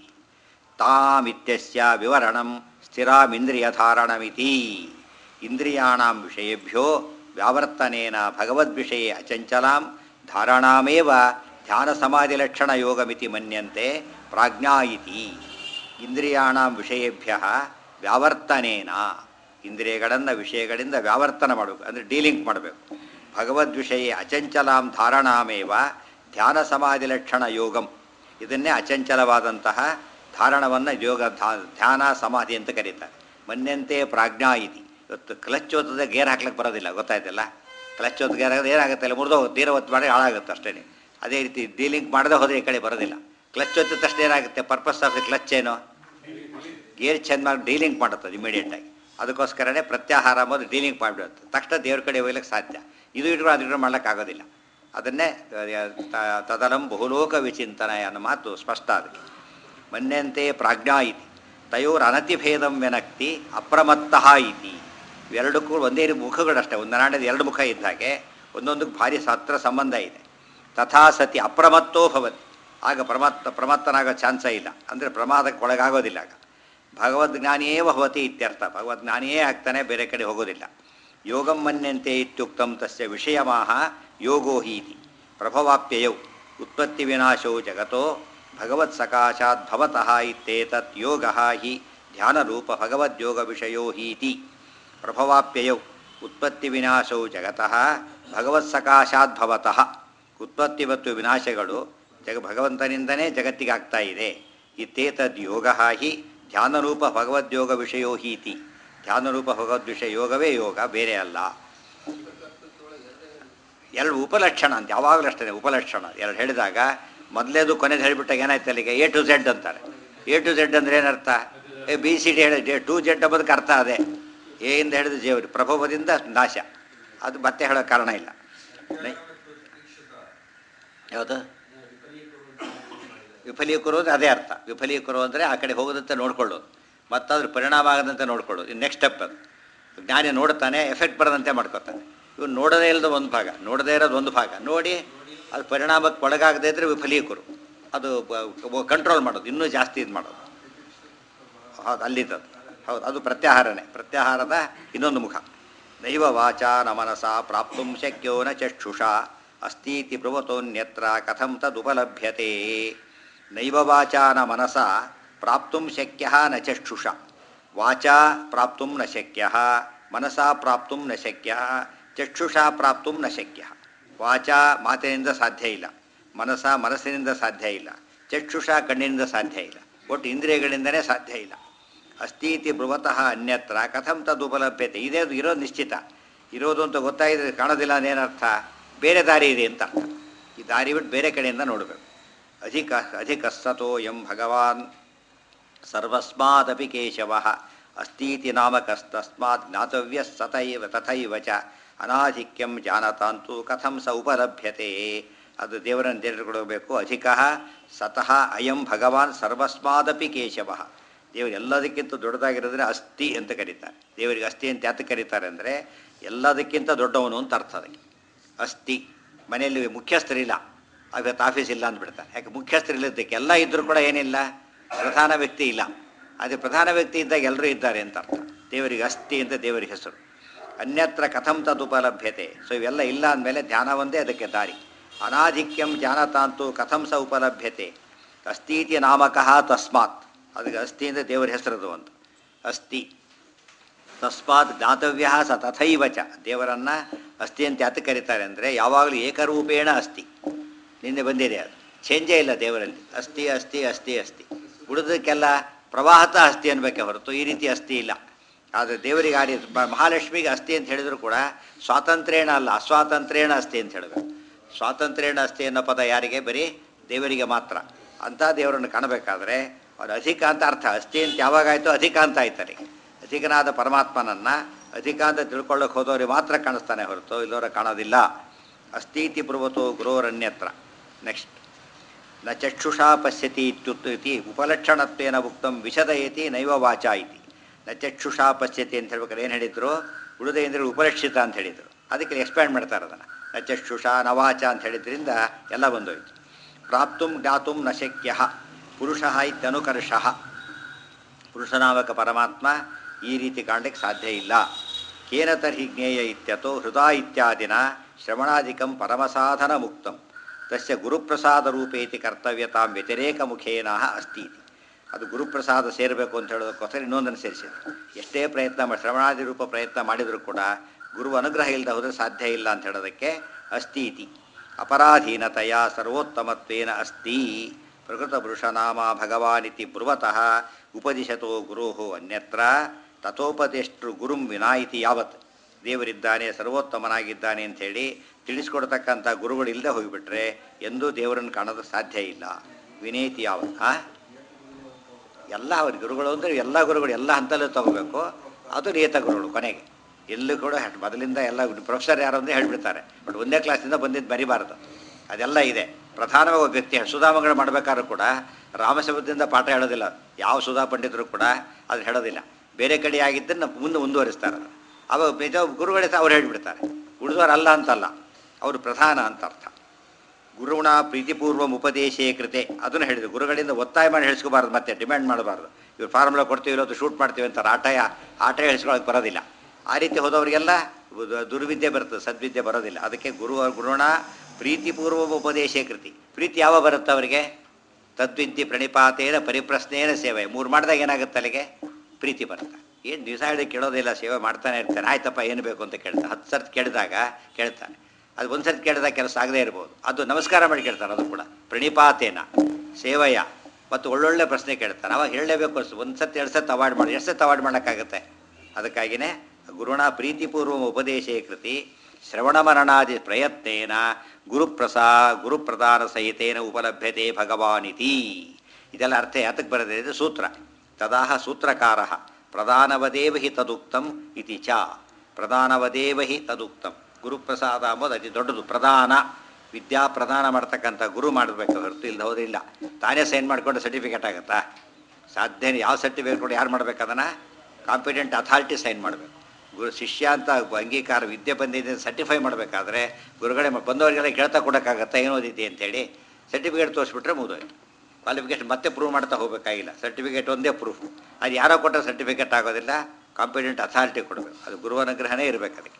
ತಾಮಿತ್ಯಸ್ಯ ವಿವರಣಂ ಸ್ಥಿರಾಮಿಂದ್ರಿಯಧಾರಣಮಿತಿ ಇಂದ್ರಿಯಾಣಾಂ ವಿಷಯೇಭ್ಯೋ ವ್ಯಾವರ್ತನೇನ ಭಗವದ್ವಿಷಯೇ ಅಚಂಚಲಾಂ ಧಾರಣಾಮೇವ ಧ್ಯಾನ ಸಮಾಧಿ ಲಕ್ಷಣ ಯೋಗಮಿತಿ ಮನ್ಯಂತೆ ಪ್ರಾಜ್ಞಾ ಇತಿ ಇಂದ್ರಿಯಾಣಾಂ ವಿಷಯೇಭ್ಯ ವ್ಯಾವರ್ತನೇನ ಇಂದ್ರಿಯಗಳನ್ನು ವಿಷಯಗಳಿಂದ ವ್ಯಾವರ್ತನ ಮಾಡಬೇಕು ಅಂದರೆ ಡೀಲಿಂಗ್ ಮಾಡಬೇಕು ಭಗವದ್ವಿಷಯೇ ಅಚಂಚಲಾಂ ಧಾರಣಾಮೇವ ಧ್ಯಾನ ಸಮಾಧಿ ಲಕ್ಷಣ ಯೋಗಂ ಇದನ್ನೇ ಅಚಂಚಲವಾದಂತಹ ಧಾರಣವನ್ನು ಯೋಗ ಧಾ- ಧ್ಯಾನ ಸಮಾಧಿ ಅಂತ ಕರೀತಾರೆ ಮನ್ಯಂತೆ ಪ್ರಾಜ್ಞಾ ಇತಿ ಇವತ್ತು ಕ್ಲಚ್ ಓದಿದ್ರೆ ಗೇರ್ ಹಾಕ್ಲಿಕ್ಕೆ ಬರೋದಿಲ್ಲ ಗೊತ್ತಾಯ್ತಲ್ಲ ಕ್ಲಚ್ ಓದ್ ಗೇರ್ ಆಗೋದು ಏನಾಗುತ್ತೆ ಇಲ್ಲ ಮುರಿದು ತೀರ ಒತ್ತು ಮಾಡಿ ಹಾಳಾಗುತ್ತೆ ಅಷ್ಟೇ ಅದೇ ರೀತಿ ಡೀಲಿಂಗ್ ಮಾಡದೆ ಹೋದರೆ ಈ ಕಡೆ ಬರೋದಿಲ್ಲ ಕ್ಲಚ್ ಒತ್ತಿದ ತಕ್ಷಣ ಏನಾಗುತ್ತೆ ಪರ್ಪಸ್ ಆಫ್ ದಿ ಕ್ಲಚ್ ಏನು ಗೇರ್ ಚೆಂದ ಮಾಡಿ ಡೀಲಿಂಗ್ ಮಾಡುತ್ತದೆ ಇಮಿಡಿಯೇಟಾಗಿ ಅದಕ್ಕೋಸ್ಕರನೇ ಪ್ರತ್ಯಾಹಾರ ಅಂಬೋದು ಡೀಲಿಂಗ್ ಮಾಡಿಬಿಡುತ್ತೆ ತಕ್ಷಣ ದೇವ್ರ ಕಡೆ ಹೋಗ್ಲಿಕ್ಕೆ ಸಾಧ್ಯ ಇದು ಇಟ್ಕೊಂಡು ಅದು ಇಟ್ಕೊಂಡು ಮಾಡ್ಲಿಕ್ಕಾಗೋದಿಲ್ಲ ಅದನ್ನೇ ತ- ತದಲಂ ಬಹುಲೋಕ ವಿಚಿಂತನ ಅನ್ನೋ ಮಾತು ಸ್ಪಷ್ಟ ಅದಕ್ಕೆ ಮನ್ಯಂತೆ ಪ್ರಾಜ್ಞಾ ಇತಿ ತಯೋರ್ ಅನತಿಭೇದಂ ವ್ಯನಕ್ತಿ ಅಪ್ರಮತ್ತಃ ಇತಿ ಇವೆರಡಕ್ಕೂ ಒಂದೇ ರೀತಿ ಮುಖಗಳಷ್ಟೇ ಒಂದು ನಾಣ್ಯದ ಎರಡು ಮುಖ ಇದ್ದ ಹಾಗೆ ಒಂದೊಂದಕ್ಕೆ ಭಾರಿ ಹತ್ರ ಸಂಬಂಧ ಇದೆ ತಥಾ ಸತಿ ಅಪ್ರಮತ್ತೋ ಭವತಿ ಆಗ ಪ್ರಮತ್ತ ಪ್ರಮತ್ತನಾಗೋ ಚಾನ್ಸೇ ಇಲ್ಲ ಅಂದರೆ ಪ್ರಮಾದಕ್ಕೆ ಒಳಗಾಗೋದಿಲ್ಲ ಆಗ ಭಗವದ್ಜ್ಞಾನಿಯೇ ಭವತಿ ಇತ್ಯರ್ಥ ಭಗವದ್ಜ್ಞಾನಿಯೇ ಆಗ್ತಾನೆ ಬೇರೆ ಕಡೆ ಹೋಗೋದಿಲ್ಲ ಯೋಗಂ ಮನ್ಯಂತೆ ಇತ್ಯುಕ್ತಂ ತಸ್ಯ ವಿಷಯಮಾಹ ಯೋಗೋ ಹೀತಿ ಪ್ರಭವಾಪ್ಯಯೌ ಉತ್ಪತ್ತಿ ವಿನಾಶೋ ಜಗತೋ ಭಗವತ್ ಸಕಾಶಾತ್ ಭವತಃ ಇತ್ಯೇತತ್ ಯೋಗ ಹಿ ಧ್ಯಾನರೂಪ ಭಗವದ್ಯೋಗ ವಿಷಯೋ ಹೀತಿ ಪ್ರಭವಾಪ್ಯಯೌ ಉತ್ಪತ್ತಿ ವಿನಾಶೌ ಜಗತಃ ಭಗವತ್ ಸಕಾಶಾತ್ ಭವತಃ ಉತ್ಪತ್ತಿ ಮತ್ತು ವಿನಾಶಗಳು ಜಗ ಭಗವಂತನಿಂದನೇ ಜಗತ್ತಿಗಾಗ್ತಾ ಇದೆ ಇತ್ತೇತದ್ ಯೋಗ ಹಿ ಧ್ಯಾನರೂಪ ಭಗವದ್ಯೋಗ ವಿಷಯೋ ಹೀತಿ ಧ್ಯಾನರೂಪ ಭಗವದ್ವಿಷಯ ಯೋಗವೇ ಯೋಗ ಬೇರೆ ಅಲ್ಲ ಎರಡು ಉಪಲಕ್ಷಣ ಅಂತ ಯಾವಾಗಲೂ ಅಷ್ಟೇ ಉಪಲಕ್ಷಣ ಎರಡು ಹೇಳಿದಾಗ ಮೊದಲೇದು ಕೊನೆದು ಹೇಳಿಬಿಟ್ಟಾಗ ಏನಾಯ್ತು ಅಲ್ಲಿಗೆ ಎ ಟು ಝೆಡ್ ಅಂತಾರೆ ಎ ಟು ಝೆಡ್ ಅಂದ್ರೆ ಏನರ್ಥ ಎ ಬಿ ಸಿ ಡಿ ಹೇಳಿ ಟು ಜೆಡ್ ಅಂಬೋದಕ್ಕೆ ಅರ್ಥ ಅದೇ ಎ ಇಂದ ಹಿಡಿದು ಜೇವರಿ ಪ್ರಭವದಿಂದ ನಾಶ ಅದು ಮತ್ತೆ ಹೇಳೋ ಕಾರಣ ಇಲ್ಲ ನೈ- ಯಾವುದು ವಿಫಲೀಕರು ಅಂದ್ರೆ ಅದೇ ಅರ್ಥ ವಿಫಲೀಕರು ಅಂದರೆ ಆ ಕಡೆ ಹೋಗದಂತೆ ನೋಡ್ಕೊಳ್ಳೋದು ಮತ್ತದ್ರ ಪರಿಣಾಮ ಆಗದಂತೆ ನೋಡ್ಕೊಳ್ಳೋದು ಇದು ನೆಕ್ಸ್ಟ್ ಸ್ಟೆಪ್ ಅದು ಜ್ಞಾನಿ ನೋಡ್ತಾನೆ ಎಫೆಕ್ಟ್ ಬರದಂತೆ ಮಾಡ್ಕೊತಾನೆ ಇವ್ನು ನೋಡದೇ ಇಲ್ಲದ ಒಂದು ಭಾಗ ನೋಡದೇ ಇರೋದು ಒಂದು ಭಾಗ ನೋಡಿ ಅದು ಪರಿಣಾಮಕ್ಕೆ ಒಳಗಾಗದೇ ಇದ್ರೆ ವಿಫಲೀಕರು ಅದು ಕಂಟ್ರೋಲ್ ಮಾಡೋದು ಇನ್ನೂ ಜಾಸ್ತಿ ಇದು ಮಾಡೋದು ಹೌದು ಅಲ್ಲಿದ್ದದು ಹೌದು ಅದು ಪ್ರತ್ಯಾಹಾರನೇ ಪ್ರತ್ಯಾಹಾರದ ಇನ್ನೊಂದು ಮುಖ ನೈವ ವಾಚ ನ ಮನಸ ಪ್ರಾಪ್ತು ಶಕ್ಯೋ ನ ಚಕ್ಷುಷ ಅಸ್ತೀತಿ ಬ್ರುವತೋನ್ಯತ್ರ ಕಥಂ ತದುಪಲಭ್ಯತೆ ನೈವ ವಾಚ ನ ಮನಸ ಪ್ರಾಪ್ತು ಶಕ್ಯ ನ ಚಕ್ಷುಷ ವಾಚಾ ಪ್ರಾಪ್ತು ನ ಶಕ್ಯ ಮನಸಾ ಪ್ರಾಪ್ತು ನ ಶಕ್ಯ ಚಕ್ಷುಷಾ ಪ್ರಾಪ್ತು ನ ಶಕ್ಯ ವಾಚಾ ಮಾತಿನಿಂದ ಸಾಧ್ಯ ಇಲ್ಲ ಮನಸ ಮನಸ್ಸಿನಿಂದ ಸಾಧ್ಯ ಇಲ್ಲ ಚಕ್ಷುಷಾ ಕಣ್ಣಿನಿಂದ ಸಾಧ್ಯ ಇಲ್ಲ ಒಟ್ಟು ಇಂದ್ರಿಯಗಳಿಂದನೇ ಸಾಧ್ಯ ಇಲ್ಲ ಅಸ್ತೀತಿ ಬ್ರುವತಃ ಅನ್ಯತ್ರ ಕಥಂ ತದುಪಲಭ್ಯತೆ ಇದೇ ಇರೋದು ನಿಶ್ಚಿತ ಇರೋದು ಅಂತ ಗೊತ್ತಾಗಿದ್ರೆ ಕಾಣೋದಿಲ್ಲ ಅಂದೇನರ್ಥ ಬೇರೆ ದಾರಿ ಇದೆ ಅಂತ ಅರ್ಥ ಈ ದಾರಿ ಬಿಟ್ಟು ಬೇರೆ ಕಡೆಯಿಂದ ನೋಡಬೇಕು ಅಧಿಕ ಅಧಿಕಸ್ತೋ ಎಂ ಭಗವಾನ್ ಸರ್ವಸ್ಮಾದಪಿ ಕೇಶವ ಅಸ್ತೀತಿ ನಾಮಕಸ್ತಸ್ಮಾತ್ ಜ್ಞಾತವ್ಯ ಸತೈವ ತಥೈವ ಚ ಅನಾಧಿಕ್ಯಂ ಜಾನತಾಂತು ಕಥಂ ಸ ಉಪಲಭ್ಯತೆ ಅದು ದೇವರನ್ನು ತಿಳಿದುಕೊಡಬೇಕು ಅಧಿಕ ಸತಃ ಅಯಂ ಭಗವಾನ್ ಸರ್ವಸ್ಮಾದಪಿ ಕೇಶವ ದೇವರು ಎಲ್ಲದಕ್ಕಿಂತ ದೊಡ್ಡದಾಗಿರೋದ್ರೆ ಅಸ್ಥಿ ಅಂತ ಕರೀತಾರೆ ದೇವರಿಗೆ ಅಸ್ಥಿ ಅಂತ ಯಾತಕ್ಕೆ ಕರೀತಾರೆ ಅಂದರೆ ಎಲ್ಲದಕ್ಕಿಂತ ದೊಡ್ಡವನು ಅಂತ ಅರ್ಥ ಅದಕ್ಕೆ ಅಸ್ತಿ ಮನೆಯಲ್ಲಿ ಮುಖ್ಯಸ್ಥರಿಲ್ಲ ಇವತ್ತು ಆಫೀಸ್ ಇಲ್ಲ ಅಂದ್ಬಿಡ್ತಾರೆ ಯಾಕೆ ಮುಖ್ಯಸ್ಥರಿಲ್ಲದಕ್ಕೆ ಎಲ್ಲ ಇದ್ದರೂ ಕೂಡ ಏನಿಲ್ಲ ಪ್ರಧಾನ ವ್ಯಕ್ತಿ ಇಲ್ಲ ಅದೇ ಪ್ರಧಾನ ವ್ಯಕ್ತಿ ಇದ್ದಾಗ ಎಲ್ಲರೂ ಇದ್ದಾರೆ ಅಂತ ಅರ್ಥ ದೇವರಿಗೆ ಅಸ್ತಿ ಅಂತ ದೇವರಿಗೆ ಹೆಸರು ಅನ್ಯತ್ರ ಕಥಂ ತದುಪಲಭ್ಯತೆ ಸೊ ಇವೆಲ್ಲ ಇಲ್ಲ ಅಂದಮೇಲೆ ಧ್ಯಾನ ಒಂದೇ ಅದಕ್ಕೆ ದಾರಿ ಅನಾಧಿಕ್ಯಂ ಜ್ಞಾನತಾಂತು ಕಥಂ ಸ ಉಪಲಭ್ಯತೆ ಅಸ್ತೀತಿ ನಾಮಕಃ ತಸ್ಮಾತ್ ಅದಕ್ಕೆ ಅಸ್ತಿ ಅಂದರೆ ದೇವರ ಹೆಸರದು ಅಂತ ಅಸ್ತಿ ತಸ್ಮಾತ್ ಜ್ಞಾತವ್ಯ ಸ ತಥೈವ ಚ ದೇವರನ್ನು ಅಸ್ತಿ ಅಂತ ಯಾತಕ್ಕೆ ಕರೀತಾರೆ ಅಂದರೆ ಯಾವಾಗಲೂ ಏಕರೂಪೇಣ ಅಸ್ತಿ ನಿನ್ನೆ ಬಂದಿದೆ ಅದು ಚೇಂಜೇ ಇಲ್ಲ ದೇವರಲ್ಲಿ ಅಸ್ತಿ ಅಸ್ತಿ ಅಸ್ತಿ ಅಸ್ತಿ ಉಳಿದಕ್ಕೆಲ್ಲ ಪ್ರವಾಹತ ಅಸ್ತಿ ಅನ್ಬೇಕೆ ಹೊರತು ಈ ರೀತಿ ಅಸ್ತಿ ಇಲ್ಲ ಆದರೆ ದೇವರಿಗೆ ಆಡಿ ಮಹಾಲಕ್ಷ್ಮಿಗೆ ಅಸ್ತಿ ಅಂತ ಹೇಳಿದ್ರು ಕೂಡ ಸ್ವಾತಂತ್ರ್ಯೇಣ ಅಲ್ಲ ಅಸ್ವಾತಂತ್ರ್ಯೇಣ ಅಸ್ತಿ ಅಂತ ಹೇಳಬೇಕು ಸ್ವಾತಂತ್ರ್ಯೇಣ ಅಸ್ತಿ ಅನ್ನೋ ಪದ ಯಾರಿಗೆ ಬರೀ ದೇವರಿಗೆ ಮಾತ್ರ ಅಂಥ ದೇವರನ್ನು ಕಾಣಬೇಕಾದ್ರೆ ಅವನು ಅಧಿಕ ಅಂತ ಅರ್ಥ ಅಸ್ತಿ ಅಂತ ಯಾವಾಗಾಯಿತು ಅಧಿಕ ಅಂತ ಆಯ್ತಾರೆ ಅಧಿಕನಾದ ಪರಮಾತ್ಮನನ್ನು ಅಧಿಕ ಅಂತ ತಿಳ್ಕೊಳ್ಳೋಕೆ ಹೋದವ್ರಿಗೆ ಮಾತ್ರ ಕಾಣಿಸ್ತಾನೆ ಹೊರತು ಇಲ್ಲವರ ಕಾಣೋದಿಲ್ಲ ಅಸ್ತೀತಿ ಪುರ್ವತೋ ಗುರೋರನ್ಯತ್ರ ನೆಕ್ಸ್ಟ್ ನ ಚಕ್ಷುಷಾ ಪಶ್ಯತಿ ಇತ್ಯುತ್ ಇತಿ ಉಪಲಕ್ಷಣತ್ವೇನ ಉಕ್ತಂ ವಿಶದಯತಿ ನೈವ ವಾಚ ಇತಿ ನ ಚಕ್ಷುಷಾ ಪಶ್ಯತಿ ಅಂತ ಹೇಳ್ಬೇಕಾದ್ರೆ ಏನು ಹೇಳಿದ್ರು ಉಳಿದ ಇಂದ್ರಿಯ ಉಪಲಕ್ಷಿತ ಅಂತ ಹೇಳಿದರು ಅದಕ್ಕೆ ಎಕ್ಸ್ಪ್ಯಾಂಡ್ ಮಾಡ್ತಾರೆ ಅದನ್ನು ನ ಚಕ್ಷುಷಾ ನ ವಾಚ ಅಂತ ಹೇಳಿದ್ರಿಂದ ಎಲ್ಲ ಬಂದೋಯ್ತು ಪ್ರಾಪ್ತು ಜ್ಞಾತು ನ ಶಕ್ಯ ಪುರುಷ ಇತ್ಯನುಕರ್ಷ ಪುರುಷನಾಮಕ ಪರಮಾತ್ಮ ಈ ರೀತಿ ಕಾಣಲಿಕ್ಕೆ ಸಾಧ್ಯ ಇಲ್ಲ ಕೇನ ತರ್ಹಿ ಜ್ಞೇಯ ಇತ್ಯತೋ ಹೃದಯ ಇತ್ಯಾದಿನ ಶ್ರವಣಾಧಿಕಂ ಪರಮಸಾಧನ ಮುಕ್ತಂ ತಸ್ಯ ಗುರುಪ್ರಸಾದ ರೂಪೇತಿ ಕರ್ತವ್ಯತಾಂ ವ್ಯತಿರೇಕ ಮುಖೇನ ಅಸ್ತಿ ಇತಿ. ಅದು ಗುರುಪ್ರಸಾದ ಸೇರಬೇಕು ಅಂತ ಹೇಳೋದಕ್ಕೋಸ್ಕರ ಇನ್ನೊಂದನ್ನು ಸೇರಿಸಿದ್ರು ಎಷ್ಟೇ ಪ್ರಯತ್ನ ಮಾಡಿ ಶ್ರವಣಾದಿ ರೂಪ ಪ್ರಯತ್ನ ಮಾಡಿದರೂ ಕೂಡ ಗುರು ಅನುಗ್ರಹ ಇಲ್ಲದೆ ಹೋದರೆ ಸಾಧ್ಯ ಇಲ್ಲ ಅಂತ ಹೇಳೋದಕ್ಕೆ ಅಸ್ತಿ ಇತಿ ಅಪರಾಧೀನತೆಯ ಸರ್ವೋತ್ತಮತ್ವೇನ ಅಸ್ತಿ ಪ್ರಕೃತ ಪುರುಷನಾಮ ಭಗವಾನಿತಿ ಬ್ರುವತಃ ಉಪದಿಶತೋ ಗುರು ಅನ್ಯತ್ರ ತಥೋಪದಿಷ್ಟು ಗುರುಂ ವಿನಾಯಿತಿ ಯಾವತ್ ದೇವರಿದ್ದಾನೆ ಸರ್ವೋತ್ತಮನಾಗಿದ್ದಾನೆ ಅಂಥೇಳಿ ತಿಳಿಸ್ಕೊಡ್ತಕ್ಕಂಥ ಗುರುಗಳು ಇಲ್ಲದೆ ಹೋಗಿಬಿಟ್ರೆ ಎಂದೂ ದೇವರನ್ನು ಕಾಣೋದು ಸಾಧ್ಯ ಇಲ್ಲ ವಿನೇತಿ ಯಾವತ್ ಹಾಂ ಎಲ್ಲ ಅವ್ರ ಗುರುಗಳು ಅಂದರೆ ಎಲ್ಲ ಗುರುಗಳು ಎಲ್ಲ ಹಂತಲ್ಲೂ ತಗೋಬೇಕು ಅದು ನಿಯತ ಗುರುಗಳು ಕೊನೆಗೆ ಎಲ್ಲೂ ಕೂಡ ಹೆಟ್- ಮೊದಲಿಂದ ಎಲ್ಲ ಪ್ರೊಫೆಸರ್ ಯಾರು ಅಂದರೆ ಹೇಳ್ಬಿಡ್ತಾರೆ ಬಟ್ ಒಂದೇ ಕ್ಲಾಸಿಂದ ಬಂದಿದ್ದು ಬರಿಬಾರ್ದು ಅದೆಲ್ಲ ಇದೆ ಪ್ರಧಾನವಾಗಿ ಒಬ್ಬ ವ್ಯಕ್ತಿ ಸುಧಾಮಗಳು ಮಾಡಬೇಕಾದ್ರೂ ಕೂಡ ರಾಮಶಬ್ದದಿಂದ ಪಾಠ ಹೇಳೋದಿಲ್ಲ ಯಾವ ಸುಧಾ ಪಂಡಿತರು ಕೂಡ ಅದು ಹೇಳೋದಿಲ್ಲ ಬೇರೆ ಕಡೆ ಆಗಿದ್ದನ್ನು ಮುಂದೆ ಮುಂದುವರಿಸ್ತಾರೆ ಅದು ಅವಾಗ ನಿಜ ಗುರುಗಳೇ ಸಹ ಅವ್ರು ಹೇಳ್ಬಿಡ್ತಾರೆ ಉಳಿದವರು ಅಲ್ಲ ಅಂತಲ್ಲ ಅವರು ಪ್ರಧಾನ ಅಂತ ಅರ್ಥ ಗುರುಣ ಪ್ರೀತಿಪೂರ್ವ ಉಪದೇಶೇ ಕೃತೆ ಅದನ್ನು ಹೇಳಿದ್ರು ಗುರುಗಳಿಂದ ಒತ್ತಾಯ ಮಾಡಿ ಹೇಳಿಸ್ಕೋಬಾರ್ದು ಮತ್ತೆ ಡಿಮ್ಯಾಂಡ್ ಮಾಡಬಾರ್ದು ಇವ್ರು ಫಾರ್ಮುಲಾ ಕೊಡ್ತೀವಿ ಇವತ್ತು ಶೂಟ್ ಮಾಡ್ತೀವಿ ಅಂತಾರೆ ಆಟ ಆಟ ಹೇಳಿಸ್ಕೊಳಕ್ಕೆ ಬರೋದಿಲ್ಲ ಆ ರೀತಿ ಹೋದವರಿಗೆಲ್ಲ ದು- ದುರ್ವಿದ್ಯೆ ಬರ್ತದೆ ಸದ್ವಿದ್ಯೆ ಬರೋದಿಲ್ಲ ಅದಕ್ಕೆ ಗುರು ಗುರುಣ ಪ್ರೀತಿಪೂರ್ವ ಉಪದೇಶೇ ಕೃತಿ ಪ್ರೀತಿ ಯಾವ ಬರುತ್ತೆ ಅವರಿಗೆ ತದ್ವಿದ್ಯೆ ಪ್ರಣಿಪಾತೇನ ಪರಿಪ್ರಶ್ನೇನ ಸೇವೆ ಮೂರು ಮಾಡಿದಾಗ ಏನಾಗುತ್ತೆ ಅಲ್ಲಿಗೆ ಪ್ರೀತಿ ಬರುತ್ತೆ ಏನು ದಿವಸ ಹೇಳಿ ಕೇಳೋದಿಲ್ಲ ಸೇವೆ ಮಾಡ್ತಾನೆ ಇರ್ತಾನೆ ಆಯ್ತಪ್ಪ ಏನು ಬೇಕು ಅಂತ ಕೇಳ್ತಾನೆ ಹತ್ತು ಸರ್ತಿ ಕೇಳಿದಾಗ ಕೇಳ್ತಾನೆ ಅದು ಒಂದು ಸರ್ತಿ ಕೇಳಿದಾಗ ಕೆಲಸ ಆಗದೇ ಇರ್ಬೋದು ಅದು ನಮಸ್ಕಾರ ಮಾಡಿ ಕೇಳ್ತಾರೆ ಅದು ಕೂಡ ಪ್ರಣಿಪಾತೇನ ಸೇವಯ ಮತ್ತು ಒಳ್ಳೊಳ್ಳೆ ಪ್ರಶ್ನೆ ಕೇಳ್ತಾನೆ ಅವಾಗ ಹೇಳಲೇಬೇಕು ಅನಿಸ್ತು ಒಂದು ಸರ್ತಿ ಎರಡು ಸರ್ತಿ ಅವಾಯ್ಡ್ ಮಾಡಿ ಎಷ್ಟು ಸರ್ತಿ ಅವಾಯ್ಡ್ ಮಾಡೋಕ್ಕಾಗತ್ತೆ ಅದಕ್ಕಾಗಿಯೇ ಗುರುಣ ಪ್ರೀತಿಪೂರ್ವ ಉಪದೇಶೇ ಕೃತಿ ಶ್ರವಣ ಮರಣಾದಿ ಪ್ರಯತ್ನೇನ ಗುರುಪ್ರಸಾ ಗುರುಪ್ರಧಾನ ಸಹಿತೇನ ಉಪಲಭ್ಯತೆ ಭಗವಾನಿತಿ ಇದೆಲ್ಲ ಅರ್ಥ ಯಾತಕ್ಕೆ ಬರದೆ ಇದು ಸೂತ್ರ ತದಾಹ ಸೂತ್ರಕಾರ ಪ್ರಧಾನವದೇವ ಹಿ ತದುಕ್ತಂ ಇತಿ ಚ ಪ್ರಧಾನವದೇವ ಹಿ ತದುಕ್ತಂ ಗುರುಪ್ರಸಾದ ಅಂಬೋದು ಅತಿ ದೊಡ್ಡದು ಪ್ರಧಾನ ವಿದ್ಯಾ ಪ್ರದಾನ ಮಾಡ್ತಕ್ಕಂಥ ಗುರು ಮಾಡಬೇಕು ಹೊರತು ಇಲ್ಲ ಹೋದಿಲ್ಲ ತಾನೇ ಸೈನ್ ಮಾಡಿಕೊಂಡು ಸರ್ಟಿಫಿಕೇಟ್ ಆಗುತ್ತಾ ಸಾಧ್ಯನೇ ಯಾವ ಸರ್ಟಿಫಿಕೇಟ್ ಕೂಡ ಯಾರು ಮಾಡ್ಬೇಕು ಅದನ್ನು ಕಾಂಪಿಟೆಂಟ್ ಅಥಾರಿಟಿ ಸೈನ್ ಮಾಡಬೇಕು ಗುರು ಶಿಷ್ಯ ಅಂತ ಅಂಗೀಕಾರ ವಿದ್ಯೆ ಬಂದಿದೆ ಸರ್ಟಿಫೈ ಮಾಡಬೇಕಾದ್ರೆ ಗುರುಗಳೇ ಮ- ಬಂದವರಿಗೆಲ್ಲ ಕೇಳ್ತಾ ಕೊಡೋಕ್ಕಾಗತ್ತಾ ಏನು ಓದಿದ್ದೆ ಅಂತೇಳಿ ಸರ್ಟಿಫಿಕೇಟ್ ತೋರಿಸ್ಬಿಟ್ರೆ ಮುಗಿದೋಯ್ತು ಕ್ವಾಲಿಫಿಕೇಷನ್ ಮತ್ತೆ ಪ್ರೂವ್ ಮಾಡ್ತಾ ಹೋಗಬೇಕಾಗಿಲ್ಲ ಸರ್ಟಿಫಿಕೇಟ್ ಒಂದೇ ಪ್ರೂಫ್ ಅದು ಯಾರೋ ಕೊಟ್ಟ ಸರ್ಟಿಫಿಕೇಟ್ ಆಗೋದಿಲ್ಲ ಕಾಂಪಿಟೆಂಟ್ ಅಥಾರಿಟಿ ಕೊಡಬೇಕು ಅದು ಗುರುವನುಗ್ರಹನೇ ಇರಬೇಕು ಅದಕ್ಕೆ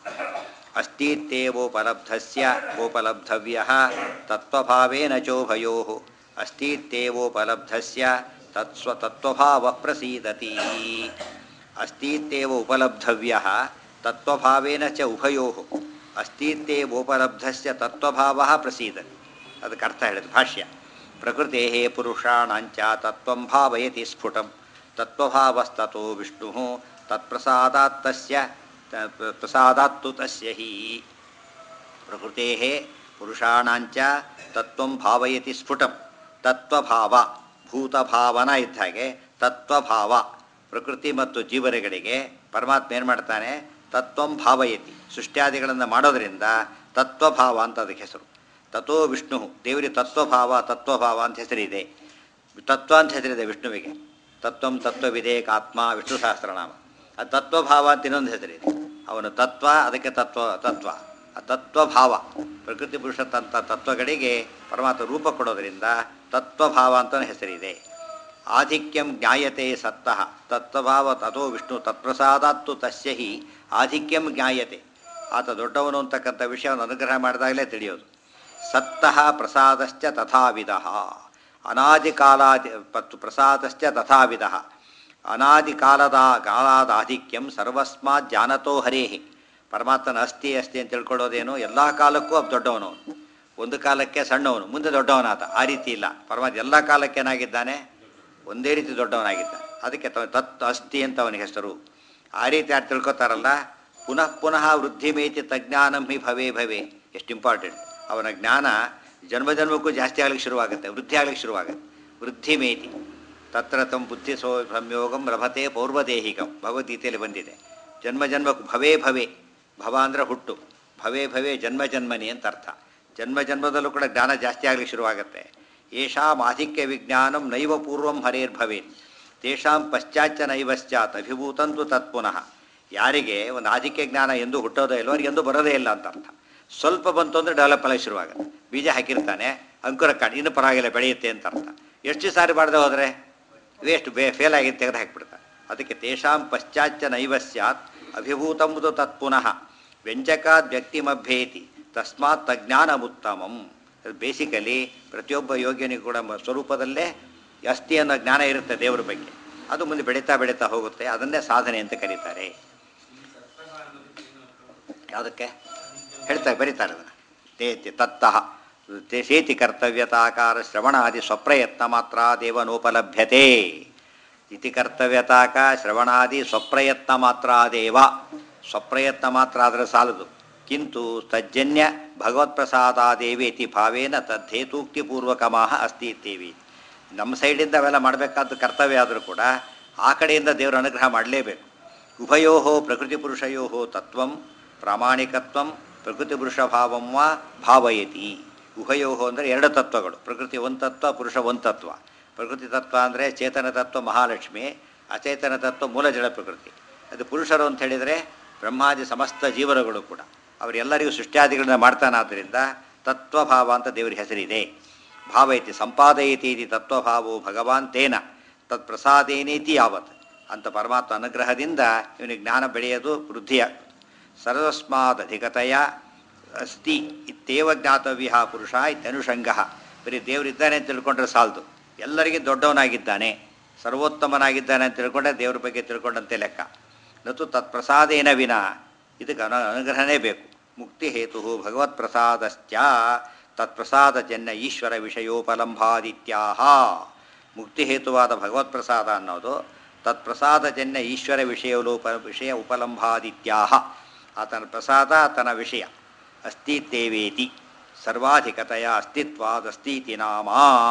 ಅಸ್ತೀತ್ಯೇವೋಪಲಬ್ಧಸ್ಯ ಓಪಲಬ್ಧವ್ಯ ತತ್ವಭಾವೇನ ಚೋಭಯೋ ಅಸ್ತೀತ್ಯೇವೋಪಲಬ್ಧಸ್ಯ ತತ್ಸ್ವ ತತ್ವಭಾವ ಪ್ರಸೀದತಿ ಅಸ್ತೀತ್ಯೇವ ಉಪಲಬ್ಧವ್ಯ ತತ್ವಭಾವೇನ ಚ ಉಭಯೋ ಅಸ್ತೀತ್ಯೇವೋಪಲಬ್ಧಸ್ಯ ತತ್ವಭಾವ ಪ್ರಸೀದತಿ ಅದಕ್ಕೆ ಅರ್ಥ ಹೇಳಿದ ಭಾಷ್ಯ ಪ್ರಕೃತೆ ಪುರುಷಾಣಾಂಚ ತತ್ವಂ ಭಾವಯತಿ ಸ್ಫುಟಂ ತತ್ವಭಾವಸ್ತೋ ವಿಷ್ಣು ತತ್ಪ್ರಸಾದಾತ್ ತಸ್ಯ ತ- ಪ್ರಸಾದಾತ್ತು ತಸ್ಯ ಹಿ ಪ್ರಕೃತೆ ಪುರುಷಾಣಾಂಚ ತತ್ವಂ ಭಾವಯತಿ ಸ್ಫುಟಂ ತತ್ವಭಾವ ಭೂತಭಾವನ ಇದ್ದ ಹಾಗೆ ತತ್ವಭಾವ ಪ್ರಕೃತಿ ಮತ್ತು ಜೀವನಗಳಿಗೆ ಪರಮಾತ್ಮ ಏನು ಮಾಡ್ತಾನೆ ತತ್ವಂ ಭಾವಯತಿ ಸೃಷ್ಟ್ಯಾದಿಗಳನ್ನು ಮಾಡೋದರಿಂದ ತತ್ವಭಾವ ಅಂತ ಅದಕ್ಕೆ ಹೆಸರು ತಥೋ ವಿಷ್ಣು ದೇವರಿಗೆ ತತ್ವಭಾವ ತತ್ವಭಾವ ಅಂತ ಹೆಸರಿದೆ ತತ್ವ ಅಂತ ಹೆಸರಿದೆ ವಿಷ್ಣುವಿಗೆ ತತ್ವಂ ತತ್ವವಿದೇಕ ಆತ್ಮ ವಿಷ್ಣು ಸಹಸ್ರನಾಮ ಅದು ತತ್ವಭಾವ ಅಂತ ಇನ್ನೊಂದು ಹೆಸರಿದೆ ಅವನು ತತ್ವ ಅದಕ್ಕೆ ತತ್ವ ತತ್ವ ಆ ತತ್ವಭಾವ ಪ್ರಕೃತಿ ಪುರುಷ ತಂತ ತತ್ವಗಳಿಗೆ ಪರಮಾತ್ಮ ರೂಪ ಕೊಡೋದರಿಂದ ತತ್ವಭಾವ ಅಂತ ಹೆಸರಿದೆ ಆಧಿಕ್ಯಂ ಜ್ಞಾಯತೆ ಸತ್ತಃ ತತ್ವಭಾವ ತಥೋ ವಿಷ್ಣು ತತ್ಪ್ರಸಾದಾತ್ತು ತಸ್ಯ ಹಿ ಆಧಿಕ್ಯಂ ಜ್ಞಾಯತೆ ಆತ ದೊಡ್ಡವನು ಅಂತಕ್ಕಂಥ ವಿಷಯವನ್ನು ಅನುಗ್ರಹ ಮಾಡಿದಾಗಲೇ ತಿಳಿಯೋದು ಸತ್ತಃ ಪ್ರಸಾದಶ್ಚ ತಥಾವಿಧ ಅನಾದಿ ಕಾಲಾದಿ ಮತ್ತು ಪ್ರಸಾದಶ್ಚ ತಥಾವಿಧ ಅನಾದಿ ಕಾಲದ ಕಾಲಾದ ಆಧಿಕ್ಯಂ ಸರ್ವಸ್ಮಾತ್ ಜಾನತೋ ಹರೇಹಿ ಪರಮಾತ್ಮನ ಅಸ್ತಿ ಅಸ್ತಿ ಅಂತ ತಿಳ್ಕೊಳ್ಳೋದೇನು ಎಲ್ಲ ಕಾಲಕ್ಕೂ ಅವ್ ದೊಡ್ಡವನು ಅವನು ಒಂದು ಕಾಲಕ್ಕೆ ಸಣ್ಣವನು ಮುಂದೆ ದೊಡ್ಡವನಾತ ಆ ರೀತಿ ಇಲ್ಲ ಪರಮಾತ್ಮ ಎಲ್ಲ ಕಾಲಕ್ಕೆ ಏನಾಗಿದ್ದಾನೆ ಒಂದೇ ರೀತಿ ದೊಡ್ಡವನಾಗಿದ್ದ ಅದಕ್ಕೆ ತ ತತ್ ಅಸ್ತಿ ಅಂತ ಅವನಿಗೆ ಹೆಸರು ಆ ರೀತಿ ಯಾರು ತಿಳ್ಕೊತಾರಲ್ಲ ಪುನಃ ಪುನಃ ವೃದ್ಧಿಮೇತಿ ತಜ್ಞಾನಂ ಹಿ ಭವೇ ಭವೆ ಎಷ್ಟು ಇಂಪಾರ್ಟೆಂಟ್ ಅವನ ಜ್ಞಾನ ಜನ್ಮ ಜನ್ಮಕ್ಕೂ ಜಾಸ್ತಿ ಆಗ್ಲಿಕ್ಕೆ ಶುರುವಾಗುತ್ತೆ ವೃದ್ಧಿ ಆಗ್ಲಿಕ್ಕೆ ಶುರುವಾಗುತ್ತೆ ವೃದ್ಧಿಮೇತಿ ತತ್ರ ತಮ್ಮ ಬುದ್ಧಿ ಸೋ ಸಂಯೋಗಂ ಲಭತೆ ಪೌರ್ವದೇಹಿಕಂ ಭಗವದ್ಗೀತೆಯಲ್ಲಿ ಬಂದಿದೆ ಜನ್ಮ ಜನ್ಮಕ್ಕೂ ಭವೇ ಭವೆ ಭವ ಅಂದರೆ ಹುಟ್ಟು ಭವೇ ಭವೆ ಜನ್ಮ ಜನ್ಮನಿ ಅಂತ ಅರ್ಥ ಜನ್ಮ ಜನ್ಮದಲ್ಲೂ ಕೂಡ ಜ್ಞಾನ ಜಾಸ್ತಿ ಆಗ್ಲಿಕ್ಕೆ ಶುರುವಾಗುತ್ತೆ ಯೇಷಾಂ ಆಧಿಕ್ಯ ವಿಜ್ಞಾನಂ ನೈವ ಪೂರ್ವಂ ಹರೇರ್ಭವೇತ್ ತೇಷಾಂ ಪಶ್ಚಾಚ್ಚ ನೈವ ಸ್ಯಾತ್ ಅಭಿಭೂತಂತು ತತ್ಪುನಃ ಯಾರಿಗೆ ಒಂದು ಆಧಿಕ್ಯ ಜ್ಞಾನ ಎಂದು ಹುಟ್ಟೋದೇ ಇಲ್ಲೋ ಅವ್ರಿಗೆ ಎಂದೂ ಬರೋದೇ ಇಲ್ಲ ಅಂತ ಅರ್ಥ ಸ್ವಲ್ಪ ಬಂತು ಅಂದರೆ ಡೆವಲಪ್ ಆಗಲಿಕ್ಕೆ ಶುರುವಾಗುತ್ತೆ ಬೀಜ ಹಾಕಿರ್ತಾನೆ ಅಂಕುರ ಕಾಣಿ ಇನ್ನೂ ಪರವಾಗಿಲ್ಲ ಬೆಳೆಯುತ್ತೆ ಅಂತ ಅರ್ಥ ಎಷ್ಟು ಸಾರಿ ಮಾಡದೆ ಹೋದರೆ ವೇಸ್ಟ್ ಬೇ ಫೇಲ್ ಆಗಿ ತೆಗೆದು ಹಾಕಿಬಿಡ್ತಾರೆ ಅದಕ್ಕೆ ತೇಷಾಂ ಪಶ್ಚಾಚ್ಚ ನೈವ ಸ್ಯಾತ್ ಅಭಿಭೂತಂಬುದು ತತ್ಪುನಃ ವ್ಯಂಜಕಾದ್ ವ್ಯಕ್ತಿಮಭ್ಯೇತಿ ತಸ್ಮಾತ್ ತಜ್ಞಾನಮುತ್ತಮಂ ಬೇಸಿಕಲಿ ಪ್ರತಿಯೊಬ್ಬ ಯೋಗ್ಯನಿಗೂ ಕೂಡ ಮ- ಸ್ವರೂಪದಲ್ಲೇ ಅಸ್ಥಿ ಅನ್ನೋ ಜ್ಞಾನ ಇರುತ್ತೆ ದೇವರ ಬಗ್ಗೆ ಅದು ಮುಂದೆ ಬೆಳೀತಾ ಬೆಳೀತಾ ಹೋಗುತ್ತೆ ಅದನ್ನೇ ಸಾಧನೆ ಅಂತ ಕರೀತಾರೆ ಯಾವುದಕ್ಕೆ ಹೇಳ್ತಾರೆ ಬರೀತಾರೆ ಅದನ್ನು ತೇತಿ ತತ್ತಃ ತೇ ಸೇತಿ ಕರ್ತವ್ಯತಾಕಾರ ಶ್ರವಣಾದಿ ಸ್ವಪ್ರಯತ್ನ ಮಾತ್ರ ದೇವನೋಪಲಭ್ಯತೆ ಇತಿ ಕರ್ತವ್ಯತಾಕ ಶ್ರವಣಾದಿ ಸ್ವಪ್ರಯತ್ನ ಮಾತ್ರ ದೇವ ಸ್ವಪ್ರಯತ್ನ ಮಾತ್ರ ಆದರೆ ಸಾಲದು ಕಿಂತು ತಜ್ಜನ್ಯ ಭಗವತ್ಪ್ರಸಾದಾದೇವೇತಿ ಭಾವೇನ ತದ್ದೇತೂಕ್ತಿಪೂರ್ವಕಮಾಹ ಅಸ್ತಿ ಇದ್ದೀವಿ ನಮ್ಮ ಸೈಡಿಂದ ಅವೆಲ್ಲ ಮಾಡಬೇಕಾದ ಕರ್ತವ್ಯ ಆದರೂ ಕೂಡ ಆ ಕಡೆಯಿಂದ ದೇವರ ಅನುಗ್ರಹ ಮಾಡಲೇಬೇಕು ಉಭಯೋ ಪ್ರಕೃತಿ ಪುರುಷಯೋ ತತ್ವಂ ಪ್ರಾಮಾಣಿಕತ್ವಂ ಪ್ರಕೃತಿ ಪುರುಷ ಭಾವಂ ವಾ ಭಾವಯತಿ ಉಭಯೋ ಅಂದರೆ ಎರಡು ತತ್ವಗಳು ಪ್ರಕೃತಿ ಒಂದು ತತ್ವ ಪುರುಷ ಒಂದು ತತ್ವ ಪ್ರಕೃತಿ ತತ್ವ ಅಂದರೆ ಚೇತನ ತತ್ವ ಮಹಾಲಕ್ಷ್ಮಿ ಅಚೇತನ ತತ್ವ ಮೂಲ ಜಡ ಪ್ರಕೃತಿ ಅದು ಪುರುಷರು ಅಂತ ಹೇಳಿದರೆ ಬ್ರಹ್ಮಾದಿ ಸಮಸ್ತ ಜೀವನಗಳು ಕೂಡ ಅವರೆಲ್ಲರಿಗೂ ಸೃಷ್ಟ್ಯಾದಿಗಳನ್ನ ಮಾಡ್ತಾನಾದ್ದರಿಂದ ತತ್ವಭಾವ ಅಂತ ದೇವರ ಹೆಸರಿದೆ ಭಾವಯತಿ ಸಂಪಾದಯತಿ ಇತಿ ತತ್ವಭಾವೋ ಭಗವಾನ್ ತೇನ ತತ್ಪ್ರಸಾದೇನೇತಿ ಯಾವತ್ ಅಂತ ಪರಮಾತ್ಮ ಅನುಗ್ರಹದಿಂದ ಇವನಿಗೆ ಜ್ಞಾನ ಬೆಳೆಯೋದು ವೃದ್ಧಿಯ ಸರ್ವಸ್ಮಾದಧಿಕತೆಯ ಅಸ್ತಿ ಇತ್ತೇವ ಜ್ಞಾತವ್ಯ ಪುರುಷ ಇತ್ಯನುಷಂಗ ಬರೀ ದೇವರಿದ್ದಾನೆ ಅಂತ ತಿಳ್ಕೊಂಡ್ರೆ ಸಾಲದು ಎಲ್ಲರಿಗೆ ದೊಡ್ಡವನಾಗಿದ್ದಾನೆ ಸರ್ವೋತ್ತಮನಾಗಿದ್ದಾನೆ ಅಂತ ತಿಳ್ಕೊಂಡ್ರೆ ದೇವ್ರ ಬಗ್ಗೆ ತಿಳ್ಕೊಂಡಂತೆ ಲೆಕ್ಕ ನತು ತತ್ಪ್ರಸಾದೇನ ವಿನ ಇದಕ್ಕೆ ಅನು ಅನುಗ್ರಹನೇ ಬೇಕು ಮುಕ್ತಿ ಹೇತು ಭಗವತ್ ಪ್ರಸಾದಶ್ಚ ತತ್ಪ್ರಸಾದಜನ್ಯ ಈಶ್ವರ ವಿಷಯೋಪಲಂಭಾದಿತ್ಯಾಹ ಮುಕ್ತಿ ಹೇತುವಾದ ಭಗವತ್ ಪ್ರಸಾದ ಅನ್ನೋದು ತತ್ಪ್ರಸಾದಜನ್ಯ ಈಶ್ವರ ವಿಷಯೋಲೋಪ ವಿಷಯ ಉಪಲಂಭಾದಿತ್ಯಾಹ ಆತನ ಪ್ರಸಾದ ಆತನ ವಿಷಯ ಅಸ್ತಿತ್ವೇವೇತಿ ಸರ್ವಾಧಿಕತೆಯ ಅಸ್ತಿತ್ವಾದಸ್ತೀತಿ ನಾಮ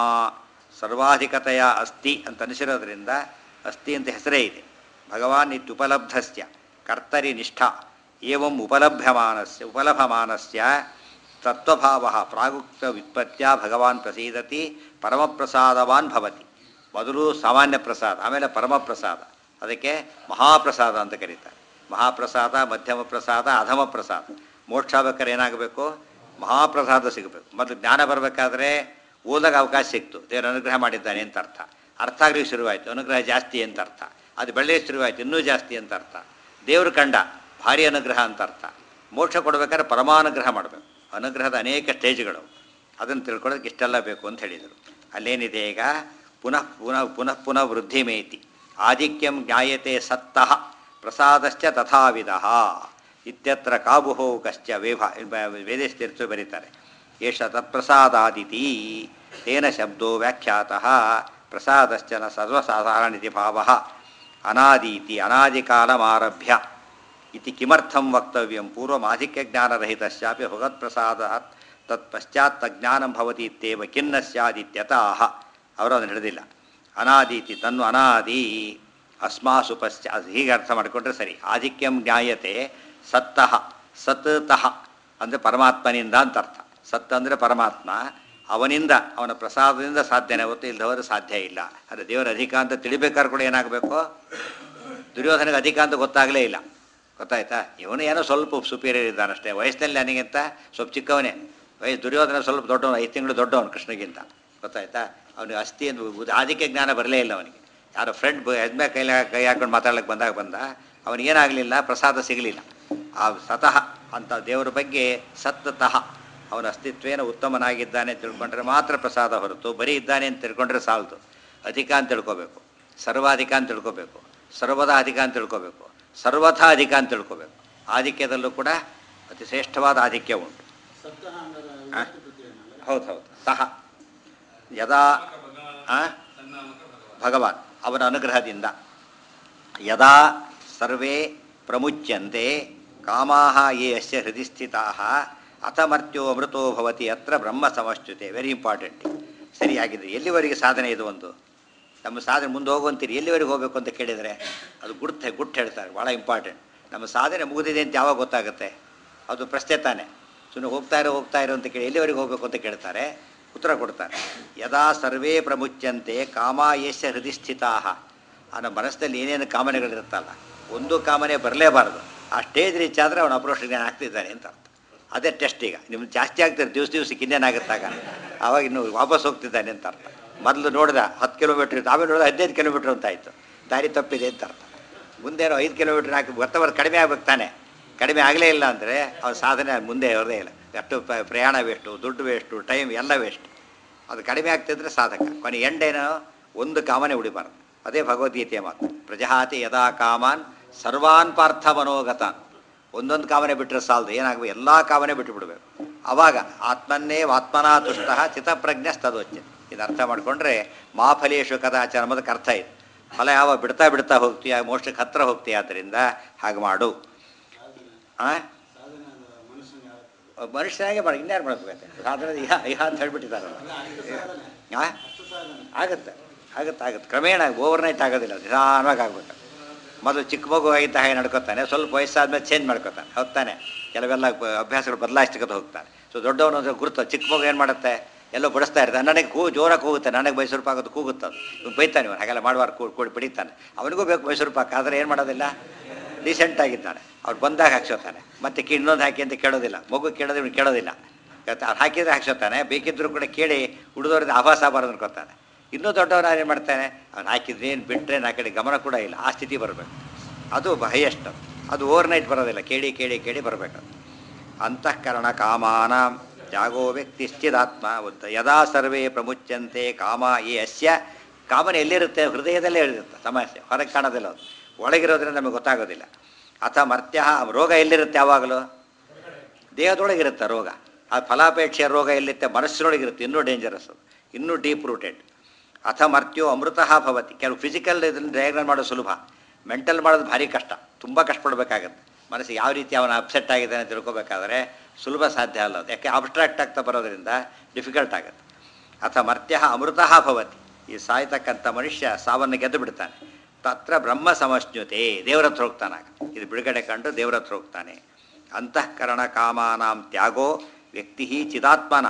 ಸರ್ವಾಧಿಕತೆಯ ಅಸ್ತಿ ಅಂತ ಅನಿಸಿರೋದ್ರಿಂದ ಅಸ್ತಿ ಅಂತ ಹೆಸರೇ ಇದೆ ಭಗವಾನ್ ಇತ್ಯುಪಲಬ್ಧಸ್ಯ ಕರ್ತರಿ ನಿಷ್ಠಾ ಏವಂ ಉಪಲಭ್ಯಮಾನಸ್ಯ ಉಪಲಭಮಾನಸ್ಯ ತತ್ವಭಾವ ಪ್ರಾಗುಕ್ತ ವ್ಯುತ್ಪತ್ಯ ಭಗವಾನ್ ಪ್ರಸೀದತಿ ಪರಮಪ್ರಸಾದವಾನ್ ಭವತಿ ಮೊದಲು ಸಾಮಾನ್ಯ ಪ್ರಸಾದ ಆಮೇಲೆ ಪರಮಪ್ರಸಾದ ಅದಕ್ಕೆ ಮಹಾಪ್ರಸಾದ ಅಂತ ಕರೀತಾರೆ ಮಹಾಪ್ರಸಾದ ಮಧ್ಯಮ ಪ್ರಸಾದ ಅಧಮ ಪ್ರಸಾದ ಮೋಕ್ಷ ಬೇಕಾದ್ರೆ ಏನಾಗಬೇಕು ಮಹಾಪ್ರಸಾದ ಸಿಗಬೇಕು ಮೊದಲು ಜ್ಞಾನ ಬರಬೇಕಾದ್ರೆ ಓದಾಗ ಅವಕಾಶ ಸಿಕ್ತು ದೇವರು ಅನುಗ್ರಹ ಮಾಡಿದ್ದಾನೆ ಅಂತ ಅರ್ಥ ಅರ್ಥ ಆಗ್ಲಿಕ್ಕೆ ಶುರುವಾಯಿತು ಅನುಗ್ರಹ ಜಾಸ್ತಿ ಅಂತ ಅರ್ಥ ಅದು ಬೆಳೆಯಕ್ಕೆ ಶುರುವಾಯಿತು ಇನ್ನೂ ಜಾಸ್ತಿ ಅಂತ ಅರ್ಥ ದೇವರು ಕಂಡ ಭಾರಿ ಅನುಗ್ರಹ ಅಂತ ಅರ್ಥ ಮೋಕ್ಷ ಕೊಡಬೇಕಾದ್ರೆ ಪರಮಾನುಗ್ರಹ ಮಾಡಬೇಕು ಅನುಗ್ರಹದ ಅನೇಕ ಸ್ಟೇಜ್ಗಳು ಅದನ್ನು ತಿಳ್ಕೊಳ್ಳೋದಕ್ಕೆ ಇಷ್ಟೆಲ್ಲ ಬೇಕು ಅಂತ ಹೇಳಿದರು ಅಲ್ಲೇನಿದೆ ಈಗ ಪುನಃ ಪುನಃ ಪುನಃ ಪುನಃ ವೃದ್ಧಿಮೇತಿ ಆಧಿಕ್ಯಂ ಜ್ಞಾಯತೆ ಸತ್ತಃ ಪ್ರಸಾದಶ್ಚ ತಥಾವಿಧ ಇತ್ಯತ್ರ ಕಾಬುಹೋ ಕಶ್ಚ ವೇಭ ವೇದೇಶ ತೀರ್ಥರು ಬರೀತಾರೆ ಏಷ ತತ್ಪ್ರಸಾದಾದಿತಿ ತೇನ ಶಬ್ದೋ ವ್ಯಾಖ್ಯಾತಃ ಪ್ರಸಾದಶ್ಚನ ಸರ್ವಸಾಧಾರಣಿತಿ ಭಾವ ಅನಾದೀತಿ ಅನಾದಿಕಾಲಮಾರಭ್ಯ ಇತಿ ಕಿಮರ್ಥಂ ವಕ್ತವ್ಯಂ ಪೂರ್ವಮಾಧಿಕ್ಯಜ್ಞಾನರಹಿತಶ್ಚಾಪಿ ಭಗವತ್ಪ್ರಸಾದಾತ್ ತತ್ಪಶ್ಚಾತ್ ತಜ್ಞಾನಂ ಭವತಿ ಇತ್ಯೇವ ಖಿನ್ನ ಸ್ಯಾದಿತ್ಯತಃ ಅವರು ಅದನ್ನು ಹಿಡಿದಿಲ್ಲ ಅನಾದೀತಿ ತನ್ನು ಅನಾದಿ ಅಸ್ಮಾಸು ಪಶ್ಚಾತ್ ಹೀಗೆ ಅರ್ಥ ಮಾಡಿಕೊಂಡ್ರೆ ಸರಿ ಆಧಿಕ್ಯಂ ಜ್ಞಾಯತೆ ಸತ್ತಃ ಸತ್ ತಹ ಅಂದರೆ ಪರಮಾತ್ಮನಿಂದ ಅಂತ ಅರ್ಥ ಸತ್ ಅಂದರೆ ಪರಮಾತ್ಮ ಅವನಿಂದ ಅವನ ಪ್ರಸಾದದಿಂದ ಸಾಧ್ಯನೇ ಹೊತ್ತು ಇಲ್ಲದವರು ಸಾಧ್ಯ ಇಲ್ಲ ಅಂದರೆ ದೇವರ ಅಧಿಕ ಅಂತ ತಿಳಿಬೇಕಾದ್ರೆ ಕೂಡ ಏನಾಗಬೇಕು ದುರ್ಯೋಧನಿಗೆ ಅಧಿಕ ಅಂತ ಗೊತ್ತಾಗಲೇ ಇಲ್ಲ ಗೊತ್ತಾಯ್ತಾ ಇವನು ಏನೋ ಸ್ವಲ್ಪ ಸುಪೀರಿಯರ್ ಇದ್ದಾನಷ್ಟೇ ವಯಸ್ಸಿನಲ್ಲಿ ನನಗಿಂತ ಸ್ವಲ್ಪ ಚಿಕ್ಕವನೇ ವಯಸ್ಸು ದುರ್ಯೋಧನ ಸ್ವಲ್ಪ ದೊಡ್ಡವನು ಐದು ತಿಂಗಳು ದೊಡ್ಡವನು ಕೃಷ್ಣಗಿಂತ ಗೊತ್ತಾಯ್ತಾ ಅವನಿಗೆ ಅಸ್ಥಿ ಎಂದು ಆದಿಕ್ಕೆ ಜ್ಞಾನ ಬರಲೇ ಇಲ್ಲ ಅವನಿಗೆ ಯಾರೋ ಫ್ರೆಂಡ್ ಹೆಜ್ಮೆ ಕೈಲಿ ಕೈ ಹಾಕೊಂಡು ಮಾತಾಡ್ಲಿಕ್ಕೆ ಬಂದಾಗ ಬಂದ ಅವನಿಗೇನಾಗಲಿಲ್ಲ ಪ್ರಸಾದ ಸಿಗಲಿಲ್ಲ ಆ ಸತಃ ಅಂತ ದೇವರ ಬಗ್ಗೆ ಸತ್ತತಃ ಅವನ ಅಸ್ತಿತ್ವೇನ ಉತ್ತಮನಾಗಿದ್ದಾನೆ ಅಂತ ತಿಳ್ಕೊಂಡ್ರೆ ಮಾತ್ರ ಪ್ರಸಾದ ಹೊರತು ಬರೀ ಇದ್ದಾನೆ ಅಂತ ತಿಳ್ಕೊಂಡ್ರೆ ಸಾಲದು ಅಧಿಕ ಅಂತ ತಿಳ್ಕೊಬೇಕು ಸರ್ವಾಧಿಕ ಅಂತ ತಿಳ್ಕೊಬೇಕು ಸರ್ವದ ಅಧಿಕ ಅಂತ ತಿಳ್ಕೊಬೇಕು ಸರ್ವಥಾ ಅಧಿಕ ಅಂತ ತಿಳ್ಕೊಬೇಕು ಆಧಿಕ್ಯದಲ್ಲೂ ಕೂಡ ಅತಿ ಶ್ರೇಷ್ಠವಾದ ಆಧಿಕ್ಯ ಉಂಟು ಆ? ಹೌದು ಹೌದು ಸಹ ಯದಾ ಆ? ಭಗವಾನ್ ಅವನ ಅನುಗ್ರಹದಿಂದ ಯದಾ ಸರ್ವೇ ಪ್ರಮುಚ್ಯಂತೆ ಕಾಮಾಹ ಯೇ ಅಸ್ಯ ಹೃದಯ ಸ್ಥಿತಾ ಅಥಮರ್ತ್ಯೋ ಅಮೃತೋ ಭವತಿ ಅತ್ರ ಬ್ರಹ್ಮ ಸಮಶ್ಚುತೆ ವೆರಿ ಇಂಪಾರ್ಟೆಂಟ್ ಸರಿಯಾಗಿದೆ ಎಲ್ಲಿವರೆಗೆ ಸಾಧನೆ ಇದು ಒಂದು ನಮ್ಮ ಸಾಧನೆ ಮುಂದೆ ಹೋಗುವಂತೀರಿ ಎಲ್ಲಿವರೆಗೆ ಹೋಗಬೇಕು ಅಂತ ಕೇಳಿದರೆ ಅದು ಗುಡ್ತೆ ಗುಟ್ಟು ಹೇಳ್ತಾರೆ ಭಾಳ ಇಂಪಾರ್ಟೆಂಟ್ ನಮ್ಮ ಸಾಧನೆ ಮುಗಿದಿದೆ ಅಂತ ಯಾವಾಗ ಗೊತ್ತಾಗುತ್ತೆ ಅದು ಪ್ರಶ್ನೆ ತಾನೆ ಸುಮ್ಮನೆ ಹೋಗ್ತಾ ಇರೋ ಹೋಗ್ತಾ ಇರೋ ಅಂತ ಕೇಳಿ ಎಲ್ಲಿವರೆಗೆ ಹೋಗಬೇಕು ಅಂತ ಕೇಳ್ತಾರೆ ಉತ್ತರ ಕೊಡ್ತಾರೆ ಯದಾ ಸರ್ವೇ ಪ್ರಮುಚ್ಯಂತೆ ಕಾಮಾಯೇಶ ಹೃದಯ ಸ್ಥಿತಾ ಆ ನಮ್ಮ ಮನಸ್ಸಿನಲ್ಲಿ ಏನೇನು ಕಾಮನೆಗಳಿರುತ್ತಲ್ಲ ಒಂದು ಕಾಮನೆ ಬರಲೇಬಾರದು ಆ ಸ್ಟೇಜ್ ರೀಚ್ ಆದರೆ ಅವನು ಅಪ್ರೋಚ್ ಜ್ಞಾನ ಆಗ್ತಿದ್ದಾನೆ ಅಂತ ಅರ್ಥ ಅದೇ ಟೆಸ್ಟ್ ಈಗ ನಿಮ್ಗೆ ಜಾಸ್ತಿ ಆಗ್ತಾರೆ ದಿವಸ ದಿವಸಕ್ಕೆ ಇನ್ನೇನಾಗುತ್ತಾಗ ಆವಾಗ ಇನ್ನು ವಾಪಸ್ ಹೋಗ್ತಿದ್ದಾನೆ ಅಂತ ಅರ್ಥ ಮೊದಲು ನೋಡಿದ ಹತ್ತು ಕಿಲೋಮೀಟ್ರ್ ಇತ್ತು ಆಮೇಲೆ ನೋಡಿದ ಹದಿನೈದು ಕಿಲೋಮೀಟ್ರ್ ಅಂತ ಆಯಿತು ದಾರಿ ತಪ್ಪಿದೆ ಅಂತ ಅರ್ಥ ಮುಂದೇನೋ ಐದು ಕಿಲೋಮೀಟ್ರ್ ಹಾಕಿ ಬರ್ತಾ ಬರ್ತಾ ಕಡಿಮೆ ಆಗ್ಬೇಕು ತಾನೆ ಕಡಿಮೆ ಆಗಲೇ ಇಲ್ಲ ಅಂದರೆ ಅವ್ರ ಸಾಧನೆ ಮುಂದೆ ಅವ್ರದೇ ಇಲ್ಲ ಅಷ್ಟು ಪ- ಪ್ರಯಾಣ ವೇಸ್ಟು ದುಡ್ಡು ವೇಸ್ಟು ಟೈಮ್ ಎಲ್ಲ ವೇಸ್ಟ್ ಅದು ಕಡಿಮೆ ಆಗ್ತಿದ್ರೆ ಸಾಧಕ ಕೊನೆ ಎಂಡೇನೋ ಒಂದು ಕಾಮನೆ ಉಳಿಬಾರ್ದು ಅದೇ ಭಗವದ್ಗೀತೆಯ ಮಾತು ಪ್ರಜಹಾತಿ ಯದಾ ಕಾಮಾನ್ ಸರ್ವಾನ್ ಪಾರ್ಥ ಮನೋಗತಾನ್ ಒಂದೊಂದು ಕಾಮನೆ ಬಿಟ್ಟರೆ ಸಾಲದು ಏನಾಗಬೇಕು ಎಲ್ಲ ಕಾಮನೆ ಬಿಟ್ಟು ಬಿಡಬೇಕು ಅವಾಗ ಆತ್ಮನ್ನೇ ಆತ್ಮನಾ ತುಷ್ಟ ಚಿತ್ತಪ್ರಜ್ಞೆ ತದೋಚ್ಯ ಇದು ಅರ್ಥ ಮಾಡಿಕೊಂಡ್ರೆ ಮಾಫಲೇಶು ಕದಾಚಾರ ಅನ್ನೋದಕ್ಕೆ ಅರ್ಥ ಇದೆ ಫಲ ಯಾವ ಬಿಡ್ತಾ ಬಿಡ್ತಾ ಹೋಗ್ತೀಯ ಮೋಕ್ಷಕ್ಕೆ ಹತ್ರ ಹೋಗ್ತೀಯ ಆದ್ದರಿಂದ ಹಾಗೆ ಮಾಡು ಆ ಮನುಷ್ಯನಾಗೆ ಮಾಡಿ ಇನ್ಯಾರು ಮಾಡ್ಬೇಕಂತೆ ಸಾಧನೆ ಇಹ ಇಹ ಅಂತ ಹೇಳ್ಬಿಟ್ಟಿದ್ದಾರಲ್ಲ ಆ? ಆಗುತ್ತೆ ಆಗುತ್ತೆ ಆಗುತ್ತೆ ಕ್ರಮೇಣ ಓವರ್ ನೈಟ್ ಆಗೋದಿಲ್ಲ ನಿಧಾನವಾಗಿ ಆಗ್ಬೇಕು ಮೊದಲು ಚಿಕ್ಕ ಮಗು ಆಗಿದ್ದ ಹಾಗೆ ನಡ್ಕೋತಾನೆ ಸ್ವಲ್ಪ ವಯಸ್ಸಾದ್ಮೇಲೆ ಚೇಂಜ್ ಮಾಡ್ಕೋತಾನೆ ಹೌದಾನೆ ಕೆಲವೆಲ್ಲ ಬ- ಅಭ್ಯಾಸಗಳು ಬದಲಾಯಿಸ್ಕೊತ ಹೋಗ್ತಾನೆ ಸೊ ದೊಡ್ಡವನು ಅಂದ್ರೆ ಗುರುತು ಚಿಕ್ಕ ಮಗು ಏನು ಮಾಡುತ್ತೆ ಎಲ್ಲೋ ಬಡಿಸ್ತಾ ಇರ್ತಾನೆ ನನಗೆ ಕೂ ಜೋರಾಗಿ ಕೂಗುತ್ತೆ ನನಗೆ ಮೈಸೂರು ಪಾಕ್ ಅದು ಕೂಗುತ್ತೆ ಅದು ಇವ್ನು ಬೈತಾನೆ ಇವನು ಹಾಗೆಲ್ಲ ಮಾಡುವಾರ ಕೂಡಿ ಕೂಡಿ ಬಿಡಿತಾನೆ ಅವನಿಗೂ ಬೇಕು ಮೈಸೂರು ಪಾಕ್ ಆದರೆ ಏನು ಮಾಡೋದಿಲ್ಲ ಡೀಸೆಂಟ್ ಆಗಿದ್ದಾನೆ ಅವ್ರು ಬಂದಾಗ ಹಾಕ್ಸೋತಾನೆ ಮತ್ತೆ ಕಿ ಇನ್ನೊಂದು ಹಾಕಿ ಅಂತ ಕೇಳೋದಿಲ್ಲ ಮಗು ಕೇಳೋದು ಇವ್ನು ಕೇಳೋದಿಲ್ಲ ಇವತ್ತು ಅವ್ನು ಹಾಕಿದ್ರೆ ಹಾಕ್ಸೋತಾನೆ ಬೇಕಿದ್ರೂ ಕೂಡ ಕೇಳಿ ಉಳಿದವ್ರಿಂದ ಆಭಾಸ ಆಗಬಾರ್ದು ಅನ್ಕೋತಾನೆ ಇನ್ನೂ ದೊಡ್ಡವನು ಏನು ಮಾಡ್ತಾನೆ ಅವ್ನು ಹಾಕಿದ್ರೆ ಏನು ಬಿಟ್ಟರೆ ಆ ಕಡೆ ಗಮನ ಕೂಡ ಇಲ್ಲ ಆ ಸ್ಥಿತಿ ಬರಬೇಕು ಅದು ಹೈಯೆಸ್ಟ್ ಅದು ಓವರ್ ನೈಟ್ ಬರೋದಿಲ್ಲ ಕೇಳಿ ಕೇಳಿ ಕೇಳಿ ಬರಬೇಕು ಅಂತಃಕರಣ ಕಾಮಾನ ಜಾಗೋ ವ್ಯಕ್ತಿಶ್ಚಿದಾತ್ಮ ಉದ್ದ ಯದಾ ಸರ್ವೇ ಪ್ರಮುಚ್ಯಂತೆ ಕಾಮ ಈ ಅಸ್ಯ ಕಾಮನೆ ಎಲ್ಲಿರುತ್ತೆ ಹೃದಯದಲ್ಲೇ ಇರುತ್ತೆ ಸಮಸ್ಯೆ ಹೊರಗೆ ಕಾಣೋದಿಲ್ಲ ಅದು ಒಳಗಿರೋದ್ರಿಂದ ನಮಗೆ ಗೊತ್ತಾಗೋದಿಲ್ಲ ಅಥ ಮರ್ತ್ಯ ರೋಗ ಎಲ್ಲಿರುತ್ತೆ ಯಾವಾಗಲೂ ದೇಹದೊಳಗಿರುತ್ತೆ ರೋಗ ಆ ಫಲಾಪೇಕ್ಷೆಯ ರೋಗ ಎಲ್ಲಿರುತ್ತೆ ಮನಸ್ಸಿನೊಳಗಿರುತ್ತೆ ಇನ್ನೂ ಡೇಂಜರಸ್ ಅದು ಇನ್ನೂ ಡೀಪ್ ರೂಟೆಡ್ ಅಥ ಮರ್ತ್ಯೋ ಅಮೃತಃ ಭವತಿ ಕೆಲವು ಫಿಸಿಕಲ್ ಇದನ್ನು ಡಯಾಗ್ರಾಮ್ ಮಾಡೋದು ಸುಲಭ ಮೆಂಟಲ್ ಮಾಡೋದು ಭಾರಿ ಕಷ್ಟ ತುಂಬ ಕಷ್ಟಪಡಬೇಕಾಗತ್ತೆ ಮನಸ್ಸು ಯಾವ ರೀತಿ ಅವನ ಅಪ್ಸೆಟ್ ಆಗಿದ್ದಾನೆ ಅಂತ ತಿಳ್ಕೊಬೇಕಾದ್ರೆ ಸುಲಭ ಸಾಧ್ಯ ಅಲ್ಲ ಅದು ಯಾಕೆ ಅಬ್ಸ್ಟ್ರಾಕ್ಟ್ ಆಗ್ತಾ ಬರೋದ್ರಿಂದ ಡಿಫಿಕಲ್ಟ್ ಆಗುತ್ತೆ ಅಥ ಮರ್ತ್ಯ ಅಮೃತಃ ಭವತಿ ಈ ಸಾಯ್ತಕ್ಕಂಥ ಮನುಷ್ಯ ಸಾವನ್ನು ಗೆದ್ದು ಬಿಡ್ತಾನೆ ತತ್ರ ಬ್ರಹ್ಮ ಸಮಶ್ನುತೆ ದೇವರ ಹತ್ರ ಹೋಗ್ತಾನಾಗ ಇದು ಬಿಡುಗಡೆ ಕಂಡು ದೇವರ ಹತ್ರ ಹೋಗ್ತಾನೆ ಅಂತಃಕರಣ ಕಾಮಾನಾಂ ತ್ಯಾಗೋ ವ್ಯಕ್ತಿ ಚಿದಾತ್ಮನ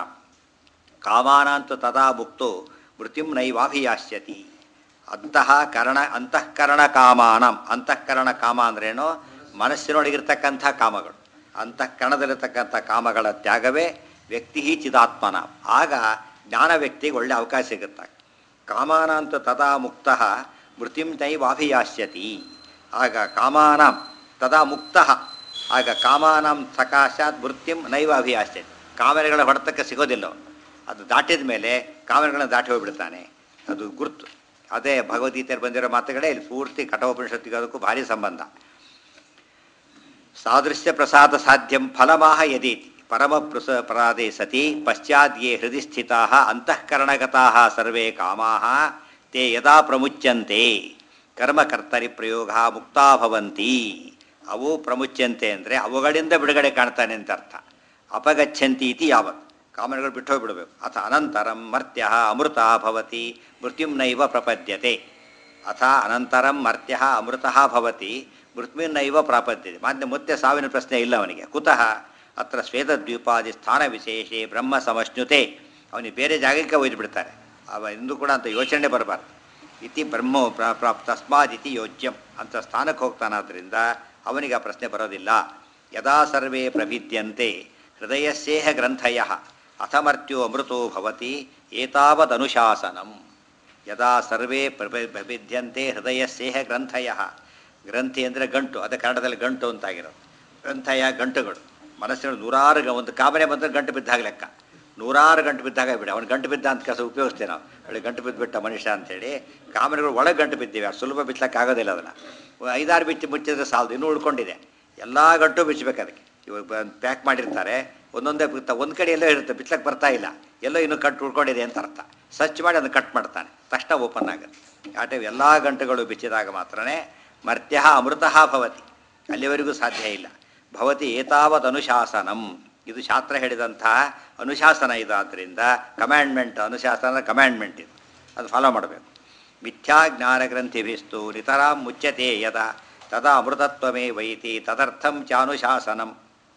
ಕಾಮಾನಾಂತು ತದಾ ಮುಕ್ತೋ ಮೃತ್ಯುಂ ನೈವಾಭಿಯಾಸ್ಯತಿ ಅಂತಹ ಕರಣ ಅಂತಃಕರಣ ಕಾಮಾನಂ ಅಂತಃಕರಣ ಕಾಮ ಅಂದ್ರೇನು ಮನಸ್ಸಿನೊಳಗಿರ್ತಕ್ಕಂಥ ಕಾಮಗಳು ಅಂತಃಕರಣದಲ್ಲಿರ್ತಕ್ಕಂಥ ಕಾಮಗಳ ತ್ಯಾಗವೇ ವ್ಯಕ್ತಿ ಚಿದಾತ್ಮನ ಆಗ ಜ್ಞಾನ ವ್ಯಕ್ತಿಗೆ ಒಳ್ಳೆ ಅವಕಾಶ ಸಿಗುತ್ತೆ ಕಾಮಾನಾಂತು ತದಾ ಮುಕ್ತ ಮೃತ್ಯುಂ ನೈವಾಭಿಯಾಸ್ಯತಿ ಆಗ ಕಾಮಾನಾಂ ತದಾ ಮುಕ್ತ ಆಗ ಕಾಮಾನಾಂ ಸಕಾಶಾತ್ ಮೃತ್ಯುಂ ನೈವ ಅಭಿಯಾಸ್ಯತಿ ಕಾಮನೆಗಳ ಹೊಡೆತಕ್ಕೆ ಸಿಗೋದಿಲ್ಲ ಅವನು ಅದು ದಾಟಿದ ಮೇಲೆ ಕಾಮನೆಗಳನ್ನು ದಾಟಿ ಹೋಗ್ಬಿಡ್ತಾನೆ ಅದು ಗುರುತು ಅದೇ ಭಗವದ್ಗೀತೆಯಲ್ಲಿ ಬಂದಿರೋ ಮಾತುಗಳೇ ಇಲ್ಲಿ ಪೂರ್ತಿ ಕಠೋಪನಿಷತ್ತಿಗೆ ಅದಕ್ಕೂ ಭಾರಿ ಸಂಬಂಧ ಸಾದೃಶ್ಯ ಪ್ರಸಾದ ಸಾಧ್ಯಂ ಫಲಮಾಹ ಯದೀತಿ ಪರಮ ಪ್ರಸ ಪರಾದೆ ಸತಿ ಪಶ್ಚಾದ್ಯೇ ಹೃದಯ ಸ್ಥಿತಾ ಅಂತಃಕರಣಗತಾ ಸರ್ವೇ ಕಾಮಾ ತೇ ಯದಾ ಪ್ರಮುಚ್ಯಂತೆ ಕರ್ಮಕರ್ತರಿ ಪ್ರಯೋಗ ಮುಕ್ತಾ ಭವಂತಿ ಅವು ಪ್ರಮುಚ್ಯಂತೆ ಅಂದರೆ ಅವುಗಳಿಂದ ಬಿಡುಗಡೆ ಕಾಣ್ತಾನೆ ಅಂತ ಅರ್ಥ ಅಪಗಚ್ಚಂತಿ ಇತಿ ಯಾವತ್ ಕಾಮನೆಗಳು ಬಿಟ್ಟು ಹೋಗ್ಬಿಡ್ಬೇಕು ಅಥ ಅನಂತರಂ ಮರ್ತ್ಯ ಅಮೃತ ಭವತಿ ಮೃತ್ಯುಂನೈವ ಪ್ರಪದ್ಯತೆ ಅಥ ಅನಂತರಂ ಮರ್ತ್ಯ ಅಮೃತ ಭವತಿ ಮೃತ್ಯುನೈವ ಪ್ರಾಪದ್ಯತೆ ಮತ್ತೆ ಮತ್ತೆ ಸಾವಿನ ಪ್ರಶ್ನೆ ಇಲ್ಲ ಅವನಿಗೆ ಕುತಃ ಅತ್ರ ಶ್ವೇತದ್ವೀಪಾದಿ ಸ್ಥಾನ ವಿಶೇಷೆ ಬ್ರಹ್ಮ ಸಮಶ್ನುತೆ ಅವನಿಗೆ ಬೇರೆ ಜಾಗಕ್ಕೆ ಒಯ್ದು ಬಿಡ್ತಾರೆ ಅವ ಇಂದು ಕೂಡ ಅಂತ ಯೋಚನೆ ಬರಬಾರ್ದು ಇತಿ ಬ್ರಹ್ಮೋ ಪ್ರ ಪ್ರ ತಸ್ಮಾದಿತಿ ಯೋಜ್ಯಂ ಅಂತ ಸ್ಥಾನಕ್ಕೆ ಹೋಗ್ತಾನಾದ್ರಿಂದ ಅವನಿಗೆ ಆ ಪ್ರಶ್ನೆ ಬರೋದಿಲ್ಲ ಯದಾ ಸರ್ವೇ ಪ್ರಭಿದ್ಯಂತೆ ಹೃದಯಸ್ಯೇಹ ಗ್ರಂಥಯ ಅಥಮರ್ತ್ಯೋ ಅಮೃತೋ ಭವತಿ ಏತಾವದನುಶಾಸನಂ ಯದಾ ಸರ್ವೇ ಪ್ರಭ- ಪ್ರಭಿದ್ಯಂತೆ ಹೃದಯಸ್ಯೇಹ ಗ್ರಂಥಯ ಗ್ರಂಥಿ ಅಂದರೆ ಗಂಟು ಅದು ಕನ್ನಡದಲ್ಲಿ ಗಂಟು ಅಂತಾಗಿರೋದು ಗ್ರಂಥಯ ಗಂಟುಗಳು ಮನಸ್ಸಿನ ನೂರಾರು ಗ- ಒಂದು ಕಾಮನೆ ಬಂದರೆ ಗಂಟು ಬಿದ್ದಾಗ ಲೆಕ್ಕ ನೂರಾರು ಗಂಟು ಬಿದ್ದಾಗ ಬಿಡಿ ಅವ್ನು ಗಂಟು ಬಿದ್ದ ಅಂತ ಕೆಲಸ ಉಪಯೋಗಿಸ್ತೇವೆ ನಾವು ಒಳ್ಳೆ ಗಂಟು ಬಿದ್ದುಬಿಟ್ಟ ಮನುಷ್ಯ ಅಂತೇಳಿ ಕಾಮನೆಗಳು ಒಳಗೆ ಗಂಟು ಬಿದ್ದಿವೆ ಅಷ್ಟು ಸುಲಭ ಬಿಚ್ಚಕ್ಕೆ ಆಗೋದಿಲ್ಲ ಅದನ್ನು ಐದಾರು ಬಿಚ್ಚಿ ಮುಚ್ಚಿದ್ರೆ ಸಾಲದು ಇನ್ನೂ ಉಳ್ಕೊಂಡಿದೆ ಎಲ್ಲ ಗಂಟು ಬಿಚ್ಚಬೇಕು ಅದಕ್ಕೆ ಇವಾಗ ಪ್ಯಾಕ್ ಮಾಡಿರ್ತಾರೆ ಒಂದೊಂದೇ ಬಿತ್ತ ಒಂದು ಕಡೆ ಎಲ್ಲೋ ಇರುತ್ತೆ ಬಿಚ್ಚಕ್ಕೆ ಬರ್ತಾ ಇಲ್ಲ ಎಲ್ಲೋ ಇನ್ನೂ ಕಟ್ಟು ಉಳ್ಕೊಂಡಿದೆ ಅಂತ ಅರ್ಥ ಸ್ವಚ್ಛ ಮಾಡಿ ಅದನ್ನು ಕಟ್ ಮಾಡ್ತಾನೆ ತಕ್ಷಣ ಓಪನ್ ಆಗುತ್ತೆ ಆ ಟೈಮ್ ಎಲ್ಲ ಗಂಟುಗಳು ಬಿಚ್ಚಿದಾಗ ಮಾತ್ರನೇ ಮರ್ತ್ಯ ಅಮೃತಃ ಭವತಿ ಅಲ್ಲಿವರೆಗೂ ಸಾಧ್ಯ ಇಲ್ಲ ಭವತಿ ಏತಾವತ್ ಅನುಶಾಸನಂ ಇದು ಶಾಸ್ತ್ರ ಹೇಳಿದಂತಹ ಅನುಶಾಸನ ಇದಾದ್ದರಿಂದ ಕಮ್ಯಾಂಡ್ಮೆಂಟ್ ಅನುಶಾಸನ ಕಮ್ಯಾಂಡ್ಮೆಂಟ್ ಇದು ಅದು ಫಾಲೋ ಮಾಡಬೇಕು ಮಿಥ್ಯಾ ಜ್ಞಾನ ಗ್ರಂಥಿಭಿಸ್ತು ನಿತರಾಂ ಮುಚ್ಯತೆ ಯದ ತದಾ ಅಮೃತತ್ವಮೇ ವೈತಿ ತದರ್ಥಂ ಚಾನುಶಾಸನಂ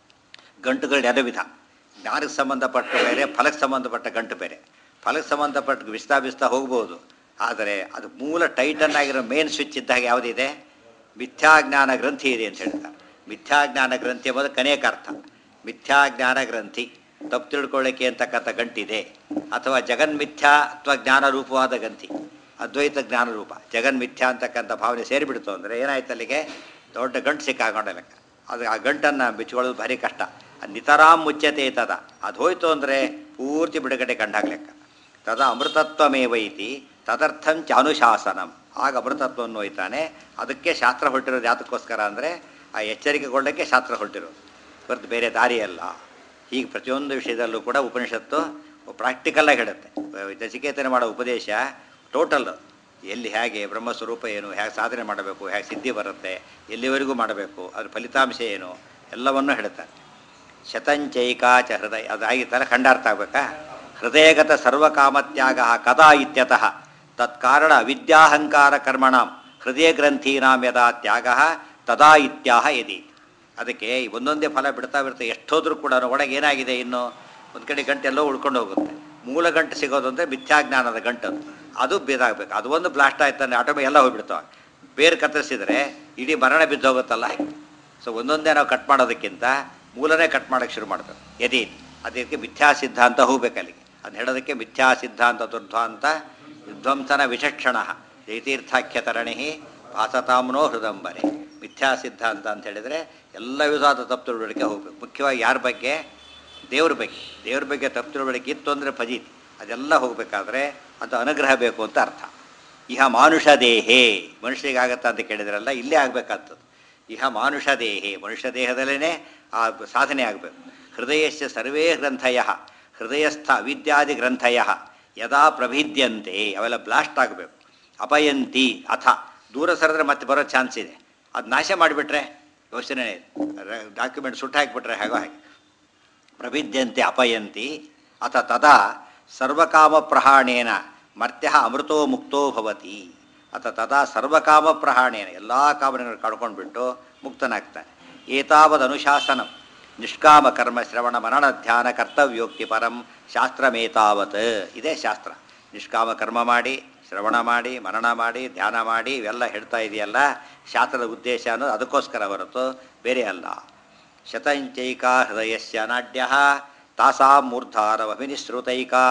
ಗಂಟುಗಳು ಎರಡು ವಿಧ ಜ್ಞಾನಕ್ಕೆ ಸಂಬಂಧಪಟ್ಟ ಬೇರೆ ಫಲಕ್ಕೆ ಸಂಬಂಧಪಟ್ಟ ಗಂಟು ಬೇರೆ ಫಲಕ್ಕೆ ಸಂಬಂಧಪಟ್ಟ ಬಿಸ್ತಾ ಬಿಸ್ತಾ ಹೋಗ್ಬೋದು ಆದರೆ ಅದು ಮೂಲ ಟೈಟನ್ ಆಗಿರೋ ಮೇನ್ ಸ್ವಿಚ್ ಇದ್ದಾಗ ಯಾವುದಿದೆ ಮಿಥ್ಯಾಜ್ಞಾನ ಗ್ರಂಥಿ ಇದೆ ಅಂತ ಹೇಳ್ತಾರೆ ಮಿಥ್ಯಾಜ್ಞಾನ ಗ್ರಂಥಿ ಎಂಬುದು ಅನೇಕ ಅರ್ಥ ಮಿಥ್ಯಾಜ್ಞಾನ ಗ್ರಂಥಿ ತಪ್ಪು ತಿಳ್ಕೊಳ್ಳಿಕ್ಕೆ ಅಂತಕ್ಕಂಥ ಗಂಟಿದೆ ಅಥವಾ ಜಗನ್ಮಿಥ್ಯಾ ಅಥವಾ ಜ್ಞಾನ ರೂಪವಾದ ಗ್ರಂಥಿ ಅದ್ವೈತ ಜ್ಞಾನ ರೂಪ ಜಗನ್ಮಿಥ್ಯಾ ಅಂತಕ್ಕಂಥ ಭಾವನೆ ಸೇರಿಬಿಡ್ತು ಅಂದರೆ ಏನಾಯ್ತು ಅಲ್ಲಿಗೆ ದೊಡ್ಡ ಗಂಟು ಸಿಕ್ಕಾಕೊಂಡ ಲೆಕ್ಕ ಅದು ಆ ಗಂಟನ್ನು ಬಿಚ್ಕೊಳ್ಳೋದು ಭಾರಿ ಕಷ್ಟ ಅದು ನಿತರಾಂ ಮುಚ್ಚತೆ ತದ ಅದು ಹೋಯ್ತು ಅಂದರೆ ಪೂರ್ತಿ ಬಿಡುಗಡೆ ಕಂಡಾಗ ಲೆಕ್ಕ ತದ ಅಮೃತತ್ವಮೇವೈತಿ ತದರ್ಥಂ ಚಾನುಶಾಸನಂ ಆಗ ಅಮೃತತ್ವವನ್ನು ಒಯ್ತಾನೆ ಅದಕ್ಕೆ ಶಾಸ್ತ್ರ ಹೊರಟಿರೋದು ಯಾತಕ್ಕೋಸ್ಕರ ಅಂದರೆ ಆ ಎಚ್ಚರಿಕೆಗೊಳ್ಳಕ್ಕೆ ಶಾಸ್ತ್ರ ಹೊರಟಿರೋದು ಹೊರತು ಬೇರೆ ದಾರಿಯಲ್ಲ ಹೀಗೆ ಪ್ರತಿಯೊಂದು ವಿಷಯದಲ್ಲೂ ಕೂಡ ಉಪನಿಷತ್ತು ಪ್ರಾಕ್ಟಿಕಲ್ಲಾಗಿ ಹೇಳುತ್ತೆ ನಚಿಕೇತನೆ ಮಾಡೋ ಉಪದೇಶ ಟೋಟಲ್ ಎಲ್ಲಿ ಹೇಗೆ ಬ್ರಹ್ಮಸ್ವರೂಪ ಏನು ಹೇಗೆ ಸಾಧನೆ ಮಾಡಬೇಕು ಹೇಗೆ ಸಿದ್ಧಿ ಬರುತ್ತೆ ಎಲ್ಲಿವರೆಗೂ ಮಾಡಬೇಕು ಅದ್ರ ಫಲಿತಾಂಶ ಏನು ಎಲ್ಲವನ್ನೂ ಹೇಳುತ್ತಾರೆ ಶತಂಚೈಕಾ ಚ ಹೃದಯ ಅದಾಗಿತ್ತಲ್ಲ ಖಂಡಾರ್ಥ ಆಗ್ಬೇಕಾ ಹೃದಯಗತ ಸರ್ವಕಾಮತ್ಯಾಗ ಕದಾ ಇತ್ಯತಃ ತತ್ಕಾರಣ ಅವಿದ್ಯಾಹಂಕಾರ ಕರ್ಮಣಾಂ ಹೃದಯ ಗ್ರಂಥೀನಾಂ ಯದಾ ತ್ಯಾಗ ತದಾ ಇತ್ಯಾಹ ಯದಿ ಅದಕ್ಕೆ ಒಂದೊಂದೇ ಫಲ ಬಿಡ್ತಾ ಬಿಡ್ತಾ ಎಷ್ಟೋದ್ರೂ ಕೂಡ ಒಳಗೆ ಏನಾಗಿದೆ ಇನ್ನು ಒಂದು ಕಡೆ ಗಂಟೆ ಎಲ್ಲೋ ಉಳ್ಕೊಂಡು ಹೋಗುತ್ತೆ ಮೂಲ ಗಂಟು ಸಿಗೋದು ಅಂದರೆ ಮಿಥ್ಯಾಜ್ಞಾನದ ಗಂಟು ಅದು ಅದು ಬೇದಾಗಬೇಕು ಅದು ಒಂದು ಬ್ಲಾಸ್ಟ್ ಆಯ್ತಾನೆ ಆಟೋಮೇ ಎಲ್ಲ ಹೋಗ್ಬಿಡ್ತಾವೆ ಬೇರೆ ಕತ್ತರಿಸಿದ್ರೆ ಇಡೀ ಮರಣ ಬಿದ್ದು ಹೋಗುತ್ತಲ್ಲ ಹಾಗೆ ಸೊ ಒಂದೊಂದೇ ನಾವು ಕಟ್ ಮಾಡೋದಕ್ಕಿಂತ ಮೂಲನೇ ಕಟ್ ಮಾಡೋಕ್ಕೆ ಶುರು ಮಾಡಬೇಕು ಯದಿ ಅದಕ್ಕೆ ಮಿಥ್ಯಾ ಸಿದ್ಧಾಂತ ಹೋಗ್ಬೇಕು ಅಲ್ಲಿಗೆ ಅದನ್ನ ಹೇಳೋದಕ್ಕೆ ಮಿಥ್ಯಾ ಸಿದ್ಧಾಂತ ದುರ್ಧ್ವಾಂತ ವಿಧ್ವಂಸನ ವಿಚಕ್ಷಣ ಜೈತೀರ್ಥಾಖ್ಯತರಣಿ ಭಾಸತಾಮ್ನೋ ಹೃದಂಬರೆ ಮಿಥ್ಯಾ ಸಿದ್ಧಾಂತ ಅಂತ ಹೇಳಿದರೆ ಎಲ್ಲ ವಿಧವಾದ ತಪ್ಪು ತಿಳುವಳಿಕೆ ಹೋಗ್ಬೇಕು ಮುಖ್ಯವಾಗಿ ಯಾರ ಬಗ್ಗೆ ದೇವ್ರ ಬಗ್ಗೆ ದೇವ್ರ ಬಗ್ಗೆ ತಪ್ಪು ತಿಳುವಳಿಕೆ ಇತ್ತು ಅಂದರೆ ಫಜೀತಿ ಅದೆಲ್ಲ ಹೋಗಬೇಕಾದ್ರೆ ಅದು ಅನುಗ್ರಹ ಬೇಕು ಅಂತ ಅರ್ಥ ಇಹ ಮಾನುಷ ದೇಹೇ ಮನುಷ್ಯರಿಗಾಗತ್ತಾ ಅಂತ ಕೇಳಿದ್ರಲ್ಲ ಇಲ್ಲೇ ಆಗಬೇಕಾಗ್ತದೆ ಇಹ ಮಾನುಷ ದೇಹೇ ಮನುಷ್ಯ ದೇಹದಲ್ಲೇ ಆ ಸಾಧನೆ ಆಗಬೇಕು ಹೃದಯಸ್ಯ ಸರ್ವೇ ಗ್ರಂಥಯ ಹೃದಯಸ್ಥ ಅವಿದ್ಯಾದಿ ಗ್ರಂಥಯ ಯದಾ ಪ್ರಭಿದ್ಯಂತೆ ಅವೆಲ್ಲ ಬ್ಲಾಸ್ಟ್ ಆಗಬೇಕು ಅಪಯಂತಿ ಅಥ ದೂರ ಸರಿದ್ರೆ ಮತ್ತೆ ಬರೋ ಚಾನ್ಸ್ ಇದೆ ಅದು ನಾಶ ಮಾಡಿಬಿಟ್ರೆ ಯೋಚನೆ ಡಾಕ್ಯುಮೆಂಟ್ ಸುಟ್ಟು ಹಾಕಿಬಿಟ್ರೆ ಹೇಗೋ ಹಾಗೆ ಪ್ರಭಿದ್ಯಂತೆ ಅಪಯಂತಿ ಅಥ ತದಾ ಸರ್ವಕಾಮ ಪ್ರಹಾಣೇನ ಮರ್ತ್ಯ ಅಮೃತೋ ಮುಕ್ತೋ ಭವತಿ ಅಥ ತದಾ ಸರ್ವಕಾಮ ಪ್ರಹಾಣೇನ ಎಲ್ಲ ಕಾಮನೆಗಳು ಕಳ್ಕೊಂಡ್ಬಿಟ್ಟು ಮುಕ್ತನಾಗ್ತಾನೆ ಏತಾವದ್ ಅನುಶಾಸನಂ ನಿಷ್ಕಾಮ ಕರ್ಮ ಶ್ರವಣ ಮರಣ ಧ್ಯಾನ ಕರ್ತವ್ಯೋಕ್ತಿ ಪರಂ ಶಾಸ್ತ್ರಮೇತಾವತ್ ಇದೇ ಶಾಸ್ತ್ರ ನಿಷ್ಕಾಮ ಕರ್ಮ ಮಾಡಿ ಶ್ರವಣ ಮಾಡಿ ಮರಣ ಮಾಡಿ ಧ್ಯಾನ ಮಾಡಿ ಇವೆಲ್ಲ ಹೇಳ್ತಾ ಇದೆಯಲ್ಲ ಶಾಸ್ತ್ರದ ಉದ್ದೇಶ ಅನ್ನೋದು ಅದಕ್ಕೋಸ್ಕರ ಹೊರತು ಬೇರೆ ಅಲ್ಲ ಶತಂಚೈಕಾ ಹೃದಯಸ್ಯ ನಾಡ್ಯ ತಾಸಾಂ ಮೂರ್ಧಾರವಭಿನಿಸೃತೈಕಾ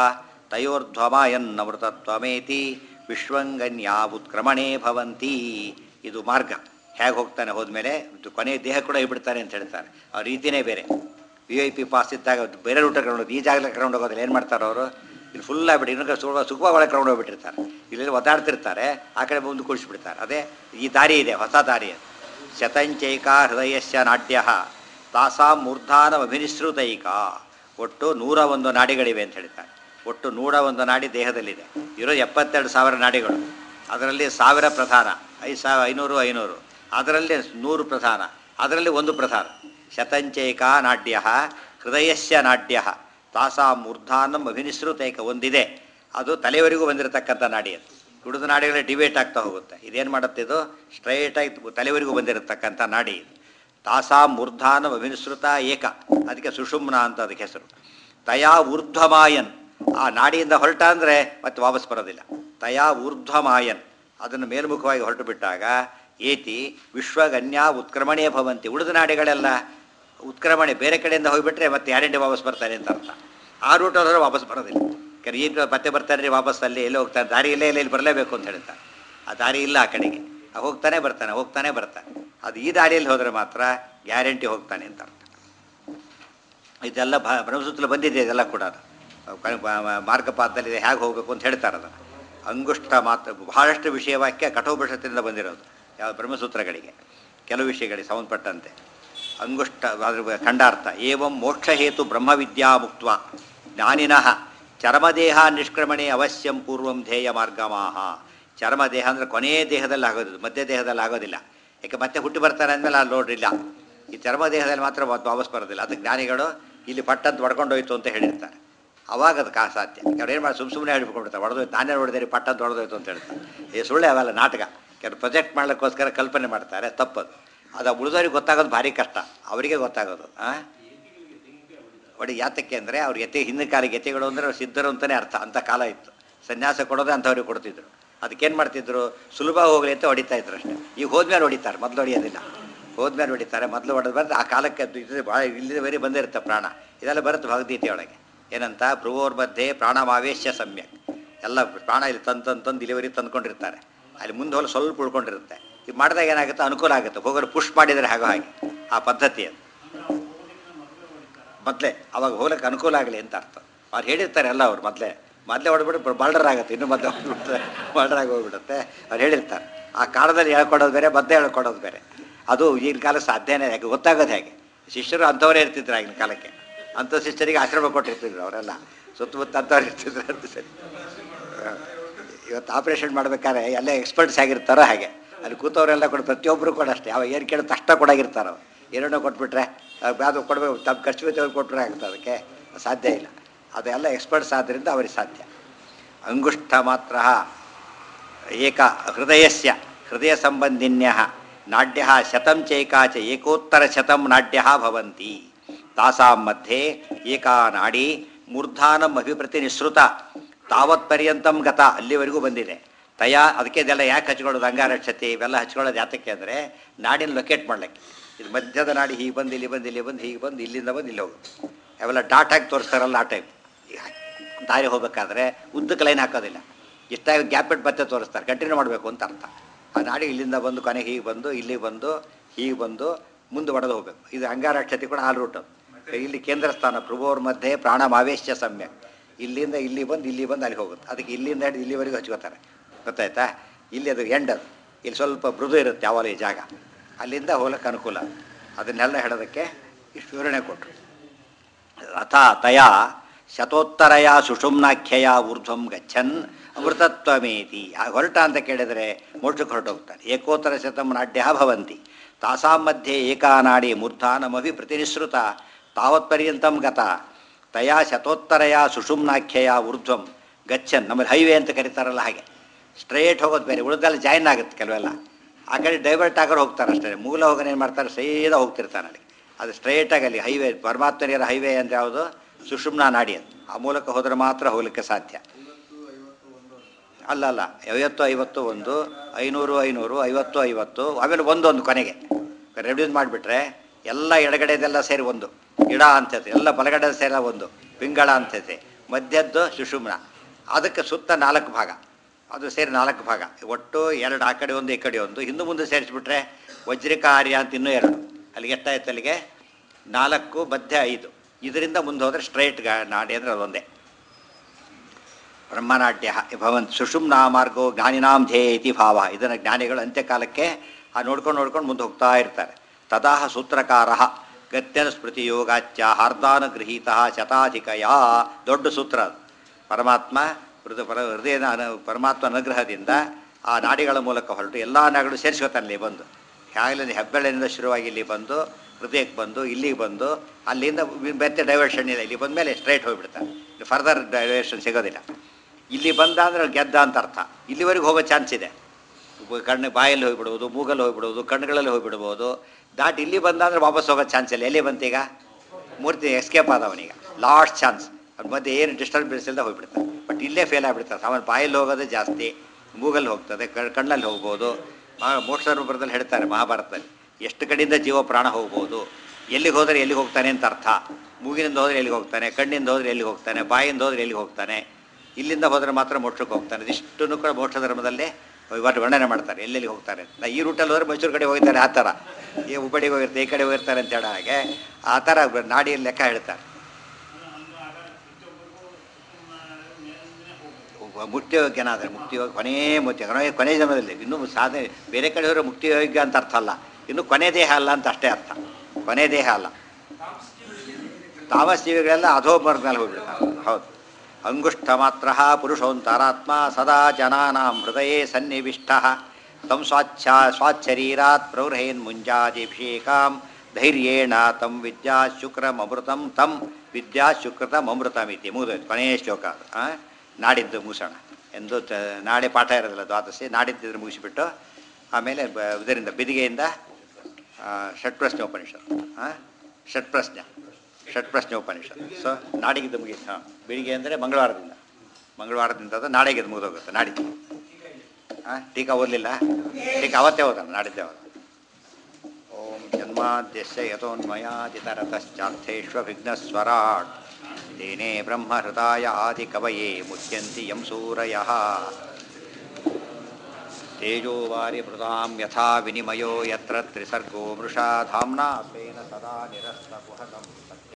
ತಯೋರ್ಧ್ವಮಾಯನ್ನಮೃತತ್ವಮೇತಿ ವಿಶ್ವಂಗನ್ಯಾ ಉತ್ಕ್ರಮಣೇ ಭವಂತಿ ಇದು ಮಾರ್ಗ ಹೇಗೆ ಹೋಗ್ತಾನೆ ಹೋದ್ಮೇಲೆ ಇದು ಕೊನೆ ದೇಹ ಕೂಡ ಬಿಡ್ತಾನೆ ಅಂತ ಹೇಳ್ತಾರೆ ಆ ರೀತಿನೇ ಬೇರೆ ವಿ ಐ ಪಿ ಪಾಸ್ ಇದ್ದಾಗ ಬೇರೆ ರೂಟ ಕರ್ಕೊಂಡು ಈ ಜಾಗದಲ್ಲಿ ಕರ್ಕೊಂಡು ಹೋಗೋದಿಲ್ಲ ಏನು ಮಾಡ್ತಾರೆ ಅವರು ಇಲ್ಲಿ ಫುಲ್ ಆಗ್ಬಿಟ್ಟು ಇನ್ನೊಂದು ಸುಖ ಸುಖವಾಗಿ ಒಳಗೆ ಕರ್ಕೊಂಡು ಹೋಗ್ಬಿಟ್ಟಿರ್ತಾರೆ ಇಲ್ಲಿ ಒದ್ದಾಡ್ತಿರ್ತಾರೆ ಆ ಕಡೆ ಮುಂದೆ ಕೂಡಿಸ್ಬಿಡ್ತಾರೆ ಅದೇ ಈ ದಾರಿ ಇದೆ ಹೊಸ ದಾರಿ ಅದು ಶತಂಚೈಕಾ ಹೃದಯಸ್ಯ ನಾಡ್ಯ ತಾಸಾಂ ಮೂರ್ಧಾನ ಅಭಿನಿಸೃತೈಕ ಒಟ್ಟು ನೂರ ಒಂದು ನಾಡಿಗಳಿವೆ ಅಂತ ಹೇಳ್ತಾರೆ ಒಟ್ಟು ನೂರ ಒಂದು ನಾಡಿ ದೇಹದಲ್ಲಿದೆ ಇರೋ ಎಪ್ಪತ್ತೆರಡು ಸಾವಿರ ನಾಡಿಗಳು ಅದರಲ್ಲಿ ಸಾವಿರ ಪ್ರಧಾನ ಐದು ಸಾವಿರ ಐನೂರು ಐನೂರು ಅದರಲ್ಲಿ ನೂರು ಪ್ರಧಾನ ಅದರಲ್ಲಿ ಒಂದು ಪ್ರಧಾನ ಶತಂಚೈಕ ನಾಡ್ಯ ಹೃದಯಸ್ಯ ನಾಡ್ಯ ತಾಸಾಂ ಮೂರ್ಧಾನಂ ಅಭಿನಿಸೃತೈಕ ಒಂದಿದೆ ಅದು ತಲೆವರೆಗೂ ಬಂದಿರತಕ್ಕಂಥ ನಾಡಿ ಅದು ಉಳಿದ ನಾಡಿಗಳ ಡಿಬೇಟ್ ಆಗ್ತಾ ಹೋಗುತ್ತೆ ಇದೇನು ಮಾಡುತ್ತೆ ಇದು ಸ್ಟ್ರೈಟಾಗಿ ತಲೆವರೆಗೂ ಬಂದಿರತಕ್ಕಂಥ ನಾಡಿ ಇದು ತಾಸಾಂ ಮೂರ್ಧಾನಂ ಅಭಿನಿಸೃತ ಏಕ ಅದಕ್ಕೆ ಸುಷುಮ್ನ ಅಂತ ಅದಕ್ಕೆ ಹೆಸರು ತಯಾ ಊರ್ಧ್ವಮಾಯನ್ ಆ ನಾಡಿಯಿಂದ ಹೊರಟ ಅಂದರೆ ಮತ್ತೆ ವಾಪಸ್ ಬರೋದಿಲ್ಲ ತಯಾ ಊರ್ಧ್ವಮಾಯನ್ ಅದನ್ನು ಮೇಲ್ಮುಖವಾಗಿ ಹೊರಟು ಬಿಟ್ಟಾಗ ಏತಿ ವಿಶ್ವಗನ್ಯ ಉತ್ಕ್ರಮಣೇ ಭವಂತಿ ಉಳಿದ ನಾಡಿಗಳೆಲ್ಲ ಉತ್ಕ್ರಮಣೆ ಬೇರೆ ಕಡೆಯಿಂದ ಹೋಗಿಬಿಟ್ರೆ ಮತ್ತೆ ಯಾರೆಂಡೆ ವಾಪಸ್ ಬರ್ತಾರೆ ಅಂತ ಅರ್ಥ ಆ ರೂಟಲ್ಲಿ ವಾಪಸ್ ಬರೋದಿಲ್ಲ ಯಾಕಂದ್ರೆ ಈಗ ಮತ್ತೆ ಬರ್ತಾರೆ ವಾಪಸ್ ಅಲ್ಲಿ ಎಲ್ಲಿ ಹೋಗ್ತಾರೆ ದಾರಿ ಇಲ್ಲೇ ಇಲ್ಲ ಇಲ್ಲಿ ಬರಲೇಬೇಕು ಅಂತ ಹೇಳ್ತಾರೆ ಆ ದಾರಿ ಇಲ್ಲ ಆ ಕಡೆಗೆ ಆ ಹೋಗ್ತಾನೆ ಬರ್ತಾನೆ ಹೋಗ್ತಾನೆ ಬರ್ತಾನೆ ಅದು ಈ ದಾರಿಯಲ್ಲಿ ಹೋದರೆ ಮಾತ್ರ ಗ್ಯಾರಂಟಿ ಹೋಗ್ತಾನೆ ಅಂತ ಅರ್ಥ ಇದೆಲ್ಲ ಭ ಬ್ರಹ್ಮಸೂತ್ರ ಬಂದಿದೆ ಇದೆಲ್ಲ ಕೂಡ ಕ- ಮ- ಮಾರ್ಗಪಾತದಲ್ಲಿ ಇದು ಹೇಗೆ ಹೋಗಬೇಕು ಅಂತ ಹೇಳ್ತಾರೆ ಅದನ್ನು ಅಂಗುಷ್ಟ ಮಾತ್ರ ಬಹಳಷ್ಟು ವಿಷಯ ವಾಕ್ಯ ಕಠೋಪನಿಷತ್ತಿನಿಂದ ಬಂದಿರೋದು ಯಾವ ಬ್ರಹ್ಮಸೂತ್ರಗಳಿಗೆ ಕೆಲವು ವಿಷಯಗಳಿಗೆ ಸಂಬಂಧಪಟ್ಟಂತೆ ಅಂಗುಷ್ಟ ಅದ್ರ ಖಂಡಾರ್ಥ ಏವಂ ಮೋಕ್ಷ ಹೇತು ಬ್ರಹ್ಮವಿದ್ಯಾ ಮುಕ್ತ ಜ್ಞಾನಿನಃ ಚರ್ಮದೇಹ ನಿಷ್ಕ್ರಮಣೆ ಅವಶ್ಯಂ ಪೂರ್ವಂ ಧ್ಯೇಯ ಮಾರ್ಗಮಾಹ ಚರ್ಮದೇಹ ಅಂದರೆ ಕೊನೆಯ ದೇಹದಲ್ಲಿ ಆಗೋದು ಮಧ್ಯ ದೇಹದಲ್ಲಿ ಆಗೋದಿಲ್ಲ ಯಾಕೆ ಮತ್ತೆ ಹುಟ್ಟಿ ಬರ್ತಾರೆ ಅಂದಮೇಲೆ ಅಲ್ಲಿ ನೋಡ್ರಿಲ್ಲ ಈ ಚರ್ಮ ದೇಹದಲ್ಲಿ ಮಾತ್ರ ಮತ್ತೆ ವಾಪಸ್ ಬರೋದಿಲ್ಲ ಅದಕ್ಕೆ ಜ್ಞಾನಿಗಳು ಇಲ್ಲಿ ಪಟ್ಟಂತ ಹೊಡ್ಕೊಂಡೋಯ್ತು ಅಂತ ಹೇಳಿರ್ತಾರೆ ಅವಾಗ ಅದು ಕಾ ಸಾಧ್ಯ ಅವ್ರು ಏನು ಮಾಡಿ ಸುಮ್ಮ ಸುಮ್ಮನೆ ಹೇಳ್ಬಿಟ್ಬಿಡ್ತಾರೆ ಹೊಡೆದೋಯ್ತು ನಾನೇ ನೋಡಿದೆ ಪಟ್ಟಂತ ಹೊಡೆದೋಯ್ತು ಅಂತ ಹೇಳ್ತಾರೆ ಈ ಸುಳ್ಳೆ ಅವೆಲ್ಲ ನಾಟಕ ಕೆಲವು ಪ್ರೊಜೆಕ್ಟ್ ಮಾಡ್ಲಿಕ್ಕೋಸ್ಕರ ಕಲ್ಪನೆ ಮಾಡ್ತಾರೆ ತಪ್ಪದು ಅದು ಉಳಿದವ್ರಿಗೆ ಗೊತ್ತಾಗೋದು ಭಾರಿ ಕಷ್ಟ ಅವರಿಗೆ ಗೊತ್ತಾಗೋದು ಹಾಂ ಒಡಿ ಯಾತಕ್ಕೆ ಅಂದರೆ ಅವ್ರು ಯತಿ ಹಿಂದಿನ ಕಾಲಕ್ಕೆ ಯತಿಗಳು ಅಂದರೆ ಅವ್ರು ಸಿದ್ಧರು ಅಂತಲೇ ಅರ್ಥ ಅಂಥ ಕಾಲ ಇತ್ತು ಸನ್ಯಾಸ ಕೊಡೋದೇ ಅಂಥವ್ರಿಗೆ ಕೊಡ್ತಿದ್ರು ಅದಕ್ಕೇನು ಮಾಡ್ತಿದ್ರು ಸುಲಭ ಹೋಗಲಿ ಅಂತ ಹೊಡಿತಾ ಇದ್ರು ಅಷ್ಟೇ ಈಗ ಹೋದ್ಮೇಲೆ ಹೊಡಿತಾರೆ ಮೊದಲು ಹೊಡಿಯೋದಿಲ್ಲ ಹೋದ್ಮೇಲೆ ಹೊಡಿತಾರೆ ಮೊದಲು ಹೊಡೆದು ಬಂದ್ರೆ ಆ ಕಾಲಕ್ಕೆ ಅದು ಇದು ಭಾಳ ಇಲ್ಲಿದ ಬೇರೆ ಬಂದಿರುತ್ತೆ ಪ್ರಾಣ ಇದೆಲ್ಲ ಬರುತ್ತೆ ಭಗವದ್ಗೀತೆಯೊಳಗೆ ಏನಂತ ಭ್ರುವೋರ್ ಮಧ್ಯೆ ಪ್ರಾಣಮಾವೇಶ ಸಮ್ಯಕ್ ಎಲ್ಲ ಪ್ರಾಣ ಇಲ್ಲಿ ತಂದು ತಂದು ತಂದು ಇಲ್ಲಿವರೆಗೆ ತಂದ್ಕೊಂಡಿರ್ತಾರೆ ಅಲ್ಲಿ ಮುಂದೆ ಹೋಗಿ ಸ್ವಲ್ಪ ಉಳ್ಕೊಂಡಿರುತ್ತೆ ಈಗ ಮಾಡಿದಾಗ ಏನಾಗುತ್ತೆ ಅನುಕೂಲ ಆಗುತ್ತೆ ಹೋಗೋರು ಪುಷ್ ಮಾಡಿದರೆ ಹಾಗೋ ಹಾಗೆ ಆ ಪದ್ಧತಿ ಅದು ಮೊದಲೇ ಅವಾಗ ಹೋಗ್ಲಿಕ್ಕೆ ಅನುಕೂಲ ಆಗಲಿ ಅಂತ ಅರ್ಥ ಅವ್ರು ಹೇಳಿರ್ತಾರೆ ಎಲ್ಲ ಅವ್ರು ಮೊದಲೇ ಮೊದಲೇ ಹೊಡೆದ್ಬಿಟ್ಟು ಬಾಲ್ಡರ್ ಆಗುತ್ತೆ ಇನ್ನೂ ಮೊದಲೇ ಹೊಡೆದ್ಬಿಡ್ತಾರೆ ಬಾಲ್ಡರ್ ಆಗಿ ಹೋಗ್ಬಿಡುತ್ತೆ ಅವ್ರು ಹೇಳಿರ್ತಾರೆ ಆ ಕಾಲದಲ್ಲಿ ಹೇಳ್ಕೊಡೋದು ಬೇರೆ ಮೊದಲೇ ಹೇಳ್ಕೊಡೋದು ಬೇರೆ ಅದು ಈಗಿನ ಕಾಲ ಸಾಧ್ಯನೇ ಯಾಕೆ ಗೊತ್ತಾಗೋದು ಹೇಗೆ ಶಿಷ್ಯರು ಅಂಥವರೇ ಇರ್ತಿದ್ರು ಆಗಿನ ಕಾಲಕ್ಕೆ ಅಂಥ ಶಿಷ್ಯರಿಗೆ ಆಶ್ರಮ ಕೊಟ್ಟಿರ್ತಿದ್ರು ಅವರೆಲ್ಲ ಸುತ್ತಮುತ್ತ ಅಂಥವ್ರು ಇರ್ತಿದ್ರು ಅಂತ ಸರಿ ಹ. ಇವತ್ತು ಆಪ್ರೇಷನ್ ಮಾಡ್ಬೇಕಾದ್ರೆ ಎಲ್ಲ ಎಕ್ಸ್ಪರ್ಟ್ಸ್ ಆಗಿರ್ತಾರೋ ಹಾಗೆ ಅಲ್ಲಿ ಕೂತವರೆಲ್ಲ ಕೂಡ ಪ್ರತಿಯೊಬ್ಬರು ಕೂಡ ಅಷ್ಟೇ ಅವ ಏನು ಕೇಳೋ ತಕ್ಷಣ ಕೊಡಾಗಿರ್ತಾರ ಅವ ಏನೇನೋ ಕೊಟ್ಬಿಟ್ರೆ ಅದು ಕೊಡಬೇಕು ತಮ್ಮ ಖರ್ಚು ವೆಚ್ಚ ಕೊಟ್ಟರೆ ಆಗುತ್ತೆ ಅದಕ್ಕೆ ಸಾಧ್ಯ ಇಲ್ಲ ಅದೆಲ್ಲ ಎಕ್ಸ್ಪರ್ಟ್ಸ್ ಆದ್ದರಿಂದ ಅವರಿಗೆ ಸಾಧ್ಯ ಅಂಗುಷ್ಠ ಮಾತ್ರ ಏಕ ಹೃದಯಸ್ಯ ಹೃದಯ ಸಂಬಂಧಿನ್ಯ ನಾಡ್ಯ ಶತಂ ಚೈಕಾ ಚ ಏಕೋತ್ತರ ಶತಂ ನಾಡ್ಯ ಭವಂತಿ ತಾಸಾಂ ಮಧ್ಯೆ ಏಕಾ ನಾಡಿ ಮೂರ್ಧಾನಂ ಅಭಿಪ್ರತಿ ನಿಸೃತ ತಾವತ್ ಪರ್ಯಂತಂ ಗತ ಅಲ್ಲಿವರೆಗೂ ಬಂದಿದೆ ತಯ ಅದಕ್ಕೆ ಇದೆಲ್ಲ ಯಾಕೆ ಹಚ್ಕೊಳ್ಳೋದು ಅಂಗಾರಕ್ಷತೆ ಇವೆಲ್ಲ ಹಚ್ಕೊಳ್ಳೋದು ಯಾತಕ್ಕೆ ಅಂದರೆ ನಾಡಿನ ಲೊಕೇಟ್ ಮಾಡ್ಲಿಕ್ಕೆ ಇದು ಮಧ್ಯದ ನಾಡಿ ಹೀಗೆ ಬಂದು ಇಲ್ಲಿ ಬಂದು ಇಲ್ಲಿ ಬಂದು ಹೀಗೆ ಬಂದು ಇಲ್ಲಿಂದ ಬಂದು ಇಲ್ಲಿ ಹೋಗುತ್ತೆ ಅವೆಲ್ಲ ಡಾಟ್ ಹಾಕಿ ತೋರಿಸ್ತಾರಲ್ಲ ಆ ಟೈಪ್ ದಾರಿ ಹೋಗ್ಬೇಕಾದ್ರೆ ಉದ್ದಕ್ಕೆ ಲೈನ್ ಹಾಕೋದಿಲ್ಲ ಇಷ್ಟಾಗಿ ಗ್ಯಾಪ್ ಇಟ್ಟು ಮತ್ತೆ ತೋರಿಸ್ತಾರೆ ಕಂಟಿನ್ಯೂ ಮಾಡಬೇಕು ಅಂತ ಅರ್ಥ ಆ ನಾಡಿ ಇಲ್ಲಿಂದ ಬಂದು ಕೊನೆಗೆ ಹೀಗೆ ಬಂದು ಇಲ್ಲಿ ಬಂದು ಹೀಗೆ ಬಂದು ಮುಂದೆ ಒಡೆದು ಹೋಗ್ಬೇಕು ಇದು ಅಂಗಾರಕ್ಷತೆ ಕೂಡ ಆಲ್ ರೂಟ್ ಅದು ಇಲ್ಲಿ ಕೇಂದ್ರ ಸ್ಥಾನ ಪ್ರಭುವ್ರ ಮಧ್ಯೆ ಪ್ರಾಣಮಾವೇಶ ಸಮ್ಯಕ್ ಇಲ್ಲಿಂದ ಇಲ್ಲಿ ಬಂದು ಇಲ್ಲಿ ಬಂದು ಅಲ್ಲಿ ಹೋಗುತ್ತೆ ಅದಕ್ಕೆ ಇಲ್ಲಿಂದ ಹಿಡಿದು ಇಲ್ಲಿವರೆಗೂ ಹಚ್ಕೋತಾರೆ ಗೊತ್ತಾಯ್ತಾ ಇಲ್ಲಿ ಅದು ಎಂಡ್ ಅದು ಇಲ್ಲಿ ಸ್ವಲ್ಪ ಮೃದು ಇರುತ್ತೆ ಯಾವಾಗ ಈ ಜಾಗ ಅಲ್ಲಿಂದ ಹೋಗಕ್ಕೆ ಅನುಕೂಲ ಅದನ್ನೆಲ್ಲ ಹೇಳೋದಕ್ಕೆ ಇಷ್ಟು ವಿವರಣೆ ಕೊಟ್ಟರು ಅಥ ತಯ ಶತೋತ್ತರಯ ಸುಷುಮ್ನಾಖ್ಯಯ ಊರ್ಧ್ವಂ ಗಚ್ಚನ್ ಅಮೃತತ್ವಮೇತಿ ಆ ಹೊರಟ ಅಂತ ಕೇಳಿದರೆ ಮೋಕ್ಷಕ್ಕೆ ಹೊರಟೋಗ್ತಾನೆ ಏಕೋತ್ತರ ಶತಂ ನಾಡ್ಯ ಭವಂತಿ ತಾಸಾಂ ಮಧ್ಯೆ ಏಕಾ ನಾಡಿ ಮೂರ್ಧಾನಮಭಿ ಪ್ರತಿನಿಸೃತ ತಾವತ್ ಪರ್ಯಂತಂ ಗತ ತಯಾ ಶತೋತ್ತರಯ ಸುಷುಮ್ನಾಖ್ಯಯ ಊರ್ಧ್ವಂ ಗಚ್ಚನ್ ನಮ್ಮಲ್ಲಿ ಹೈವೇ ಅಂತ ಕರೀತಾರಲ್ಲ ಹಾಗೆ ಸ್ಟ್ರೇಟ್ ಹೋಗೋದು ಬೇರೆ ಉಳಿದಲ್ಲಿ ಜಾಯಿನ್ ಆಗುತ್ತೆ ಕೆಲವೆಲ್ಲ ಆ ಕಡೆ ಡೈವರ್ಟ್ ಆಗೋರು ಹೋಗ್ತಾರೆ ಅಷ್ಟೇ ಮೂಲ ಹೋಗೋನು ಏನು ಮಾಡ್ತಾರೆ ಸೀದಾ ಹೋಗ್ತಿರ್ತಾನೆ ಅಲ್ಲಿ ಅದು ಸ್ಟ್ರೇಟಾಗಿ ಅಲ್ಲಿ ಹೈವೇ ಪರಮಾತ್ಮನಿಯರ ಹೈವೇ ಅಂದರೆ ಯಾವುದು ಸುಷುಮ್ನಾ ನಾಡಿ ಅದು ಆ ಮೂಲಕ ಹೋದರೆ ಮಾತ್ರ ಹೋಗಲಿಕ್ಕೆ ಸಾಧ್ಯ ಅಲ್ಲ ಅಲ್ಲ ಐವತ್ತು ಐವತ್ತು ಒಂದು ಐನೂರು ಐನೂರು ಐವತ್ತು ಐವತ್ತು ಆಮೇಲೆ ಒಂದೊಂದು ಕೊನೆಗೆ ರೆಡ್ಯೂಸ್ ಮಾಡಿಬಿಟ್ರೆ ಎಲ್ಲ ಎಡಗಡೆದೆಲ್ಲ ಸೇರಿ ಒಂದು ಇಡ ಅಂತೈತೆ ಎಲ್ಲ ಬಲಗಡೆ ಸೇರ ಒಂದು ಪಿಂಗಳ ಅಂತೈತೆ ಮಧ್ಯದ್ದು ಸುಷುಮ್ನ ಅದಕ್ಕೆ ಸುತ್ತ ನಾಲ್ಕು ಭಾಗ ಅದು ಸೇರಿ ನಾಲ್ಕು ಭಾಗ ಒಟ್ಟು ಎರಡು ಆ ಕಡೆ ಒಂದು ಈ ಕಡೆ ಒಂದು ಹಿಂದೆ ಮುಂದೆ ಸೇರಿಸ್ಬಿಟ್ರೆ ವಜ್ರಿಕಾರ್ಯ ಅಂತ ಇನ್ನೂ ಎರಡು ಅಲ್ಲಿಗೆ ಎಷ್ಟಾಯ್ತು ಅಲ್ಲಿಗೆ ನಾಲ್ಕು ಮಧ್ಯ ಐದು ಇದರಿಂದ ಮುಂದೆ ಹೋದರೆ ಸ್ಟ್ರೈಟ್ ಗಾ ನಾಡಿ ಅಂದರೆ ಅದೊಂದೇ ಬ್ರಹ್ಮನಾಟ್ಯ ಭವಂತ್ ಸುಷುಮ್ನಾ ಮಾರ್ಗೋ ಜ್ಞಾನಿನಾಂ ಧ್ಯೇಯ ಇತಿ ಭಾವ ಇದನ್ನು ಜ್ಞಾನಿಗಳು ಅಂತ್ಯಕಾಲಕ್ಕೆ ಆ ನೋಡ್ಕೊಂಡು ನೋಡ್ಕೊಂಡು ಮುಂದೆ ಹೋಗ್ತಾ ಇರ್ತಾರೆ ತದಾಹ ಸೂತ್ರಕಾರ ಗತ್ಯನ ಸ್ಮೃತಿ ಯೋಗಾಚ್ಯ ಹಾರ್ದಾನ ಗೃಹೀತ ಶತಾಧಿಕಯ ದೊಡ್ಡ ಸೂತ್ರ ಅದು ಪರಮಾತ್ಮ ಹೃದ ಪರ ಹೃದಯದ ಅನು ಪರಮಾತ್ಮ ಅನುಗ್ರಹದಿಂದ ಆ ನಾಡಿಗಳ ಮೂಲಕ ಹೊರಟು ಎಲ್ಲ ನಾಡಿಗಳು ಸೇರಿಸ್ಕೊತಾನೆ ಇಲ್ಲಿ ಬಂದು ಹೇಗಲಿ ಹೆಬ್ಬೆಳೆಯಿಂದ ಶುರುವಾಗಿ ಇಲ್ಲಿ ಬಂದು ಹೃದಯಕ್ಕೆ ಬಂದು ಇಲ್ಲಿಗೆ ಬಂದು ಅಲ್ಲಿಂದ ಮತ್ತೆ ಡೈವರ್ಷನ್ ಇಲ್ಲ ಇಲ್ಲಿ ಬಂದ ಮೇಲೆ ಸ್ಟ್ರೈಟ್ ಹೋಗಿಬಿಡ್ತಾರೆ ಫರ್ದರ್ ಡೈವರ್ಷನ್ ಸಿಗೋದಿಲ್ಲ ಇಲ್ಲಿ ಬಂದ ಅಂದ್ರೆ ಗೆದ್ದ ಅಂತ ಅರ್ಥ ಇಲ್ಲಿವರೆಗೂ ಹೋಗೋ ಚಾನ್ಸ್ ಇದೆ ಉಪ- ಕಣ್ಣು ಬಾಯಲ್ಲಿ ಹೋಗ್ಬಿಡ್ಬೋದು ಮೂಗಲ್ಲಿ ಹೋಗ್ಬಿಡ್ಬೋದು ಕಣ್ಣುಗಳಲ್ಲಿ ಹೋಗ್ಬಿಡ್ಬೋದು ದಾಟ್ ಇಲ್ಲಿ ಬಂದ ಅಂದ್ರೆ ವಾಪಸ್ ಹೋಗೋ ಚಾನ್ಸ್ ಇಲ್ಲ ಎಲ್ಲಿ ಬಂತೀಗ ಮೂರ್ತಿ ಎಸ್ಕೇಪ್ ಆದವನೀಗ ಲಾಸ್ಟ್ ಚಾನ್ಸ್ ಅದ್ರ ಮಧ್ಯೆ ಏನು ಡಿಸ್ಟರ್ಬೆನ್ಸ್ ಇಲ್ಲದೆ ಹೋಗ್ಬಿಡ್ತಾರೆ ಬಟ್ ಇಲ್ಲೇ ಫೇಲ್ ಆಗಿಬಿಡ್ತಾರೆ ಅವನ ಬಾಯಲ್ಲಿ ಹೋಗೋದೇ ಜಾಸ್ತಿ ಮೂಗಲ್ಲಿ ಹೋಗ್ತದೆ ಕ- ಕಣ್ಣಲ್ಲಿ ಹೋಗ್ಬೋದು ಮಹಾ ಮೋಕ್ಷಧರ್ಮಪುರದಲ್ಲಿ ಹೇಳ್ತಾರೆ ಮಹಾಭಾರತದಲ್ಲಿ ಎಷ್ಟು ಕಡೆಯಿಂದ ಜೀವ ಪ್ರಾಣ ಹೋಗ್ಬೋದು ಎಲ್ಲಿಗೆ ಹೋದರೆ ಎಲ್ಲಿಗೆ ಹೋಗ್ತಾನೆ ಅಂತ ಅರ್ಥ ಮೂಗಿನಿಂದ ಹೋದರೆ ಎಲ್ಲಿಗೆ ಹೋಗ್ತಾನೆ ಕಣ್ಣಿಂದ ಹೋದರೆ ಎಲ್ಲಿಗೆ ಹೋಗ್ತಾನೆ ಬಾಯಿಂದ ಹೋದರೆ ಎಲ್ಲಿಗೆ ಹೋಗ್ತಾನೆ ಇಲ್ಲಿಂದ ಹೋದರೆ ಮಾತ್ರ ಮೋಕ್ಷಕ್ಕೆ ಹೋಗ್ತಾನೆ ಇದಿಷ್ಟನ್ನು ಕೂಡ ಮೋಕ್ಷ ಧರ್ಮದಲ್ಲೇ ಇವತ್ತು ವರ್ಣನೆ ಮಾಡ್ತಾರೆ ಎಲ್ಲೆಲ್ಲಿ ಹೋಗ್ತಾರೆ ಅಂತ ಈ ರೂಟಲ್ಲಿ ಹೋದರೆ ಮೈಸೂರು ಕಡೆ ಹೋಗಿದ್ದಾರೆ ಆ ಥರ ಈ ಹುಬ್ಬಳ್ಳಿಗೆ ಹೋಗಿರ್ತಾರೆ ಈ ಕಡೆ ಹೋಗಿರ್ತಾರೆ ಅಂತ ಹೇಳೋ ಹಾಗೆ ಆ ಥರ ನಾಡಿಯಲ್ಲಿ ಲೆಕ್ಕ ಹೇಳ್ತಾರೆ ಒಬ್ಬ ಮುಕ್ತಿಯೋಗ್ಯನಾದರೆ ಮುಕ್ತಿಯೋಗ ಕೊನೇ ಮುಕ್ತಿ ಕೊನೆ ಕೊನೆ ಜನ್ಮದಲ್ಲಿ ಇನ್ನೂ ಸಾಧನೆ ಬೇರೆ ಕಡೆ ಹೋದ್ರೆ ಮುಕ್ತಿಯೋಗ್ಯ ಅಂತ ಅರ್ಥ ಅಲ್ಲ ಇನ್ನು ಕೊನೆ ದೇಹ ಅಲ್ಲ ಅಂತ ಅಷ್ಟೇ ಅರ್ಥ ಕೊನೆ ದೇಹ ಅಲ್ಲ ತಾಮಸ್ ಜೀವಿಗಳೆಲ್ಲ ಅಧೋಮರ್ಗದಲ್ಲಿ ಹೋಗ್ಬಿಡ್ತಾರೆ ಹೌದು ಅಂಗುಷ್ಠ ಮಾತ್ರ ಪುರುಷೋಂತರಾತ್ಮ ಸದಾ ಜನಾನಾಂ ಹೃದಯೇ ಸನ್ನಿವಿಷ್ಟ ತಂ ಸ್ವಾಚ್ಛ ಸ್ವಾಚ್ಛರೀರಾತ್ ಪ್ರವೃಹೇನ್ ಮುಂಜಾದಿಭಿಷೇಕಾಂ ಧೈರ್ಯೇಣ ತಂ ವಿದ್ಯಾ ಶುಕ್ರಮೃತಂ ತಂ ವಿದ್ಯಾ ಶುಕ್ರತಮೃತಮಿತಿ ಮುಗಿದೋಯ್ತು ಕೊನೆಯ ಶ್ಲೋಕ ಅದು ಆ? ನಾಡಿದ್ದು ಮುಗಿಸೋಣ ಎಂದು ತ ನಾಳೆ ಪಾಠ ಇರೋದಿಲ್ಲ ದ್ವಾದಶಿ ನಾಡಿದ್ದಿದ್ರೆ ಮುಗಿಸಿಬಿಟ್ಟು ಆಮೇಲೆ ಬ ಇದರಿಂದ ಬಿದಿಗೆಯಿಂದ ಆ, ಷಟ್ಪ್ರಶ್ನೆ ಉಪನಿಷತ್ ಹಾಂ ಷಟ್ಪ್ರಶ್ನೆ ಷಟ್ಪ್ರಶ್ನೆ ಉಪನಿಷತ್ ಸೊ ನಾಡಿಗಿದ್ದು ಮುಗಿತು ಹಾಂ ಬೆಳಿಗ್ಗೆ ಅಂದರೆ ಮಂಗಳವಾರದಿಂದ ಮಂಗಳವಾರದಿಂದ ಅದು ನಾಳೆಗೆ ಮುಗಿದೋಗುತ್ತೆ ನಾಡಿದ್ದು ಹಾಂ ಟೀಕಾ ಓದಲಿಲ್ಲ ಟೀಕಾ ಅವತ್ತೇ ಓದೋಣ ನಾಡಿದ್ದೇ ಓದೋಣ ಓಂ ಜನ್ಮಾದ್ಯಸ್ಯ ಯಥೋನ್ಮಯಾದಿತರತಶ್ಚಾರ್ಥೇष्वभिघ्नस्वराट् तेने ब्रह्महृदाय आदिकवये मुह्यन्ति यं सूरयः तेजोवारिभृतां यथा विनिमयो यत्र त्रिसर्गो मृषा धाम्ना स्वेन सदा निरस्तकुहकं